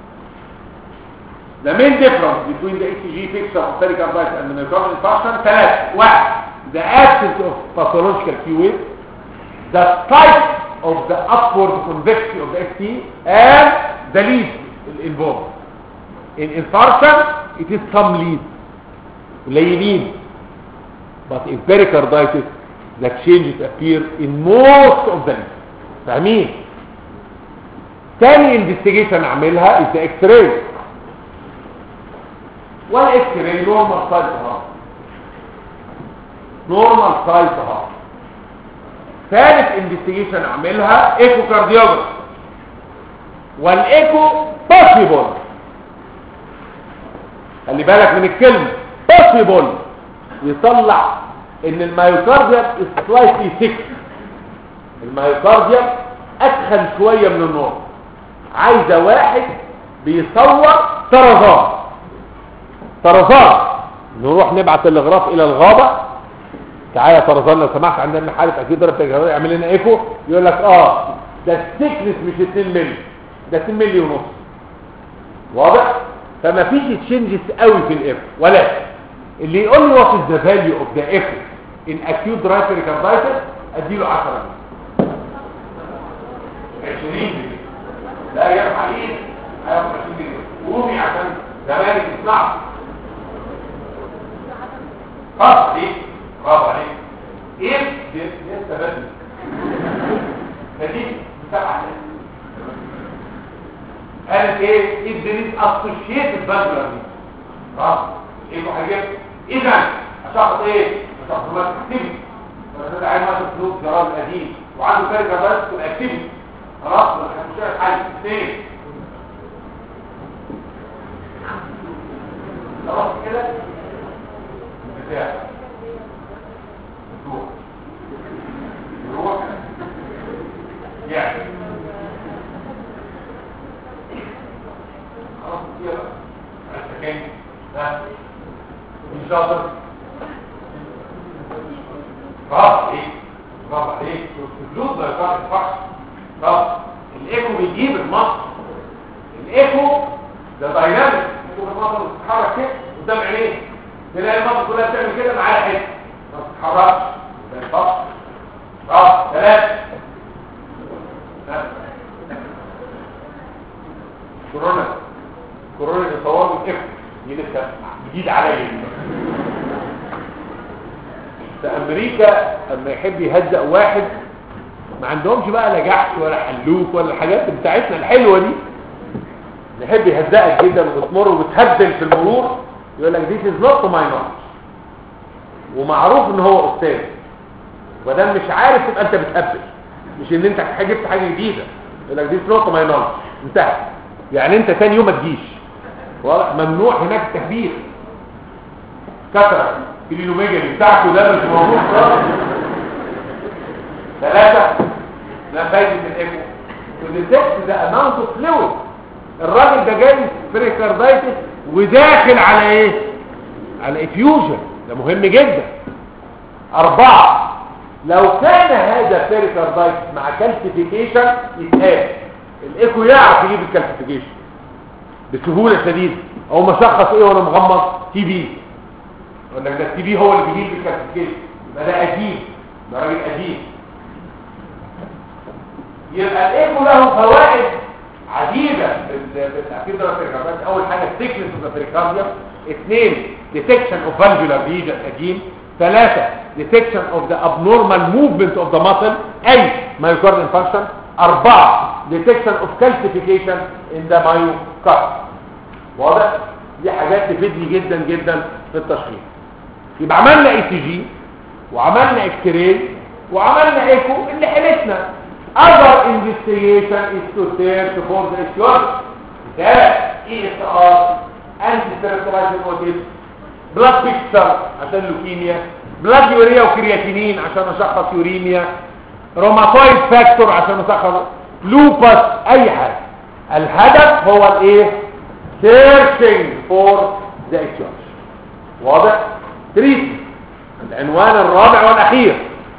The main difference between the ECG picture of pericarditis and the myocardial infarction ثلاثة واحد the absence of pathological fluid the type of the upward convexity of the ST and the lead involved in infarction it is some lead قليلين but in pericarditis the changes appear in most of the leads فاهمين تاني investigation اعملها is the x-ray والاكس راي نورمال سايز اهو نورمال سايز اهو ثالث انفستيجيشن اعملها ايكو كارديوجرافي والايكو بوسيبل خلي بالك من الكلمه بوسيبل يطلع ان المايوكارديوم سلايتلي سيك المايوكارديوم ادخل شويه من النور عايزه واحد بيصور طرزان طرزان نروح نبعت الاغراف الى الغابه تعالى يا طرزان لو سمحت عندنا حاله اكيد ضرب تجاريه اعمل لنا ايكو يقول لك اه ده الثيكنس مش 2 مللي ده 2 مللي ونص واضح فما فيش تشينجز قوي في الايكو ولا اللي يقول لي وات از ذا فاليو اوف ذا ايكو ان اكيوت رايت ريكاردايتس اديله 10 جنيه 20 جنيه لا يرفع ايد هياخد 20 جنيه قومي عشان زمانك تسمع برافو عليك برافو عليك ايه لسه بدري نتيجه سبعة قالت ايه ايه الدليل اسوشيتد بانجلر دي خلاص ايه حاجات اذا اشخص ايه اشخص ما تكتبي فانا ده عايز مثلا فلوس جرام قديم وعنده كارثه بس تبقى اكتبي خلاص مش عارف حاجه اثنين خلاص كده بتاع بتروح يروح يعني خلاص كده انت كان ها مين شاطر برافو عليك برافو عليك الفلوس ده يطلع الفحص طب الايكو بيجيب المصر الايكو ده دايناميك شوف المصر بتتحرك كده قدام عينيه تلاقي المصر كلها بتعمل كده معاها حته ما بتتحركش ده الفحص طب ثلاثه كورونا كورونا يصور من اف دي لسه جديد عليا في امريكا اما يحب يهزق واحد ما عندهمش بقى لا جحش ولا حلوف ولا الحاجات بتاعتنا الحلوه دي يحب يهزقك جدا وتمر وتهبل في المرور يقول لك this is not my knowledge ومعروف ان هو استاذ ودام مش عارف تبقى انت بتهبل مش ان انت جبت حاجه جديده يقول لك this is not my knowledge انتهى يعني انت تاني يوم ما تجيش واضح ممنوع هناك التهبيل كثره كلينوميجالي بتاعته ده مش موجود خالص ثلاثة ما فايدة الايكو to detect the amount of fluid الراجل ده جاي بريكاردايتس وداخل على ايه على افيوجن ده مهم جدا اربعة لو كان هذا بريكاردايتس مع كالسيفيكيشن يتقال الايكو يعرف يجيب الكالسيفيكيشن بسهولة شديدة او مشخص ايه وانا مغمض تي بي يقول لك ده التي بي هو اللي بيجيب الكالسيفيكيشن يبقى ده قديم ده راجل قديم يبقى الايكو له فوائد عديدة في الأكيدرا بريكارديا أول حاجة thickness of the pericardium اثنين detection of valvular region again ثلاثة detection of the abnormal movement of the muscle أي myocardial function أربعة detection of calcification in the myocardium واضح؟ دي حاجات تفيدني جدا جدا في التشخيص يبقى عملنا اي سي جي وعملنا اكس راي وعملنا ايكو اللي حلتنا other investigation is to search for the etiology ده ESR anti-steroidal motif blood picture عشان لوكيميا blood يوريا وكرياتينين عشان اشخص يوريميا روماتويد فاكتور عشان اشخص لوبس اي حاجه الهدف هو الايه searching for the etiology واضح تريد العنوان الرابع والاخير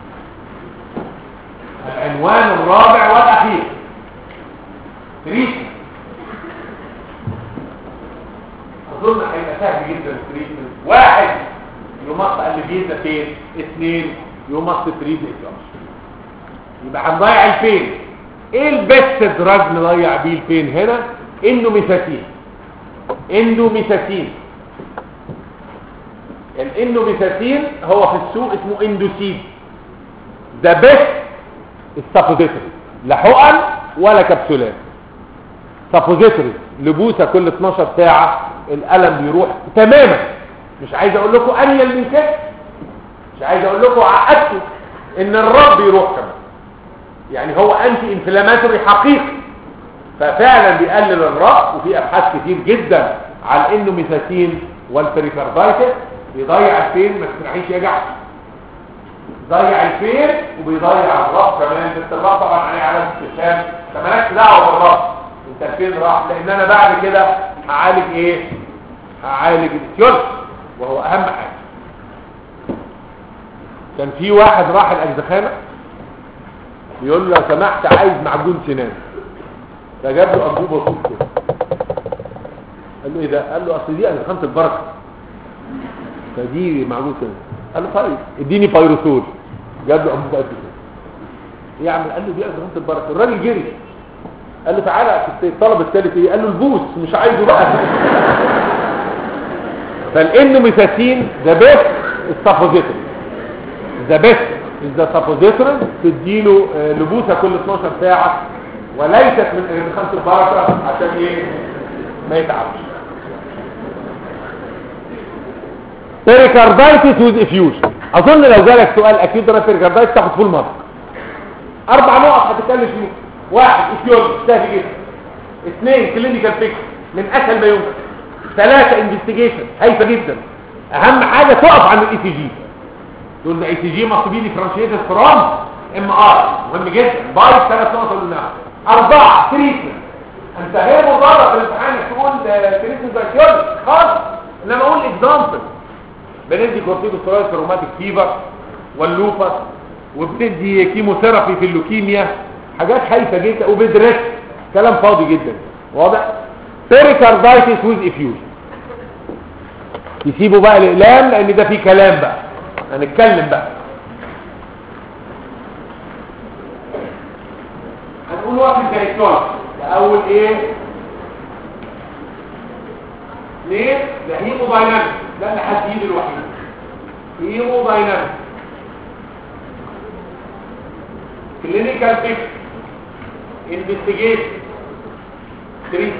العنوان الرابع والاخير تريتمنت اظن هيبقى سهل جدا التريتمنت واحد يمص اللي فين اثنين يمص تريد اكلاش يبقى هنضيع البين ايه البست دراج نضيع بيه البين هنا اندوميثاتين اندوميثاتين الاندوميثاتين هو في السوق اسمه اندوسيد ذا بيست السابوزيتوري لا حقن ولا كبسولات سابوزيتوري لبوسه كل 12 ساعه الالم بيروح تماما مش عايز اقول لكم انيل من كده مش عايز اقول لكم عقدته ان الرب يروح كمان يعني هو انتي انفلاماتوري حقيقي ففعلا بيقلل الرب وفي ابحاث كتير جدا على انه ميثاتين والبريكاردايتس بيضيع الفين ما تسمعيش يا جحش ضيع الفين وبيضيع الرب كمان انت الرب طبعا عليه علامه استفهام انت مالكش دعوه بالرب انت الفين راح لان انا بعد كده هعالج ايه هعالج الاتيولوجي وهو اهم حاجه كان في واحد راح الاجزخانه بيقول له لو سمحت عايز معجون سنان فجاب له انبوبه بسيط كده قال له ايه ده قال له اصل دي اجزخانه البركه فدي معجون سنان قال له طيب اديني بايروسول جاب له انبوبه قد كده يعمل قال له دي اجزخانه البركه الراجل جري قال له تعالى الطلب الثالث ايه قال له البوس مش عايزه بقى فالانوميثاسين ذا بيست السابوزيتوري ذا بيست ذا سابوزيتوري تديله آه، لبوسه كل 12 ساعه وليست من من خمس البركه عشان ايه ما يتعبش بيريكاردايتس ويز افيوجن اظن لو جالك سؤال اكيد ده بيريكاردايتس تاخد فول مارك اربع نقط هتتكلم فيهم واحد افيوجن سهل جدا اثنين كلينيكال بيكس من اسهل ما يمكن ثلاثة انفستيجيشن هايفه جدا اهم حاجه تقف عند الاي سي جي تقول ده اي سي جي مطلوبين ديفرنشيتد فروم ام ار مهم جدا باي ثلاث نقط قلناها اربعه تريتمنت انت غير مضطر في الامتحان تقول تريتمنت باكيولوجي خالص انما اقول اكزامبل بندي كورتيكوستيرويد في الروماتيك فيفر واللوبس وبندي كيموثيرابي في اللوكيميا حاجات هايفه جدا وبدرس كلام فاضي جدا واضح بيريكاردايتس ويز افيوجن يسيبوا بقى الاقلام لان ده فيه كلام بقى هنتكلم بقى هنقول وقت الدايكتول اول ايه اثنين ده هيمودايناميك ده اللي هتجيب الوحيد هيمودايناميك كلينيكال بيكس انفستيجيشن تريت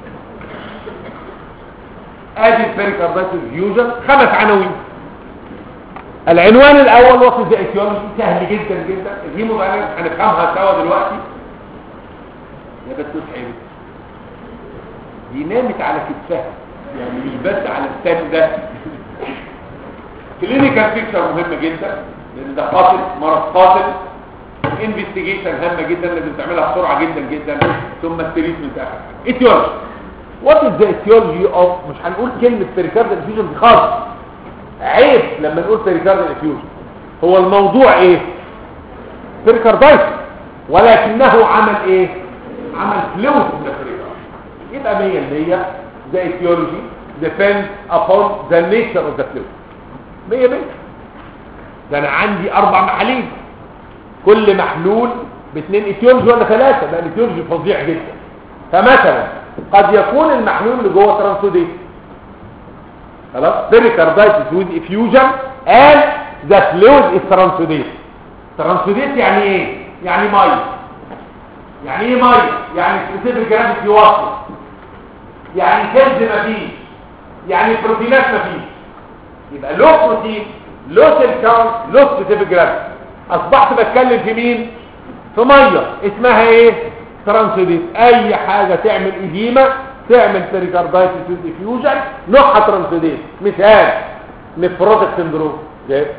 ادي البيريكاردايتس فيوجن خمس عناوين العنوان الاول وصف ذا ايتيولوجي سهل جدا جدا الهيمودايناميك هنفهمها سوا دلوقتي يا بس حلو دي نامت على كتفها يعني مش بس على الثاني ده كلينيكال بيكتشر مهمه جدا لان ده قاتل مرض قاتل انفستيجيشن هامه جدا لازم تعملها بسرعه جدا جدا ثم التريتمنت اخر ايتيولوجي وات از ذا ايتيولوجي اوف مش هنقول كلمه بيريكاردال انفيوجن دي خالص عيب لما نقول بيريكاردال انفيوجن هو الموضوع ايه بيريكاردايتس ولكنه عمل ايه عمل فلويد في البريكارد يبقى 100% the etiology depends upon the nature of the fluid 100 100 ده انا عندي اربع محاليل كل محلول باثنين ايتيولوجي ولا ثلاثه ده الايتيولوجي فظيع جدا فمثلا قد يكون المحلول اللي جوه ترانسوديت خلاص بيريكاردايتس ويز افيوجن and the fluid is ترانسوديت ترانسوديت يعني ايه يعني ميه يعني ايه ميه يعني سبيسيفيك جرافيتي واصل يعني سيلز مفيش يعني بروتينات مفيش يبقى لو بروتين لو سيل كاونت لو سبيسيفيك جرافيتي اصبحت بتكلم في مين في ميه اسمها ايه ترانسيديت اي حاجه تعمل اديمه تعمل بيريكاردايتس ديفيوجن نوعها ترانسيديت مثال نفروتك سندروم يس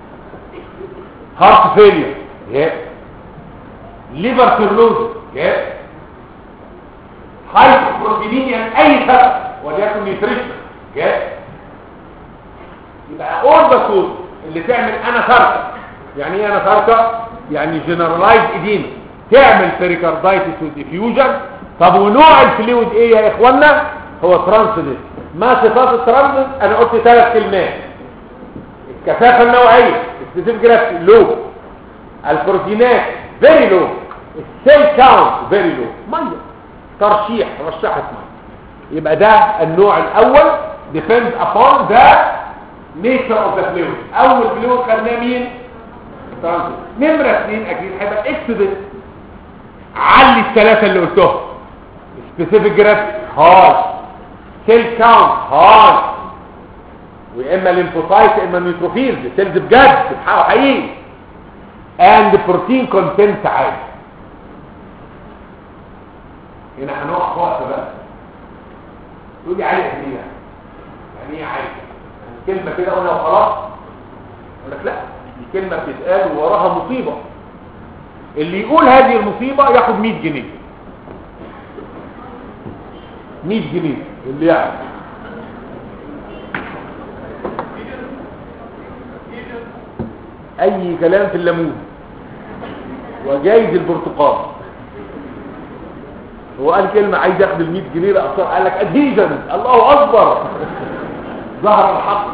هارت فيلير يس ليفر سيرلوز يس هايبروتينيا اي سبب وليكن نيوتريشن يس يبقى اول بسوط اللي تعمل انا تركه يعني ايه انا تركه يعني جنرالايز اديما تعمل بيريكاردايتس وديفيوجن طب ونوع الفلويد ايه يا اخوانا هو ترانسيدنت ما صفات الترانسيدنت انا قلت ثلاث كلمات الكثافه النوعيه سبيسيفيك جرافيتي لو البروتينات فيري لو السيل كاونت فيري لو ميه ترشيح رشحت ميه يبقى ده النوع الاول depends upon the nature of the fluid اول فلويد خدناه مين ترانزيت نمرة اثنين اكيد هيبقى اكسبت علي الثلاثة اللي قلتهم سبيسيفيك جرافيك هاي سيل كاونت هاي واما الليمفوسايت اما النيوتروفيلز سيلز بجد بتحقق حقيقي اند بروتين كونتنت عالي هنا هنقف وقت بقى تقول لي عالي اهميه يعني ايه عالي يعني كلمه كده قلنا وخلاص اقول لك لا دي كلمة بتتقال ووراها مصيبة اللي يقول هذه المصيبة ياخد 100 جنيه 100 جنيه اللي يعني اي كلام في الليمون وجايز البرتقال هو قال كلمة عايز ياخد ال 100 جنيه لأبصار قال لك ادهيجن الله اكبر ظهر الحق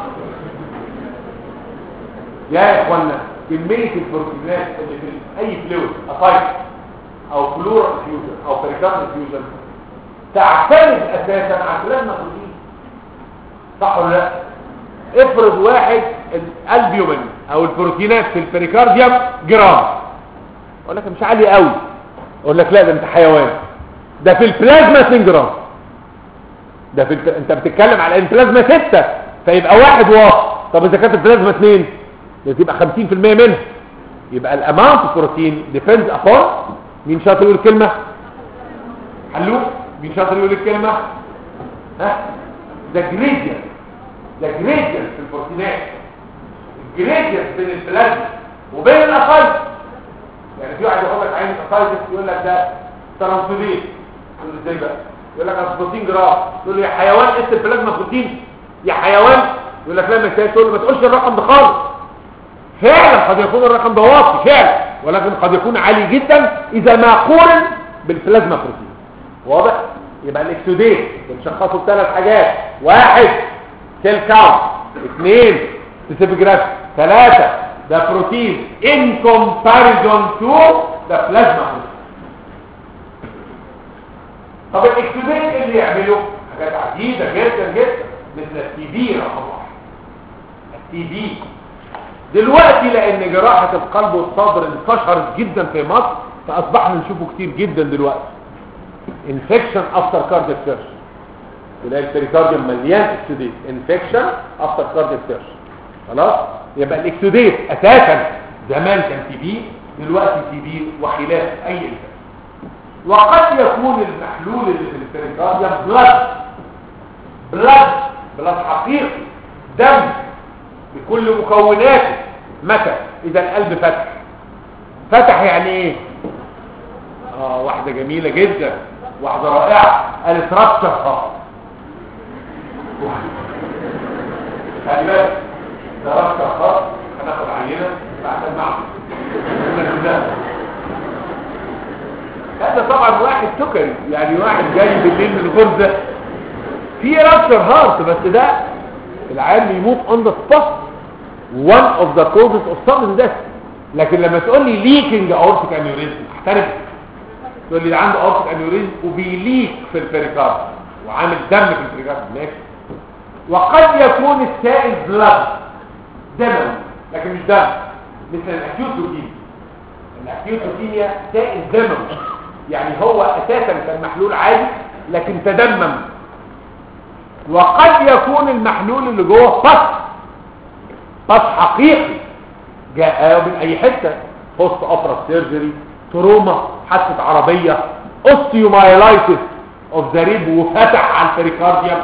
يا اخوانا كمية البروتينات اللي في اي فلويد اطايف او فلور انفيوجن او بريكارد انفيوجن تعتمد اساسا على البلازما بروتين صح ولا لا افرض واحد الالبيومين او البروتينات في البريكارديوم جرام اقول لك مش عالي قوي اقول لك لا ده انت حيوان ده في البلازما 2 جرام ده في الب... انت بتتكلم على البلازما 6 فيبقى واحد واط طب اذا كانت البلازما 2 تبقى 50% منها يبقى الاماونت بروتين ديبندز ابون مين شاطر يقول الكلمه حلو مين شاطر يقول الكلمه ها ذا جريدينت ذا جريدينت في البروتينات الجريدينت بين البلازما وبين الاقل يعني في واحد يقول لك عين الاقل يقول لك ده ترانسفيرين تقول له ازاي بقى يقول لك اصل بروتين جرام تقول له يا حيوان اسم البلازما بروتين يا حيوان يقول لك لا مش تقول له ما تقولش الرقم ده خالص فعلا قد يكون الرقم ده واطي فعلا ولكن قد يكون عالي جدا اذا ما قورن بالبلازما بروتين واضح يبقى الاكسوديت بنشخصه بثلاث حاجات واحد سيل كاونت اثنين سبيسيفيك جراف ثلاثة ده بروتين in comparison to the plasma protein طب الاكسوديت ايه اللي يعمله حاجات عديدة جدا جدا مثل التي بي رقم واحد التي بي دلوقتي لان جراحة القلب والصدر انتشرت جدا في مصر فاصبحنا نشوفه كتير جدا دلوقتي انفكشن افتر كاردياك سيرش تلاقي البريكارديوم مليان اكسوديت انفكشن افتر كاردياك سيرش خلاص يبقى الاكسوديت اساسا زمان كان تي بي دلوقتي تي بي وخلاف اي انفكشن وقد يكون المحلول اللي في البريكارديوم بلاد بلاد بلاد حقيقي دم بكل مكوناته متى اذا القلب فتح فتح يعني ايه اه واحدة جميلة جدا واحدة رائعة قالت ربطة خاص خلي بالك ده ربطة خاص هناخد عينة بعد المعمل هذا طبعا واحد سكري يعني واحد جاي بالليل من الغرزة في رابشر هارت بس ده العيان يموت on the spot one of the causes of sudden death لكن لما تقول لي leaking aortic aneurysm احترم تقول لي عنده aortic aneurysm وبيليك في البريكارد وعامل دم في البريكارد ماشي وقد يكون السائل بلاد دموي لكن مش دم مثل الاكيوت لوكيميا الاكيوت لوكيميا سائل دموي يعني هو اساسا كان محلول عادي لكن تدمم وقد يكون المحلول اللي جوه فص فص حقيقي جاء من اي حته بوست اوبرا سيرجري تروما حادثه عربيه اوستيومايلايتس اوف ذا ريب وفتح على البريكارديوم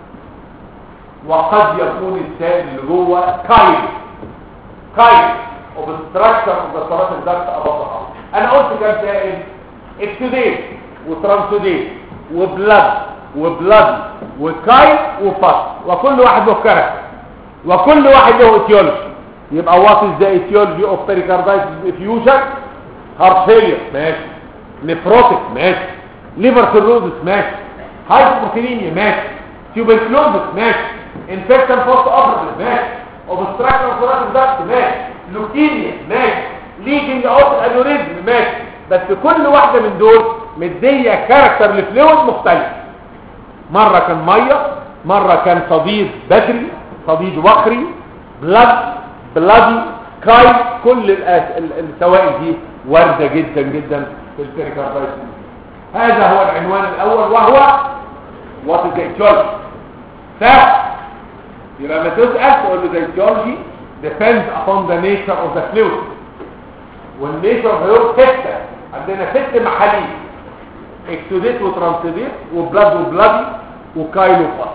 وقد يكون السائل اللي جوه كايل كايل وبستراكشر مكسرات الدرس ابطها انا قلت كام سائل اكسوديت وترانسوديت وبلاد وبلاد وكايل وفص وكل واحد له كاركتر وكل واحد له اتيولوجي يبقى وات از ذا ايتيولوجي اوف بيريكاردايتس افيوجن هارت فيلير ماشي نيفروتيك ماشي ليفر سيروزس ماشي هايبوبروتينيميا ماشي تيوبركلوزس ماشي انفكشن بوست اوبرتيف ماشي اوبستراكشن اوف الضغط ماشي لوكيميا ماشي ليكينج اوف انوريزم ماشي بس كل واحده من دول مديه كاركتر لفلويد مختلف مره كان ميه مره كان صديد بدري صديد وخري بلاد بلادي كاي كل السوائل دي وارده جدا جدا في البريكاردايتس هذا هو العنوان الاول وهو وات از etiology صح يبقى لما تسال تقول له the etiology depends upon the nature of the fluid والنيتشر اوف fluid سته عندنا ست محاليل اكسوديت وترانسوديت وبلاد وبلادي وكايلو فاس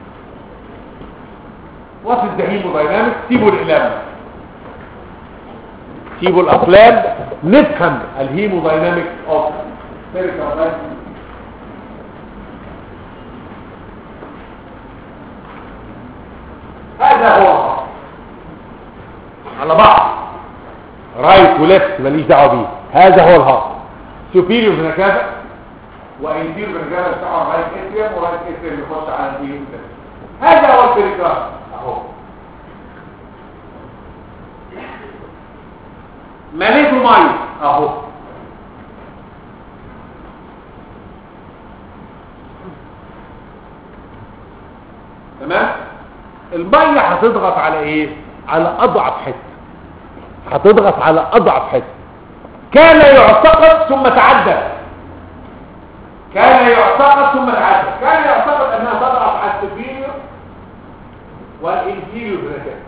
وات از ذا هيموداينامكس سيبوا الاقلام سيبوا الاقلام نفهم الهيموداينامكس اوف بيريكاردايتس هذا هو الخط على بعض رايت وليفت ماليش دعوه بيه هذا هو الهارت سوبيريور فينكافا وانتيريور فينكافا بتاع رايت اتريوم ورايت اتريوم يخش على الانتيريور هذا هو البريكارد اهو مليته ميه اهو تمام الميه هتضغط على ايه على اضعف حته هتضغط على اضعف حته كان يعتقد ثم تعدى كان يعتقد ثم تعدى كان يعتقد انها تضغط على السفير والانفيريور فينيكابا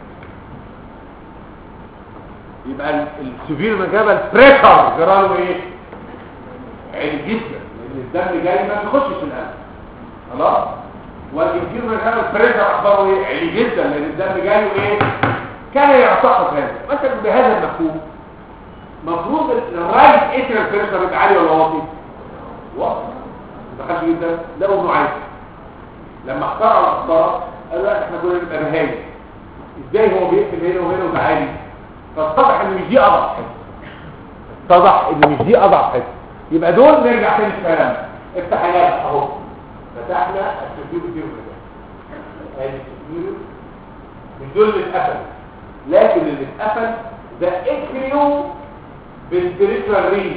يبقى السفير فينيكابا البريشر جراله ايه عالي جدا لان الدم جاي ما بيخشش القلب خلاص والانفير من كان البريشر اخباره ايه عالي جدا لان الدم جاي وايه كان يعتقد هذا مثلا بهذا المفهوم مفروض الرايت اتريال بريشر يبقى عالي ولا واطي واطي ما خدش جدا لقوا انه عالي لما اخترعوا القسطره قالوا لا احنا كنا نبقى بهايم ازاي هو بيقفل هنا وهنا وده عالي فاتضح ان مش دي اضعف حته اتضح ان مش دي اضعف حته يبقى دول نرجع تاني الكلام افتح عينك اهو فتحنا السفير دي وكده ادي السفير مش دول اللي اتقفل لكن اللي اتقفل ده اتريو بالبريترال رينج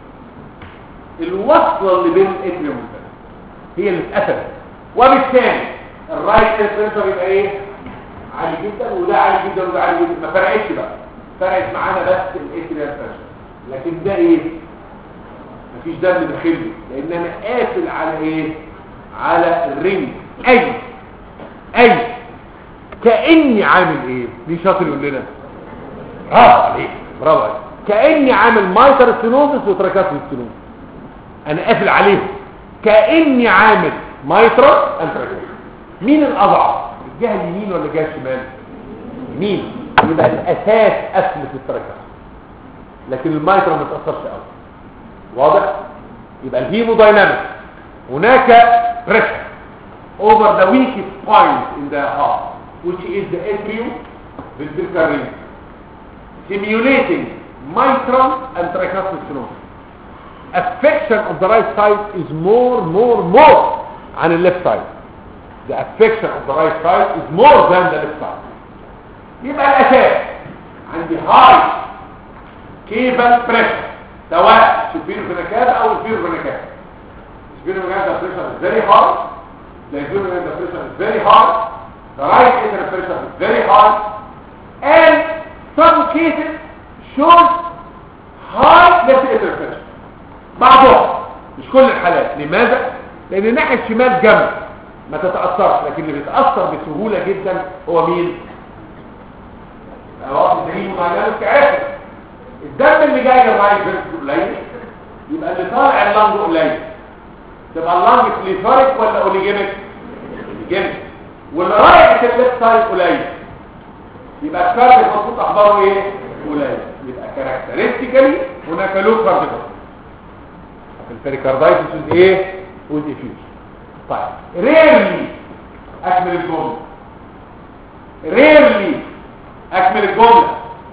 الوصله اللي بين الاتريوم والبريترال هي اللي اتقفلت وبالتالي الرايت بريشر يبقى ايه عالي جدا وده عالي جدا وده عالي جدا ما فرقتش بقى فرقت معانا بس الاتريال بريشر لكن ده ايه مفيش دم داخلي لان انا قافل على ايه على الرينج اي اي كاني عامل ايه مين شاطر يقول لنا برافو عليك برافو عليك كاني عامل مايتر ستينوزس وتراكات ستينوزس انا قافل عليهم كاني عامل مايترا انتراكات مين الاضعف الجهه اليمين ولا الجهه الشمال يمين يبقى الاساس قفل في التراكات لكن المايترا ما تاثرش قوي واضح يبقى الهيموداينامكس هناك pressure over the weakest point in the heart which is the atrium ventricular ring simulating mitral and tricuspid stenosis affection of the right side is more more more than the left side the affection of the right side is more than the left side يبقى الاساس عندي high caval pressure سواء سوبيرو فينيكاب او الفيرو فينيكاب الفيرو فينيكاب pressure is very high the inferior vena pressure is very high the right atrial pressure is very high and some cases shows high left atrial pressure بعضهم مش كل الحالات لماذا؟ لان الناحيه الشمال جنب ما تتاثرش لكن اللي بيتاثر بسهوله جدا هو مين؟ هو الدليل معلومات عارف الدم اللي جاي للرايت فيرتيكال قليل يبقى اللي طالع اللنج قليل تبقى اللنج كليفاريك ولا اوليجيميك اوليجيميك واللي رايح الليفت سايد قليل يبقى الكارد المفروض اخباره ايه قليل يبقى كاركترستيكالي هناك لو كارد البريكاردايتس ايه وديفيوز طيب ريرلي اكمل الجمله ريرلي اكمل الجمله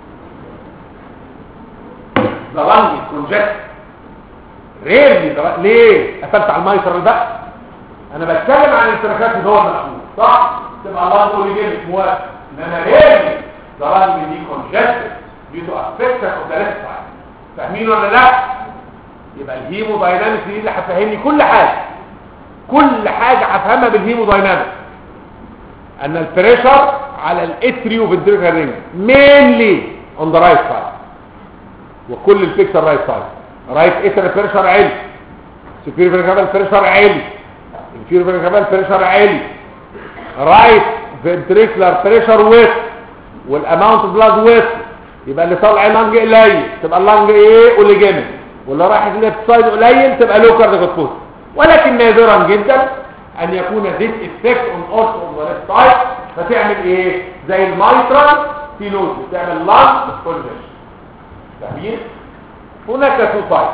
the lung is congested rarely the ليه قفلت على المايتر ده انا بتكلم عن التراكات اللي هو المسؤول صح تبقى اللنج اوليجينيك موافق ان انا rarely the lung دي congested due to affection of the left side فاهمين ولا لا يبقى الهيموداينامكس دي اللي هتفهمني كل حاجه كل حاجه هفهمها بالهيموداينامكس ان البريشر على الاتريو فنتريكال رينج mainly on the right side وكل البيكسر رايت سايد رايت اتر بريشر عالي سوبير فيركابال بريشر عالي انفير فيركابال بريشر عالي رايت فنتريكولار بريشر ويست والاماونت بلاد ويست يبقى اللي طالع لانج قليل تبقى اللانج ايه اوليجينيك واللي رايح الليفت سايد قليل تبقى لو كارديوكوت ولكن نادرا جدا ان يكون ذيس افكت اون اورثو اون ذا ليفت سايد فتعمل ايه زي المايترال ستينوز تعمل لانج كونجكشن فاهمين هناك تو تايب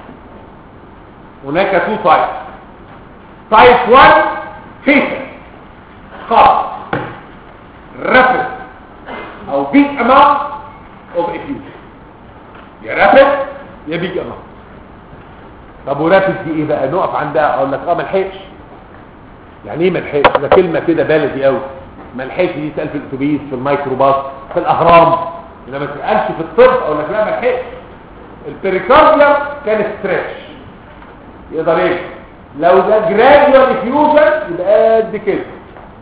هناك تو تايب تايب 1 فيتا خاص رابid او big amount of effusion يا رابد يا big amount طب ورابد دي ايه بقى نقف عندها اقول لك اه ما لحقش يعني ايه ما لحقش ده كلمه كده بلدي قوي ما لحقش دي تقال في الاتوبيس في الميكروباص في الاهرام انما ما تسالش في الطب اقول لك لا ما لحقش البريكارديوم كان ستريتش يقدر ايه لو ده جراديوال افيوجن يبقى قد كده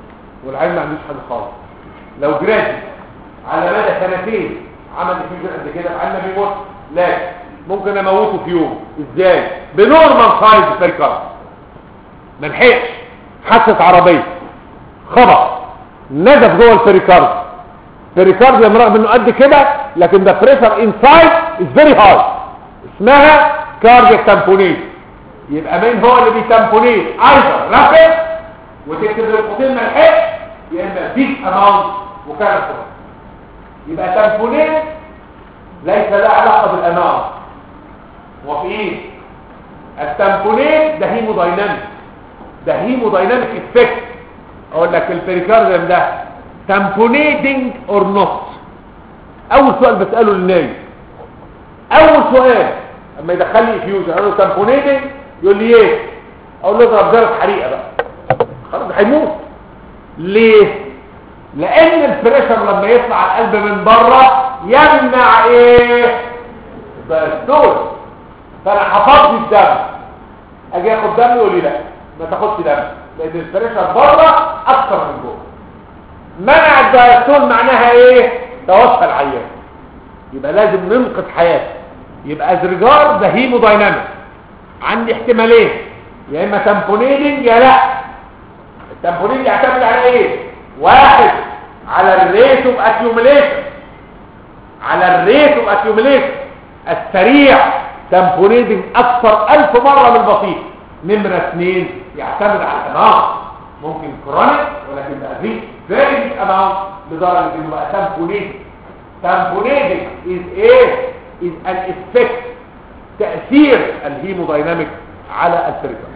والعين ما عندوش حاجه خالص لو جراجي على مدى سنتين عمل فيه قد كده العين ما بيموت لا ممكن اموته في يوم ازاي بنورمال سايز بيركارد ما لحقش حادثه عربيه خبط نزف جوه البريكارد البريكارد رغم انه قد كده لكن ده بريشر انسايد از فيري هاي اسمها كاردياك تامبونيت يبقى مين هو اللي بيتامبونيت ايضا رابد وتكتب القوتين ما لحقش يا اما بيك اماونت وكان فوق يبقى تامبونيت ليس له علاقه بالاماونت وفي ايه التامبونيت ده هيمودايناميك ده هيمودايناميك افكت اقول لك البريكارديوم ده تامبونيتنج اور نوت اول سؤال بساله للنايم اول سؤال اما يدخل لي فيوجن اقول له تامبونيتنج يقول لي ايه اقول له اضرب ضرب حريقه بقى خلاص هيموت ليه لان البريشر لما يطلع على القلب من بره يمنع ايه الدستور فانا حفظت الدم اجي اخد دم يقول لي لا ما تاخدش دم لان البريشر بره اكتر من جوه منع الدستور معناها ايه توفى العيان يبقى لازم ننقذ حياته يبقى از ريجارد ذا هيموداينامكس عندي احتمالين يا اما تامبونيلنج يا لا التامبونيلنج يعتمد على ايه واحد على الريت اوف اكيوميليشن على الريت اوف اكيوميليشن السريع تامبونيلنج اكثر الف مره من البطيء نمره اثنين يعتمد على الاماونت ممكن كرونيك ولكن بقى فيه فيري بيج اماونت لدرجه انه بقى تامبونيلنج تامبونيلنج از ايه is an effect تأثير الهيمودايناميك على السيركل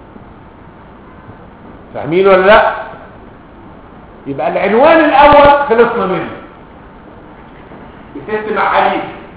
فاهمين ولا لا يبقى العنوان الاول خلصنا منه بست محاليل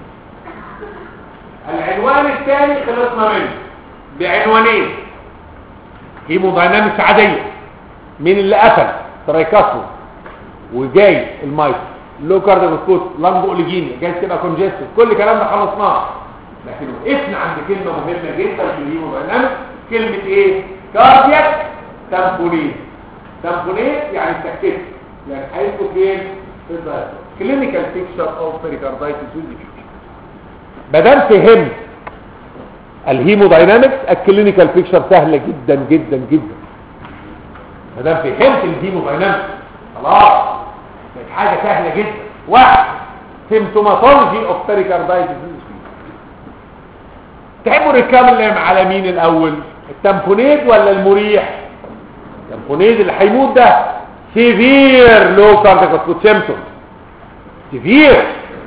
العنوان الثاني خلصنا منه بعنوانين هيموداينامكس عادية مين اللي قتل ترايكاسو وجاي المايك لو كارديوسكوت لامبو اوليجينيا جاي تبقى كونجستد كل الكلام ده خلصناه لكن وقفنا عند كلمه مهمه جدا في الهيموداينامكس كلمه ايه كاردياك تامبونين تامبونين يعني تكتيك يعني هيبقوا فين في الدايت كلينيكال بيكتشر اوف بيريكاردايتس ما دام فهمت الهيموداينامكس الكلينيكال بيكتشر سهله جدا جدا جدا ما دام فهمت الهيموداينامكس خلاص بقت حاجه سهله جدا واحد سيمتوماتولوجي اوف بيريكاردايتس تحبوا نكمل على مين الاول التامبونيد ولا المريح التامبونيد اللي هيموت ده سيفير لو كاردياك سيمتوم سيفير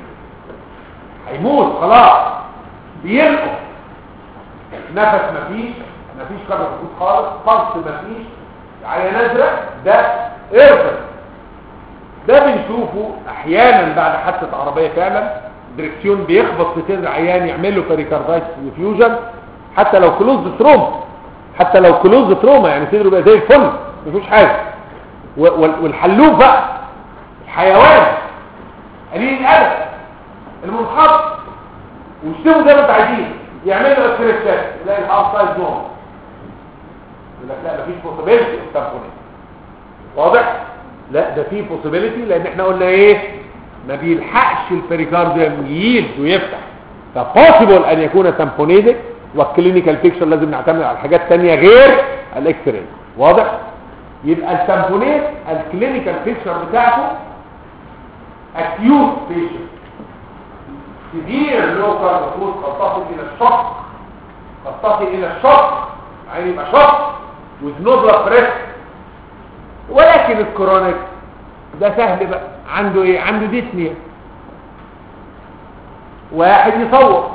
هيموت خلاص بيلقوا نفس مفيش مفيش كاردياك خالص پلس مفيش عيان ازرق ده ايرفر ده بنشوفه احيانا بعد حادثه عربيه فعلا دريكسيون بيخبط في صدر عيان يعمل له بيريكاردايتس ديفيوجن حتى لو كلوز تروما حتى لو كلوز تروما يعني صدره بقى زي الفل مفيش حاجه والحلوف بقى الحيوان قليل الادب المنحط واشتموا زي ما انتوا عايزين يعمل له اكسريشن يلاقي الهاف سايز نوم يقول لك لا مفيش بوسيبيلتي اوف واضح لا ده في بوسيبيليتي لان احنا قلنا ايه ما بيلحقش البريكارديوم ييلد ويفتح فبوسيبل ان يكون تامبونيدك والكلينيكال بيكتشر لازم نعتمد على حاجات تانية غير الاكس راي واضح يبقى التامبونيت الكلينيكال بيكتشر بتاعته اكيوت بيشنت سيفير لو كاربوت قد تصل الى الشق قد تصل الى الشق يعني يبقى شق with no blood pressure ولكن الكرونيك ده سهل بقى عنده ايه عنده ديسنيا واحد يصور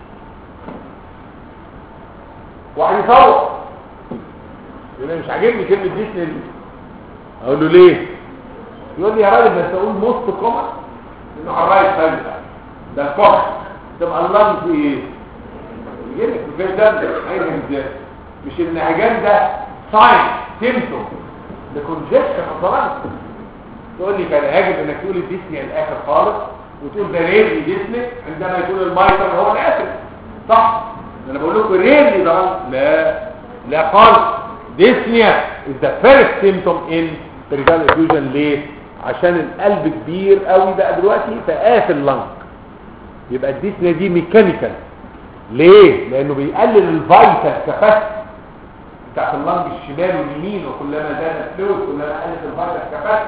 واحد يصور يقول لي مش عاجبني كلمه ديسنيا دي اقول له ليه يقول لي يا راجل بس اقول موست كومن انه على الرايت سايد ده الكومن تبقى اللمس ايه يجي لك في ده عايز ازاي مش النهجان ده ساين سيمتوم لكونجكشن مثلا تقول لي كان يجب انك تقول الديسني الاخر خالص وتقول ده ريرلي ديسني عندما يكون المايتر هو الاخر صح انا بقول لكم ريرلي ده لا لا خالص dyspnea is the first symptom in بريكال افيوجن ليه عشان القلب كبير قوي بقى دلوقتي فقافل اللنج يبقى الديسنيا دي ميكانيكال ليه لانه بيقلل الفايتال كفاس بتاعت اللنج الشمال واليمين وكلما زاد الفلويد كلما قلت الفايتال كفاس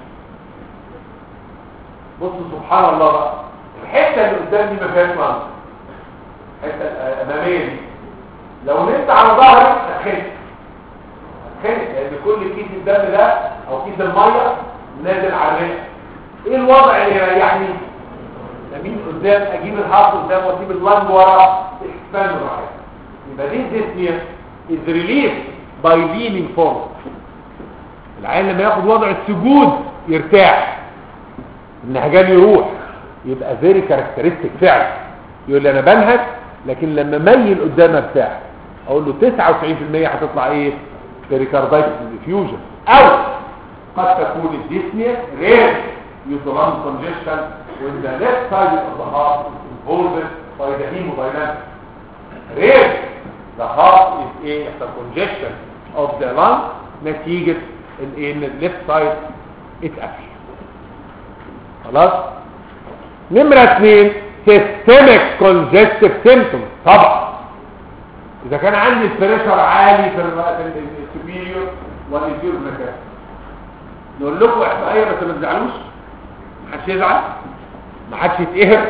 بصوا سبحان الله بقى الحته اللي قدام دي ما فيهاش لنج الحته الاماميه دي لو نمت على ظهرك هتخنق هتخنق لان كل كيس الدم ده او كيس الميه نازل على الرئه ايه الوضع اللي يريحني امين قدام اجيب الحرف قدام واسيب اللنج ورا اكسباند رايح يبقى دي dyspnea is relieved by leaning forward العين لما ياخد وضع السجود يرتاح النهجان يروح يبقى فيري كاركترستيك فعلا يقول لي انا بنهج لكن لما ميل قدام ارتاح اقول له 99% هتطلع ايه بيريكاردايتس ديفيوجن او قد تكون الديسنيا غير يوتران congestion when the left side of the heart is involved by the hemodynamics غير the heart is a the congestion of the lung نتيجة الايه ان الليفت سايد اتقفل خلاص نمرة اثنين systemic congestive symptoms طبعا اذا كان عندي البريشر عالي في السوبيريور والانفيريور مكان نقول لكم احصائيه بس ما تزعلوش محدش يزعل محدش يتقهر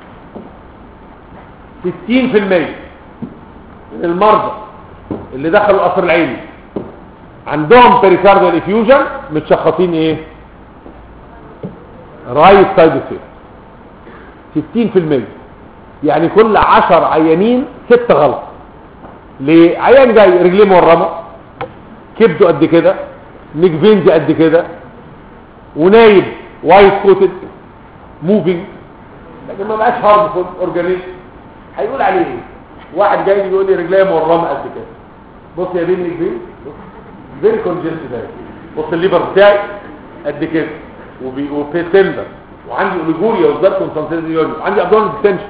60% من المرضى اللي دخلوا القصر العيني عندهم بيريكارديال افيوجن متشخصين ايه رايت سايد افكت 60% يعني كل 10 عيانين 6 غلط ليه عيان جاي رجليه مورمه كبده قد كده نيك فينز قد كده ونايب وايت كوتد موفينج لكن ما بقاش هارد فود اورجانيزم هيقول عليه ايه واحد جاي يقول لي رجليه مورمه قد كده بص يا بني فين فيري كونجنت ده بص الليفر بتاعي قد كده وبي وبيتندر وعندي اوليجوريا وزار كونسنتريشن وعندي ابدون ديستنشن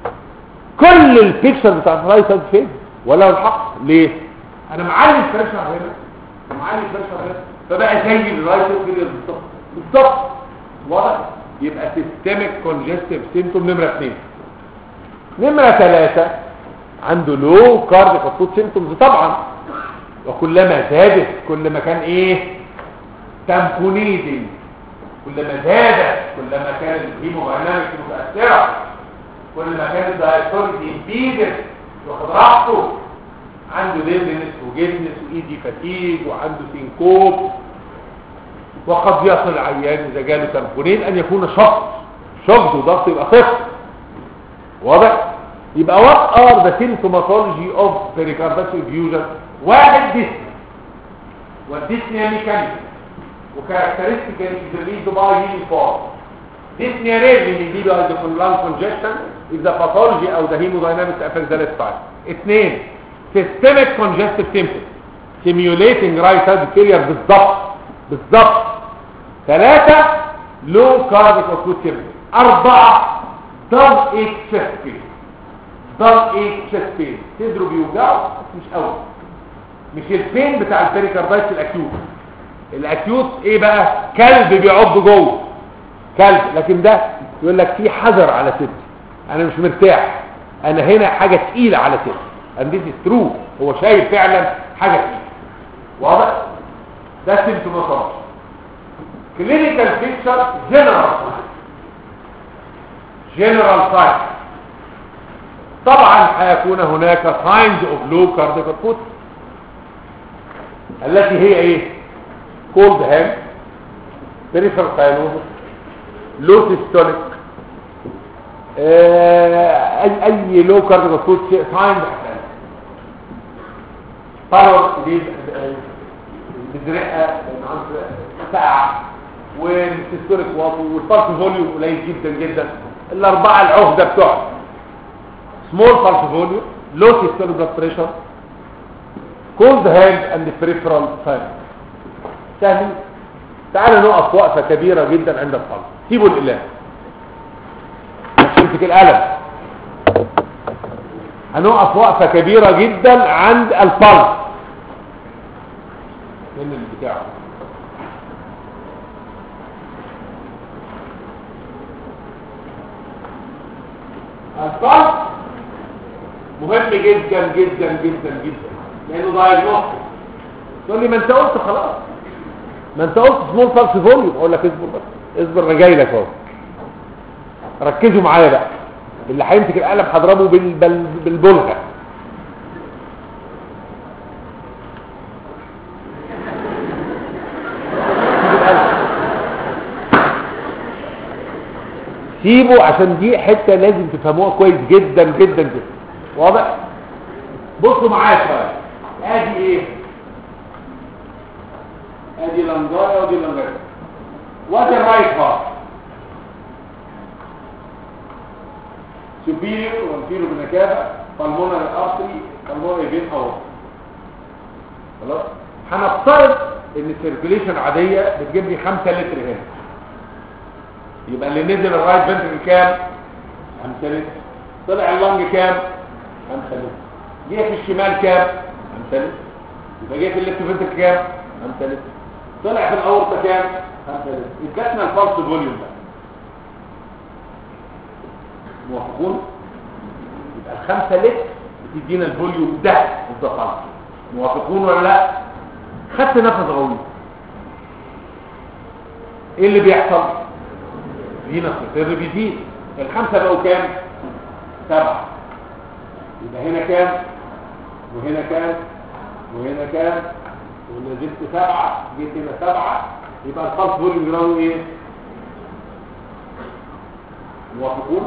كل البيكتشر بتاع الرايت سايد فين ولا الحق ليه انا معلي البريشر هنا معلي البريشر هنا فبقى زي الرايت سايد بالظبط بالظبط واضح يبقى سيستميك كونجستيف سيمتوم نمره 2 نمره 3 عنده لو كارديك فوت سيمتومز طبعا وكلما زادت كل ما كان ايه تامبونيدنج كلما زادت كلما كان الهيموداينامكس متاثره كل ما كان الدايستوليتي امبيدد واخد راحته عنده ديزنس وجدنس وايدي فتيج وعنده سينكوب وقد يصل العيان اذا جاله تنفونين ان يكون شخص شخص وضغط يبقى خف واضح يبقى what are the symptomatology of pericarditis effusion واحد ديسني والديسنيا ميكانيكال وكاركترستيكال is released by uniform dyspnea rarely may be by the lung congestion if the pathology او the hemodynamics affects the left side اثنين systemic congestive symptoms stimulating right side failure بالضبط بالضبط ثلاثة low cardiac output symptoms أربعة dull ache chest pain dull ache chest pain صدره بيوجعه مش قوي مش البين بتاع البريكاردايتس الاكيوت الاكيوت ايه بقى كلب بيعض جوه كلب لكن ده يقول لك في حذر على صدري انا مش مرتاح انا هنا حاجه تقيله على صدري and this is true هو شايف فعلا حاجه تقيله واضح ده سيمتوماتولوجي كلينيكال بيكتشر جنرال جنرال ساين طبعا هيكون هناك signs of low cardiac output التي هي ايه cold hand peripheral cyanosis low systolic آه، اي اي low cardiac output signs طبعا دي بزرقه ساعه والسيستوليك واطي والفالس فوليوم قليل جدا جدا الاربعه العهده بتوعهم سمول فالس فوليوم لو سيستوليك بلاد بريشر كولد هاند اند بريفرال ساين سهل تعالوا نقف وقفه كبيره جدا عند الفالس سيبوا الاله امسك القلم هنقف وقفه كبيره جدا عند الفالس من البتاع مهم جدا جدا جدا جدا لانه دايجنوستيك تقول لي ما انت قلت خلاص ما انت قلت سمول فالس فوليوم اقول لك اصبر بس اصبر انا جاي لك اهو ركزوا معايا بقى اللي هيمسك القلم هضربه بال... بال... بالبلغه سيبه عشان دي حته لازم تفهموها كويس جدا جدا جدا واضح بصوا معايا شويه ادي ايه ادي لانجايا ودي لانجايا وادي الرايت هارت superior وانفيرو بالنكابة pulmonary artery pulmonary vein aorta خلاص هنفترض ان السيركوليشن عادية بتجيب لي 5 لتر هنا يبقى اللي نزل الرايت فنتركل كام 5 لتر طلع اللنج كام 5 لتر جه في الشمال كام 5 لتر يبقى جه في الليفت فنتركل كام 5 لتر طلع في الاورطه كام 5 لتر ادتنا الفالس فوليوم ده موافقون يبقى الخمسة لتر بتدينا الفوليوم ده بالظبط موافقون ولا لا خدت نفس غويط ايه اللي بيحصل فينا السر بيزيد الخمسة بقوا كام سبعة يبقى هنا كام وهنا كام وهنا كام ونزلت سبعة جيت هنا سبعة يبقى الخلط فوليوم جرامه ايه موافقون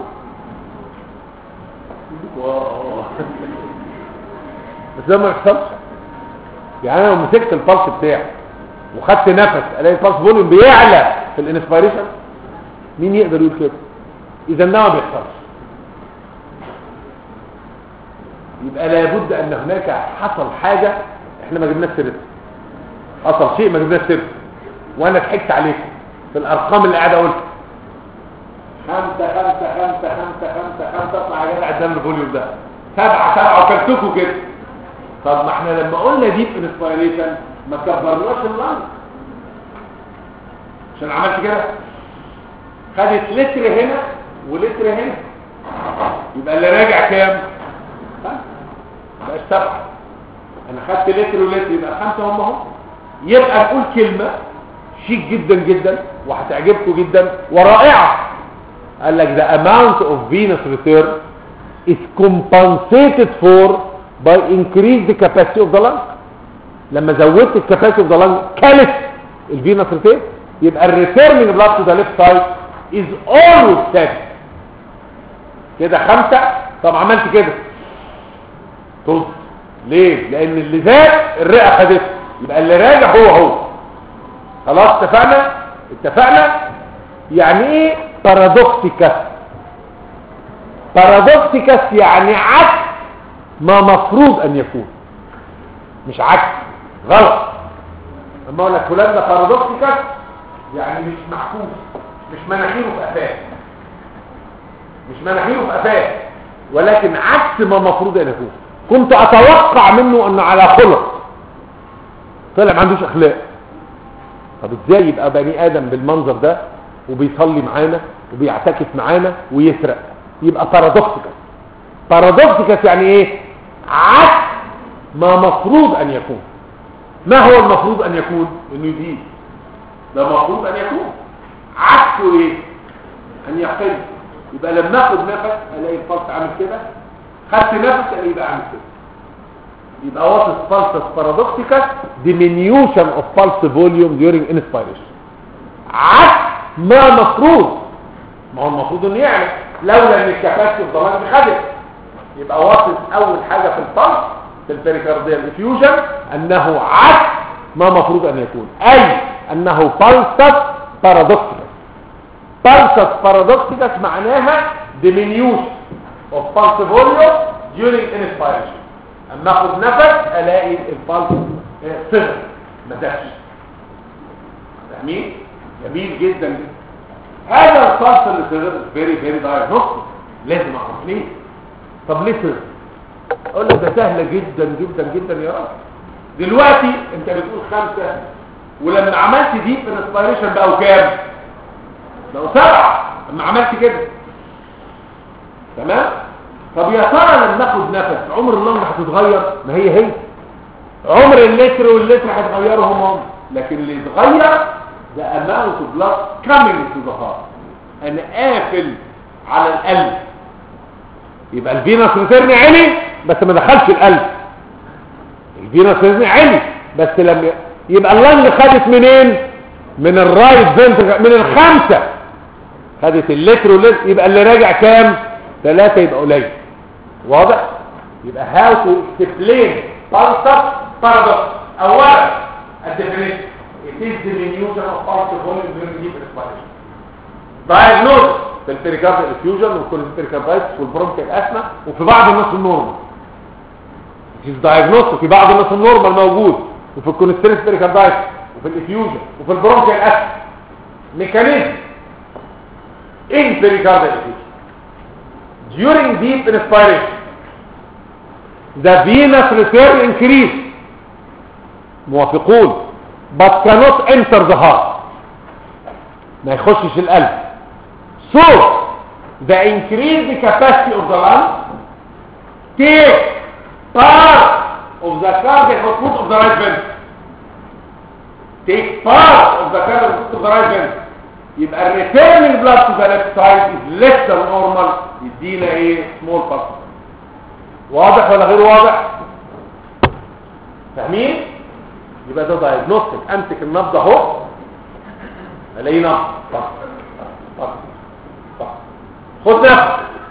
بس ده ما يحصلش يعني انا لو مسكت البلس بتاعي وخدت نفس الاقي البلس فوليوم بيعلى في الانسبيريشن مين يقدر يقول كده اذا ده ما بيحصلش يبقى لابد ان هناك حصل حاجه احنا ما جبناش سيرتها حصل شيء ما جبناش سيرته وانا ضحكت عليكم في الارقام اللي قاعد اقولها خمسة خمسة خمسة خمسة خمسة خمسة اطلع يا جدع قدام الفوليوم ده سبعة سبعة وكلتكوا كده طب ما احنا لما قلنا ديب انسبيريشن ما كبرناش اللنج عشان عملت كده خدت لتر هنا ولتر هنا يبقى اللي راجع كام؟ خمسة بقاش سبعة انا خدت لتر ولتر يبقى خمسة هم هم يبقى نقول كلمة شيك جدا جدا وهتعجبكم جدا ورائعة قال لك the amount of venous return is compensated for by increased capacity of the lung لما زودت الكاباسيتي اوف ذا lung كانت الفينوس ريتيرن يبقى الريتيرنينج بلاد تو ذا ليفت سايد از اولويز ثابت كده خمسة طب عملت كده طز ليه لان اللي زاد الرئه خدته يبقى اللي راجع هو هو خلاص اتفقنا اتفقنا يعني ايه بارادوكسيكس بارادوكسيكس يعني عكس ما مفروض ان يكون مش عكس غلط اما اقول لك فلان ده بارادوكسيكس يعني مش محفوظ مش مناخيره في قفاه مش مناخيره في قفاه ولكن عكس ما مفروض ان يكون كنت اتوقع منه انه على خلق طلع ما عندوش اخلاق طب ازاي يبقى بني ادم بالمنظر ده وبيصلي معانا وبيعتكف معانا ويسرق يبقى بارادوكسيكس بارادوكسيكس يعني ايه عكس ما مفروض ان يكون ما هو المفروض ان يكون انه يزيد ده مفروض ان يكون عكسه ايه ان يقل يبقى لما اخد نفس الاقي الفلس عامل كده خدت نفس الاقي بقى عامل كده يبقى وصف pulsus paradoxicus diminution of pulse volume during inspiration عكس ما مفروض ما هو المفروض انه يعمل لولا ان الكباسيتي الضمان خدت يبقى واصف اول حاجه في البلس في البريكارديال افيوجن انه عكس ما مفروض ان يكون اي انه pulsus paradoxicus pulsus paradoxicus معناها diminution of pulse volume during inspiration اما اخد نفس الاقي البلس صغر ما زادش فاهمين جميل جدا جدا هذا البلس اللي صغر فيري فيري دايجنوستيك لازم اعرف ليه طب ليه صغر اقول لك ده سهله جدا جدا جدا يا راجل دلوقتي انت بتقول خمسة ولما عملت ديب انسبيريشن بقوا كام بقوا سبعة لما عملت كده تمام طب يا ترى لما ناخد نفس عمر اللنج هتتغير ما هي هي عمر اللتر واللتر هيتغيروا هم هم لكن اللي يتغير the amount of blood coming to the heart انا قافل على القلب يبقى الفينس ريتيرن عالي بس ما دخلش القلب الفينس ريتيرن عالي بس لما يبقى اللنج خدت منين من الرايت فنتر من الخمسه خدت اللتر واللتر يبقى اللي راجع كام ثلاثة يبقى قليل واضح يبقى how to explain pulsar paradox اولا الديفينيشن it is the diminution of pulsar volume during deep respiration diagnosis في البريكارديال افيوجن وفي البريكاردايتس والبرونكيال اسما وفي بعض الناس النورمال it is diagnosed وفي بعض الناس النورمال موجود وفي الكونستريس بريكاردايتس وفي الافيوجن وفي البرونكيال اسما ميكانيزم in pericardial effusion during deep inspiration the venous return increase موافقون but cannot enter the heart ما يخشش القلب so the increased capacity of the lung take part of the cardiac output of the right ventricle take part of the cardiac output of the right ventricle يبقى الريتيرنينج بلاد تو ذا ليفت سايد از ليس ذان نورمال يدينا ايه سمول بارت واضح ولا غير واضح فاهمين يبقى ده دايجنوستيك امسك النبض اهو الاقي نبض طق طق طق خد نفس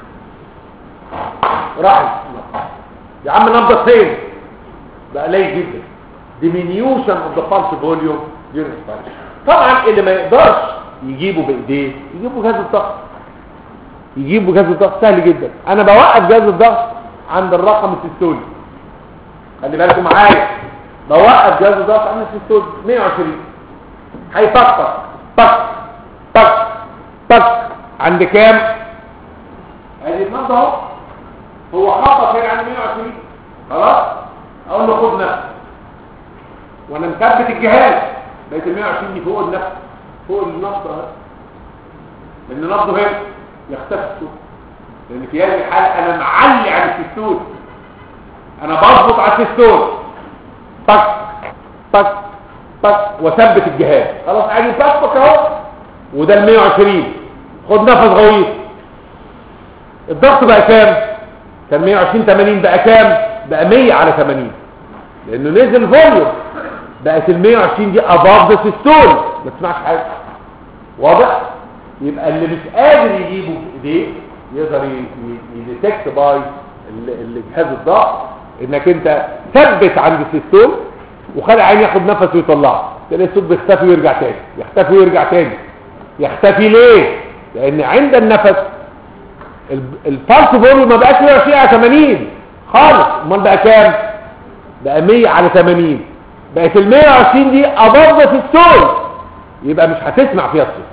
راح يا عم نبض فين بقى قليل جدا diminution of the pulse volume during expiration طبعا اللي ما يقدرش يجيبه بايديه يجيبه جهاز الضغط يجيبه جهاز الضغط سهل جدا انا بوقف جهاز الضغط عند الرقم السيستولي خلي بالكم معايا بوقف جهاز الضغط عند السيستولي 120 هيفكر طق طق طق عند كام ادي النبض اهو هو خطط هنا عند 120 خلاص اقول له خد نفس وانا مثبت الجهاز بقيت ال 120 دي فوق النفس فوق النبض اهي لان نبضه هنا يختفي الصوت لان في هذه الحاله انا معلي على السيستول انا بضبط على السيستول طق طق طق واثبت الجهاز خلاص ادي طقك اهو وده ال 120 خد نفس غويط الضغط بقى كام كان 120 80 بقى كام بقى 100 على 80 لانه نزل فوليوم بقت ال 120 دي اباف ذا سيستول ما تسمعش حاجه واضح يبقى اللي مش قادر يجيبه بايديه يقدر يديتكت باي الجهاز الضغط انك انت ثبت عند السيستول وخلي عين ياخد نفس ويطلعه تلاقي الصوت بيختفي ويرجع تاني يختفي ويرجع تاني يختفي ليه لان عند النفس البالس فوليوم ما بقاش 120 على 80 خالص امال بقى كام بقى 100 على 80 بقت ال 120 دي اباظه في السول يبقى مش هتسمع فيها الصوت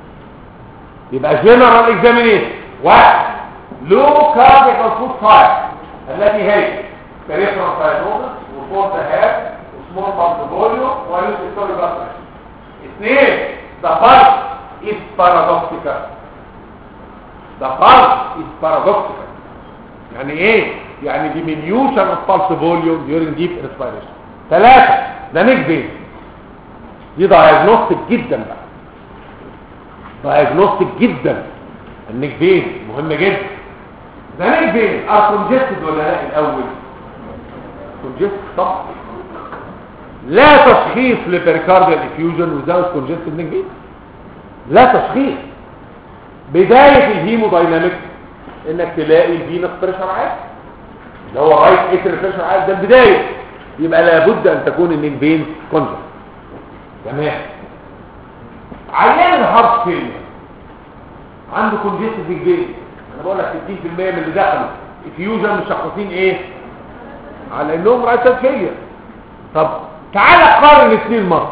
يبقى جنرال اكزامينيشن واحد لو كارديك اوتبوت فاير التي هي بريفرال سايتوزس وفورت هاب وسمول بامب فوليوم ويوز ستوري بلاد اثنين ذا بالس از بارادوكسيكال ذا بالس از بارادوكسيكال يعني ايه يعني diminution of pulse volume during deep respiration ثلاثة ده نيك بين دي دايجنوستيك جدا بقى دايجنوستيك جدا النيك بين مهم جدا ده نيك بين ار كونجستد ولا لا الاول كونجستد طبعا لا تشخيص لبريكارديال افيوجن وزاوت كونجستد نيك بين لا تشخيص بداية الهيمودايناميك انك تلاقي الفينس بريشر عالي اللي هو رايت اتر بريشر عالي ده البداية يبقى لابد ان تكون النيك فين كونجكت تمام عيان الهارت فيلير عنده كونجستيف نيك فين انا بقول لك 60% من اللي دخلوا افيوجن مشخصين ايه على انهم رايت فيلير طب تعال قارن الاثنين مره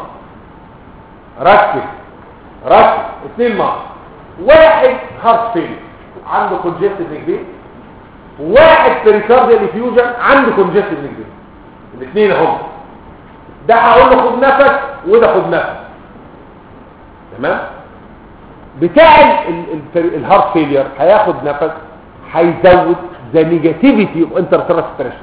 ركز ركز اثنين مره واحد هارت فيلير عنده كونجستيف نيك فين واحد بريكارديال افيوجن عنده كونجستيف نيك فين الاثنين اهم ده هقول له خد نفس وده خد نفس تمام بتاع الهارت فيلير هياخد نفس هيزود ذا نيجاتيفيتي اوف انترسيرس بريشر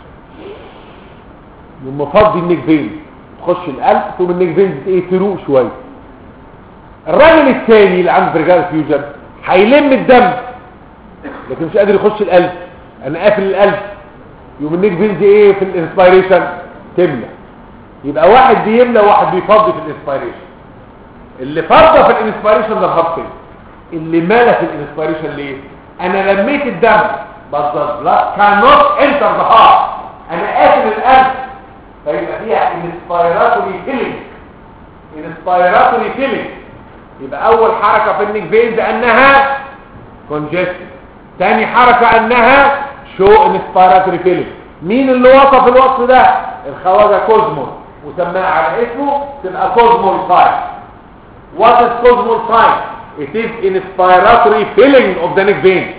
يوم فضي النيك فين تخش القلب تقوم النيك فين ايه تروق شويه الراجل الثاني اللي عنده بريجال فيوجن هيلم الدم لكن مش قادر يخش القلب انا قافل القلب يوم النيك فينز ايه في الانسبيريشن تملى يبقى واحد بيملى وواحد بيفضي في الانسبيريشن اللي فضى في الانسبيريشن ده الهارت فين اللي ملى في الانسبيريشن ليه انا لميت الدم بس لا cannot enter the heart انا قافل القلب فيبقى فيها inspiratory feeling inspiratory feeling يبقى اول حركة في النيك فينز انها congested تاني حركة انها شو inspiratory feeling مين اللي وصف الوصف ده الخواجة كوزمول وسماها على اسمه تبقى كوزمول ساين what is كوزمول ساين it is inspiratory feeling of the neck vein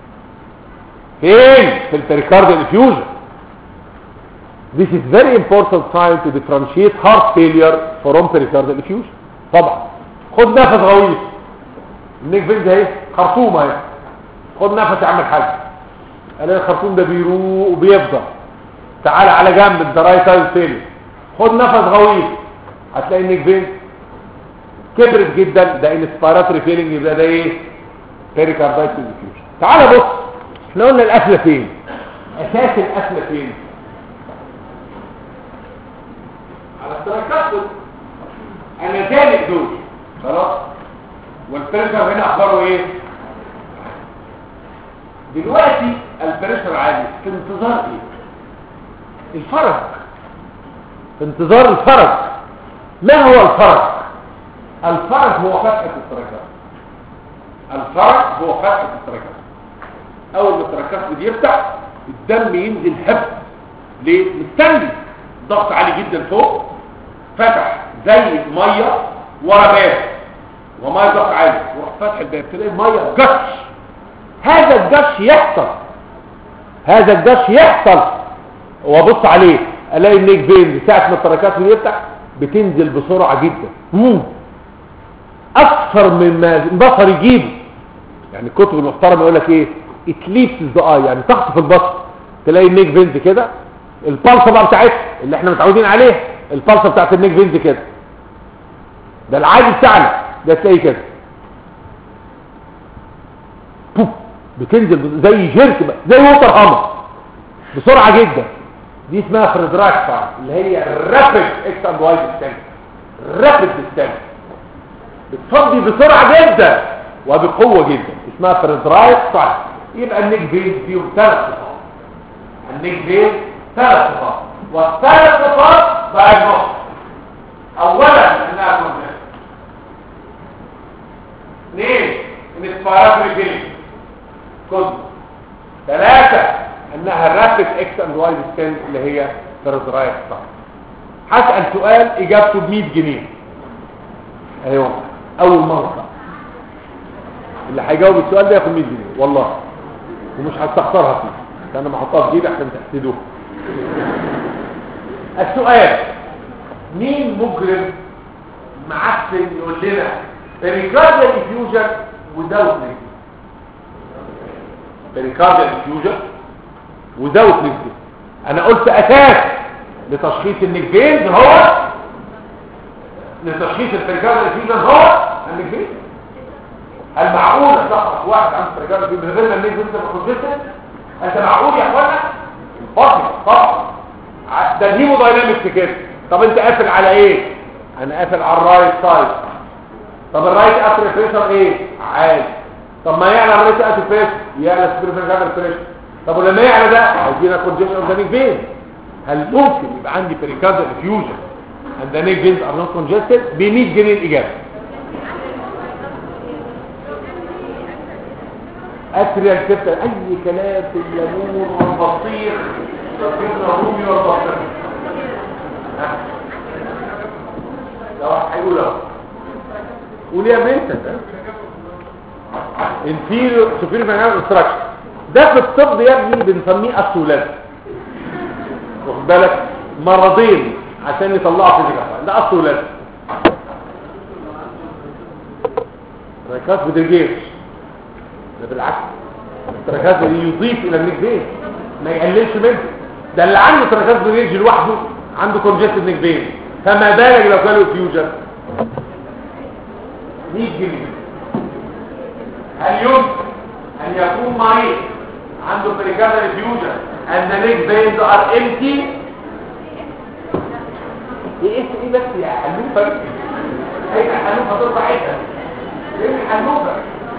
فين في البريكارديال effusion this is very important sign to differentiate heart failure from pericardial effusion طبعا خد نفس غويط النيك فين ده اهي خرطوم اهي خد نفس يا عم الحاج الاقي الخرطوم ده بيروق وبيفضل تعال على جنب انت رايت سايد فين خد نفس غويط هتلاقي النيك فين كبرت جدا ده انسبيراتوري فيلينج يبقى ده ايه بيريكاردايتس ديفيوجن تعال بص احنا قلنا القفله فين اساس القفله فين على التراكات انا ثالث دول خلاص والبريشر هنا اخباره ايه دلوقتي البريشر عالي في انتظار ايه الفرج في انتظار الفرج ما هو الفرج الفرج هو فتحة التركات الفرج هو فتحة التركات اول ما التركات بيفتح الدم ينزل هب ليه مستني ضغط عالي جدا فوق فتح زي ميه ورا باب وميه ضغط عالي وراح فتح الباب تلاقي ميه جش هذا الجش يحصل هذا الجش يحصل وابص عليه الاقي النيك فين ساعه ما التركات بيفتح بتنزل بسرعه جدا مم. اكثر مما البصر يجيب يعني الكتب المحترمه يقول لك ايه اتليبس ذا اي يعني تخطف البصر تلاقي النيك فينز كده البلصه بقى بتاعتها اللي احنا متعودين عليها البلصه بتاعت النيك فينز كده ده العادي بتاعنا ده تلاقيه كده بوف بتنزل زي جيرك بقى زي ووتر هامر بسرعه جدا دي اسمها فريدراك اللي هي الرابيد اكس اند واي ديستنس رابيد ديستنس بتفضي بسرعه جدا وبقوه جدا اسمها فريدرايك ساين يبقى النيك فين فيهم ثلاث صفات النيك فين ثلاث صفات والثلاث صفات دايجنوستيك اولا انها كونجنت اثنين انسبيراتوري فيلينج كود ثلاثه انها رابيد اكس اند واي ديستنس اللي هي فريدرايك ساين هسال سؤال اجابته ب 100 جنيه ايوه اول مره اللي هيجاوب السؤال ده ياخد 100 جنيه والله ومش هستخسرها فيه انا ما احطها في جيبي عشان تحسدوه السؤال مين مجرم معفن يقول لنا بريكارديال افيوجن وداوت نيجاتيف بريكارديال افيوجن وداوت نيجاتيف انا قلت اساس لتشخيص النيجفينز هو لتشخيص البريكارديال افيوجن هو النيجفينز هل معقول اشخص واحد عنده بريكارديال افيوجن من غير ما النيجفينز تبقى كونجستد انت معقول يا اخوانا فاضي طبعا ده الهيموداينامكس كده طب انت قافل على ايه انا قافل على الرايت سايد طب الرايت اتري بريشر ايه عالي طب ما يعلى الرايت اتري بريشر يعلى السبيرفيكال بريشر طب ولما يعلى ده هيجينا كونجيشن اوف ذا نيك فين هل ممكن يبقى عندي بريكاردال افيوجن and the neck veins are not congested ب 100 جنيه الاجابه اتريال كده اي كلام في الليمون والبطيخ والجبنه الرومي والبطيخ لو هيقول اهو قول يا بنت انفيريور سوبيريور فاينال انستراكشن ده في الطب يا ابني بنسميه السولاد واخد بالك مرضين عشان يطلعوا فيزيكال ده السولاد ريكاس بدرجيش ده بالعكس التراكاز دي يضيف الى النيك بين ما يقللش منه ده اللي عنده تراكاز برينج لوحده عنده كونجستد نيك بين فما بالك لو كانوا فيوجن 100 جنيه هل يمكن ان يكون مريض عنده بريكاردال فيوجن and the neck veins are empty ايه ايه ايه بس يا حلوفه ايه حلوفه ترفع عيدها ايه حلوفه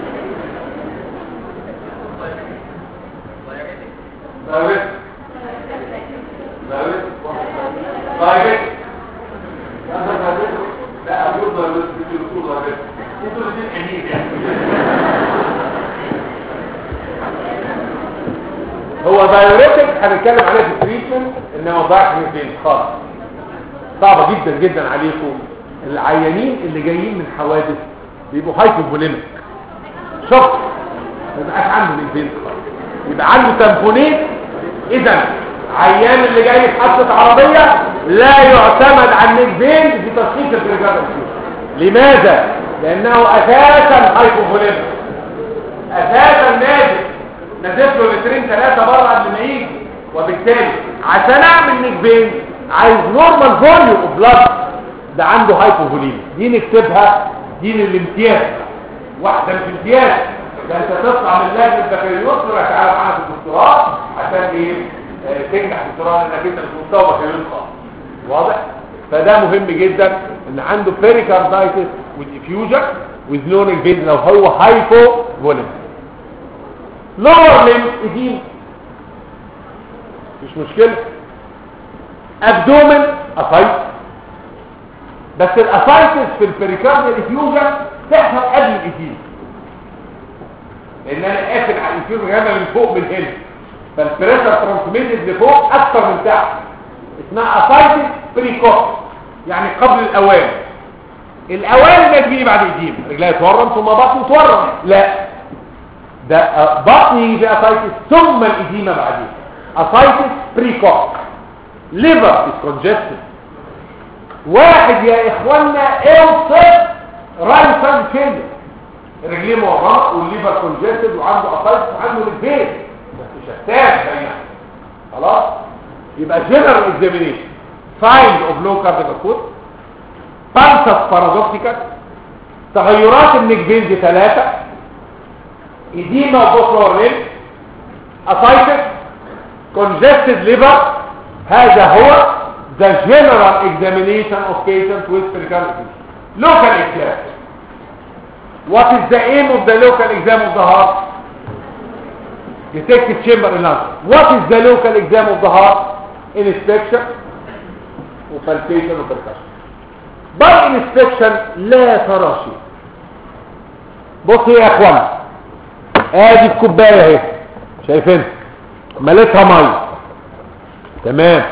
دايركت دايركت دايركت لا اقول دايركت بتقول دايركت انتوا الاثنين حنين يعني هو دايوريتك هنتكلم عليه في التريتمنت انما ضعف من البين خالص صعبه جدا جدا عليكم العيانين اللي جايين من حوادث بيبقوا هايبوفوليميك شوك ما يبقاش عنده البين خالص يبقى عنده تامبونيت اذا عيان اللي جاي في حادثه عربيه لا يعتمد على النيكبين في تشخيص البريجارد لماذا لانه اساسا هايبوفوليميك اساسا نازل نزلت له لترين ثلاثة بره قبل ما يجي وبالتالي عشان اعمل نيكبين عايز نورمال فوليوم اوف بلاد ده عنده هايبوفوليم دي نكتبها دي للامتياز واحدة في امتياز ده انت تطلع من لجنة البكالوريوس تروح تعالى معانا في الدكتوراه عشان ايه آه، تنجح في الدكتوراه لانك انت مش مستوى بكالوريوس خالص واضح فده مهم جدا ان عنده بيريكاردايتس والافيوجن with no vein لو هو هايبو فوليم lower limb edema مش مشكلة abdomen اسايتس بس الاسايتس في البريكارديال افيوجن تحصل قبل الاديمة لان انا قافل على الانفيوجن هنا من فوق من هنا فالبريشر ترانسميتد لفوق اكتر من تحت اسمها اسايتس بريكوس يعني قبل الاوان الاوان ده بيجي بعد الاديمة رجلها تورم ثم بطن تورم لا ده بطن يجي في اسايتس ثم الاديمة بعدين اسايتس بريكوس liver is congested واحد يا اخوانا اوصف رايسن فيلر رجليه مورمه والليفر كونجستد وعنده اسايتس وعنده البيت بس شتان زينا خلاص يبقى جنرال اكزامينيشن ساينز اوف لو كاردياك كود بانسس بارادوكسيكال تغيرات النجبين ثلاثه إديمة وبصرة ريل أسايتس congested liver هذا هو the general examination of patients with pericarditis local exam what is the aim of the local exam of the heart detective chamber in London what is the local exam of the heart inspection وفلسation وpercussion by inspection لا ترى شيء بص يا اخوانا ادي الكوبايه اهي شايفينها مليتها ميه تمام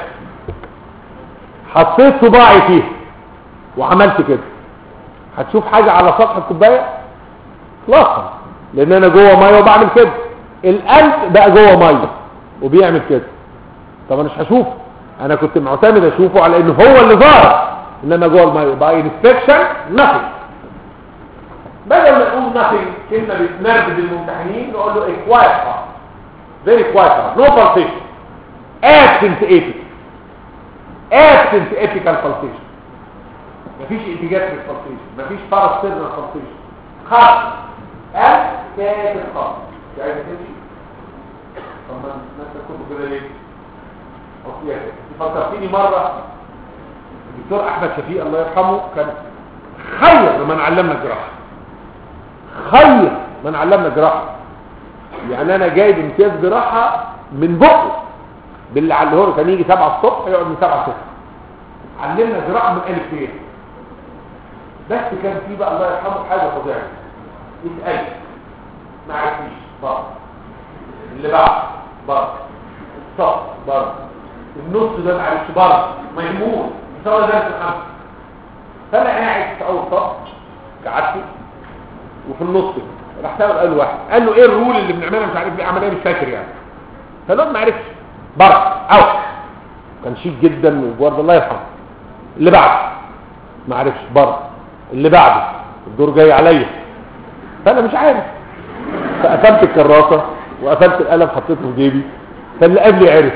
حطيت صباعي فيها وعملت كده هتشوف حاجه على سطح الكوبايه اطلاقا لان انا جوه ميه وبعمل كده القلب بقى جوه ميه وبيعمل كده طب انا مش هشوفه انا كنت معتمد اشوفه على انه هو اللي ظاهر ان انا جوه الميه باي انسبكشن nothing بدل ما نقول nothing كلمه بتنرفز الممتحنين نقول له a quiet heart very quiet heart no pulsation absent epic absent epical pulsation مفيش انتجاتريك pulsation مفيش parasterral pulsation خالص قال كاتب خالص مش عايز تمشي طب ما انت كنت كده ليه اوكي فكرتيني مره الدكتور احمد شفيق الله يرحمه كان خير من علمنا الجراحه خير من علمنا جراحه يعني انا جايب امتياز جراحه من بقه باللي علمه له كان يجي 7 الصبح يقعد من 7 الصبح علمنا جراحه من الف ليه بس كان في بقى الله يرحمه حاجه فظيعه يسال ما عرفنيش بره اللي بعد بره الصف بره النص ده ما عرفش بره ميمون ان شاء الله درس الخمسه فانا قاعد في اول صف قعدت وفي النص راح سأل قال له واحد قال له ايه الرول اللي بنعملها مش عارف ايه عمليه مش فاكر يعني فالواد ما عرفش بره اوت كان شيك جدا وبرضه الله يرحمه اللي بعده ما عرفش بره اللي بعده الدور جاي عليا فانا مش عارف فقفلت الكراسه وقفلت القلم حطيته في جيبي فاللي قبلي عرف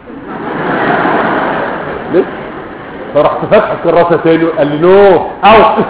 لسه فرحت فاتح الكراسه تاني وقال لي نو اوت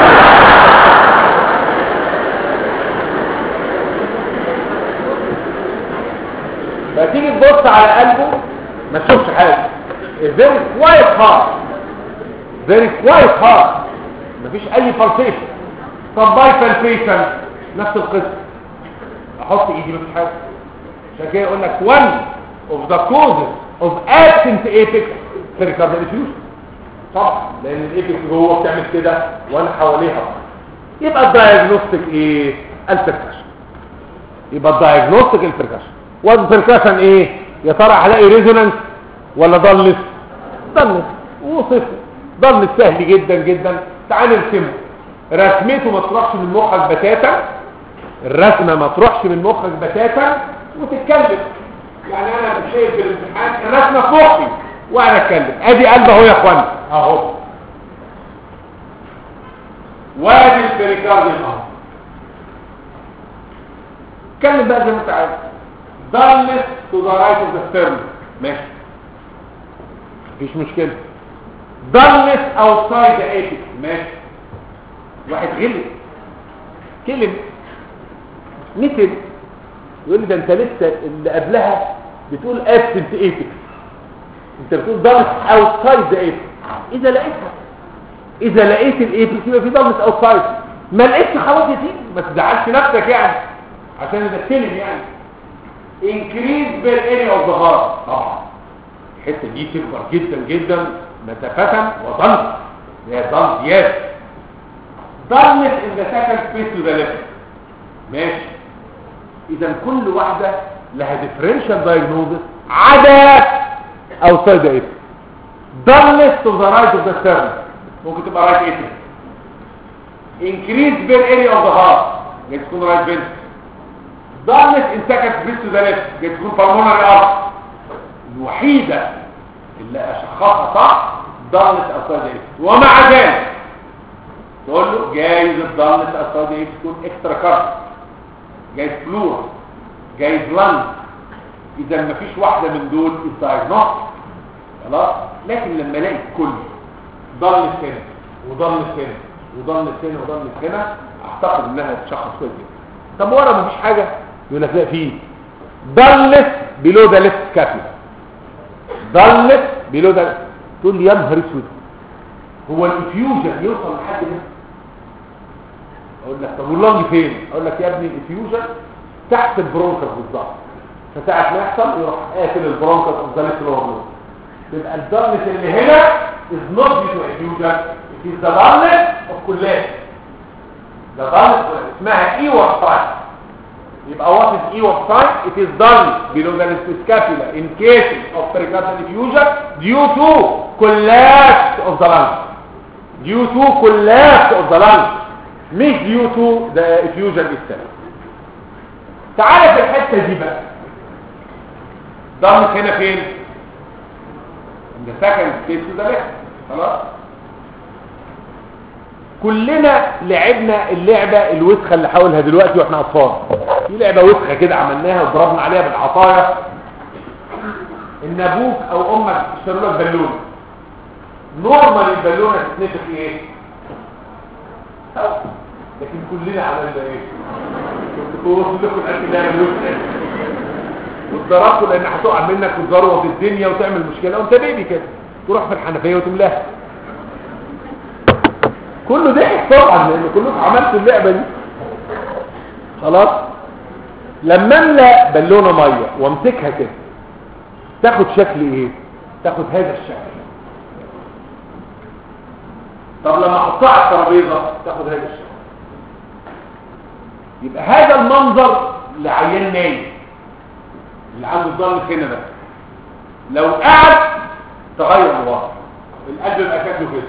فتيجي تبص على قلبه ما تشوفش حاجه فيري كوايت هارت فيري كوايت هارت مفيش اي فالسيشن طب باي فالسيشن نفس القصه احط ايدي مفيش حاجه عشان كده يقول لك one of the causes of absent apex pericardial effusion طبعا لان الايبكس جوه بتعمل كده وانا حواليها يبقى الدايجنوستيك ايه البركشن يبقى الدايجنوستيك البركشن والبركشن ايه يا ترى هلاقي ريزونانس ولا ضلس ضلس وصفر ضلس سهل جدا جدا تعال نرسمه رسمته ما تروحش من مخك بتاتا الرسمه ما تروحش من مخك بتاتا وتتكلم يعني انا مش شايف في الامتحان الرسمه في مخي وانا اتكلم ادي قلب اهو يا اخوانا اهو وادي البريكارديوم اهو اتكلم بقى زي ما انت عايز ضلت تو ذا رايت اوف ذا ستيرن ماشي مفيش مشكله ضلت اوتسايد ذا ايبك ماشي واحد غلط كلم نسب يقول لي ده انت لسه اللي قبلها بتقول ابسنت ايبك انت بتقول ضلت اوتسايد ذا ايبك اذا لقيتها اذا لقيت الايبك يبقى في ضلت اوتسايد ما لقيتش خلاص يا سيدي ما تزعلش نفسك يعني عشان ده سلم يعني increase per area of the heart طبعا الحته دي تكبر جدا جدا مسافه وضل هي ضل زياده ضلت in the second space to the left ماشي اذا كل واحده لها differential diagnosis عدا outside the atrium ضلت to the right of the sternum ممكن تبقى right atrium increase per area of the heart جاي تكون right ventricle ضلت ان سكت بيت ذا ليفت جاي تكون بالمونري ارض الوحيده اللي اشخصها صح ضلت اصلا دي ومع ذلك تقول له جايز الضلت اصلا دي تكون اكسترا كارد جايز فلور جايز لانج اذا ما فيش واحده من دول الدايجنوستيك خلاص لكن لما الاقي الكل ضلت هنا وضلت هنا وضلت هنا وضلت هنا اعتقد انها تشخص كويس جدا طب ورا مفيش حاجه يقول لك لا فيه ضلت بلو ذا ليفت كابيلا ضلت بلو ذا تقول لي يا نهار اسود هو الافيوجن يوصل لحد هنا اقول لك طب واللنج فين اقول لك يا ابني الافيوجن تحت البرونكس بالظبط فساعه ما يحصل يروح قافل البرونكس اوف ذا ليفت لور يبقى الضلت اللي هنا از نوت دي تو افيوجن it is the dullness of كلات the dullness اسمها ايوه ساين يبقى what is E of sign? It is done below the scapula in cases of pericardial effusion due to collapse of the lung. Due to collapse of the lung. مش due to the effusion itself. تعالى في الحتة دي بقى. ضمت هنا فين؟ In the second stage to the left. خلاص؟ كلنا لعبنا اللعبة الوسخة اللي حاولها دلوقتي واحنا اطفال في لعبة وسخة كده عملناها وضربنا عليها بالعصاية ان ابوك او امك اشتروا لك بالونه نورمال البالونه تتنفخ ايه هوا. لكن كلنا عملنا ايه كنت توصل لكم الاكل ده بالونه واتضربتوا لان هتقع منك وتزروه في الدنيا وتعمل مشكله وانت بيبي كده تروح في الحنفيه وتملاها كله ضحك طبعا لان كلكم عملتوا اللعبه دي خلاص لما املى بالونه ميه وامسكها كده تاخد شكل ايه تاخد هذا الشكل طب لما احطها على الترابيزه تاخد هذا الشكل يبقى هذا المنظر لعيان نايم اللي عنده الضغط هنا ده لو قعد تغير الوضع القلب يبقى شكله كده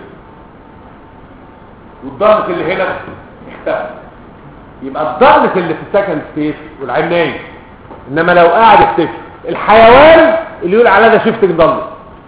والضغط اللي هنا اختفى يبقى الضغط اللي في السكند سبيس والعين نايم انما لو قاعد اختفى الحيوان اللي يقول على ده شيفتنج ضغط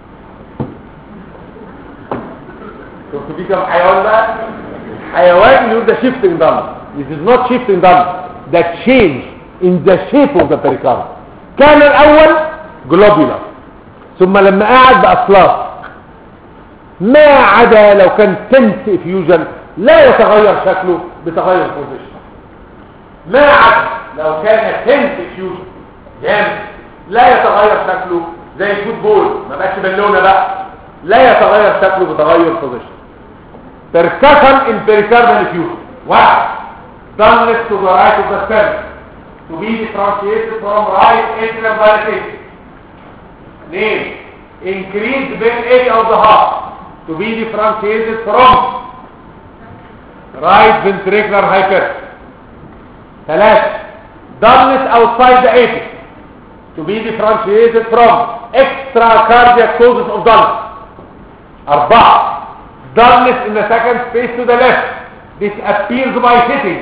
شفتوا في كام حيوان بقى الحيوان اللي يقول ده شيفتنج ضغط this is not shifting ضغط ده change in the shape of the pericardium كان الاول globular ثم لما قعد بقى فلاسك ما عدا لو كان تنس افيوجن لا يتغير شكله بتغير البوزيشن ما عدا لو كان تنس افيوجن جامد لا يتغير شكله زي الفوتبول ما بقاش بالونه بقى لا يتغير شكله بتغير البوزيشن percussion in pericardial effusion واحد dullness to the right of the stem to be differentiated from right atrial dilatation اثنين increased vein area of the heart to be differentiated from right ventricular hypertrophy ثلاثة dullness outside the apex to be differentiated from extracardiac causes of dullness أربعة dullness in the second space to the left this appears by sitting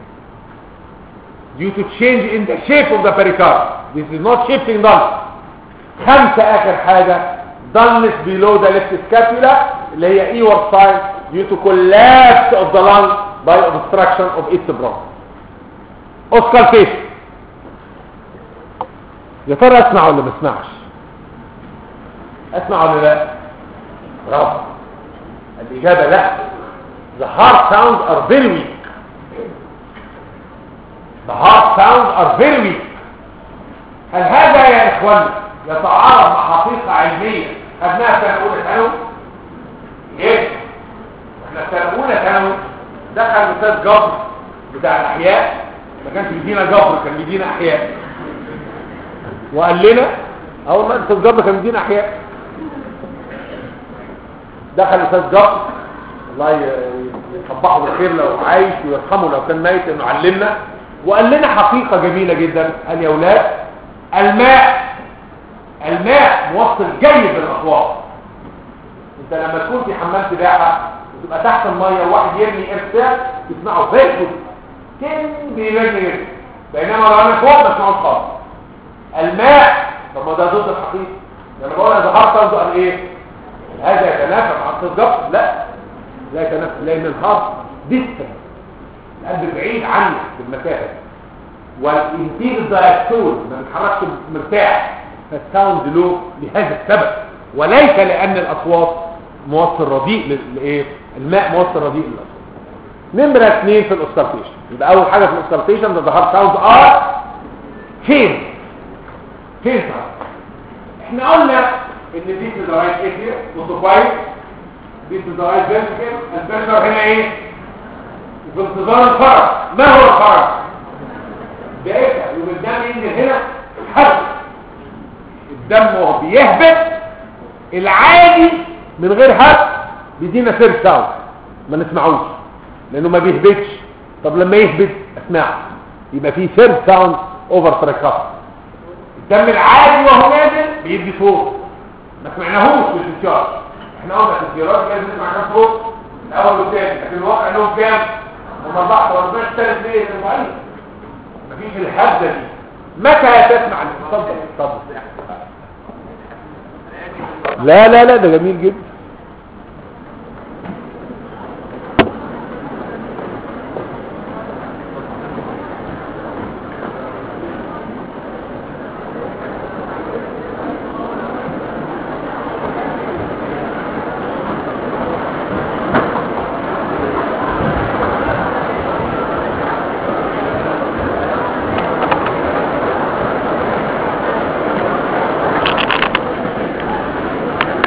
due to change in the shape of the pericardium this is not shifting dullness خمسة آخر حاجة dullness below the left scapula اللي هي ear sign due to collapse of the lung by obstruction of its bronch auscultation يا ترى اسمع ولا ما اسمعش اسمع ولا لا برافو الاجابه لا the heart sounds are very weak the heart sounds are very weak هل هذا يا اخوانا يتعارض مع حقيقه علميه خدناها سنه اولى ثانوي ايه احنا سنه اولى ثانوي دخل الاستاذ جبر بتاع الاحياء ما كانش بيدينا جبر كان بيدينا احياء وقال لنا اول ما الاستاذ جبر كان بيدينا احياء دخل الاستاذ جبر الله ي- يصبحه بالخير لو عايش ويرحمه لو كان ميت انه علمنا وقال لنا حقيقه جميله جدا قال يا اولاد الماء الماء موصل جيد للاصوات انت لما تكون في حمام سباحه وتبقى تحت الميه وواحد يرمي ارسال تسمعه فيركل كان بيرمي يرمي بينما لو انا فوق ما اسمعوش خالص الماء طب ما ده ضد الحقيقه لما بقول انا ظهرت قال ايه هذا يتنافى مع الضغط لا لا يتنافى لان الهارت ديستنس القلب بعيد عنك بالمسافه والانتيج الدايستول ما بيتحركش مرتاح فالساوند لو لهذا السبب وليس لان الاصوات موصل رديء لل- لايه الماء موصل رديء للاصوات نمره اثنين في الاوسكالتيشن يبقى اول حاجه في الاوسكالتيشن ده ظهر ساوند ار فين فين صار احنا قلنا ان دي في الرايت اتريا وتوبايت دي في الرايت فينتركل البرشر هنا ايه في انتظار الفرج ما هو الفرج بقيتها يوم الدم ينزل هنا حد الدم وهو بيهبط العادي من غير حد بيدينا سير ساوند ما نسمعوش لانه ما بيهبطش طب لما يهبط اسمعه يبقى في سير ساوند اوفر فريكاست الدم العادي وهو نازل بيدي صوت ما سمعناهوش في الانتشار احنا قلنا في الانتشارات لازم نسمع كام صوت الاول والثاني لكن الواقع انهم كام هم اربعه طب ما الثالث ليه ضعيف مفيش الهبده دي متى تسمع اتفضل اتفضل لا لا لا ده جميل جدا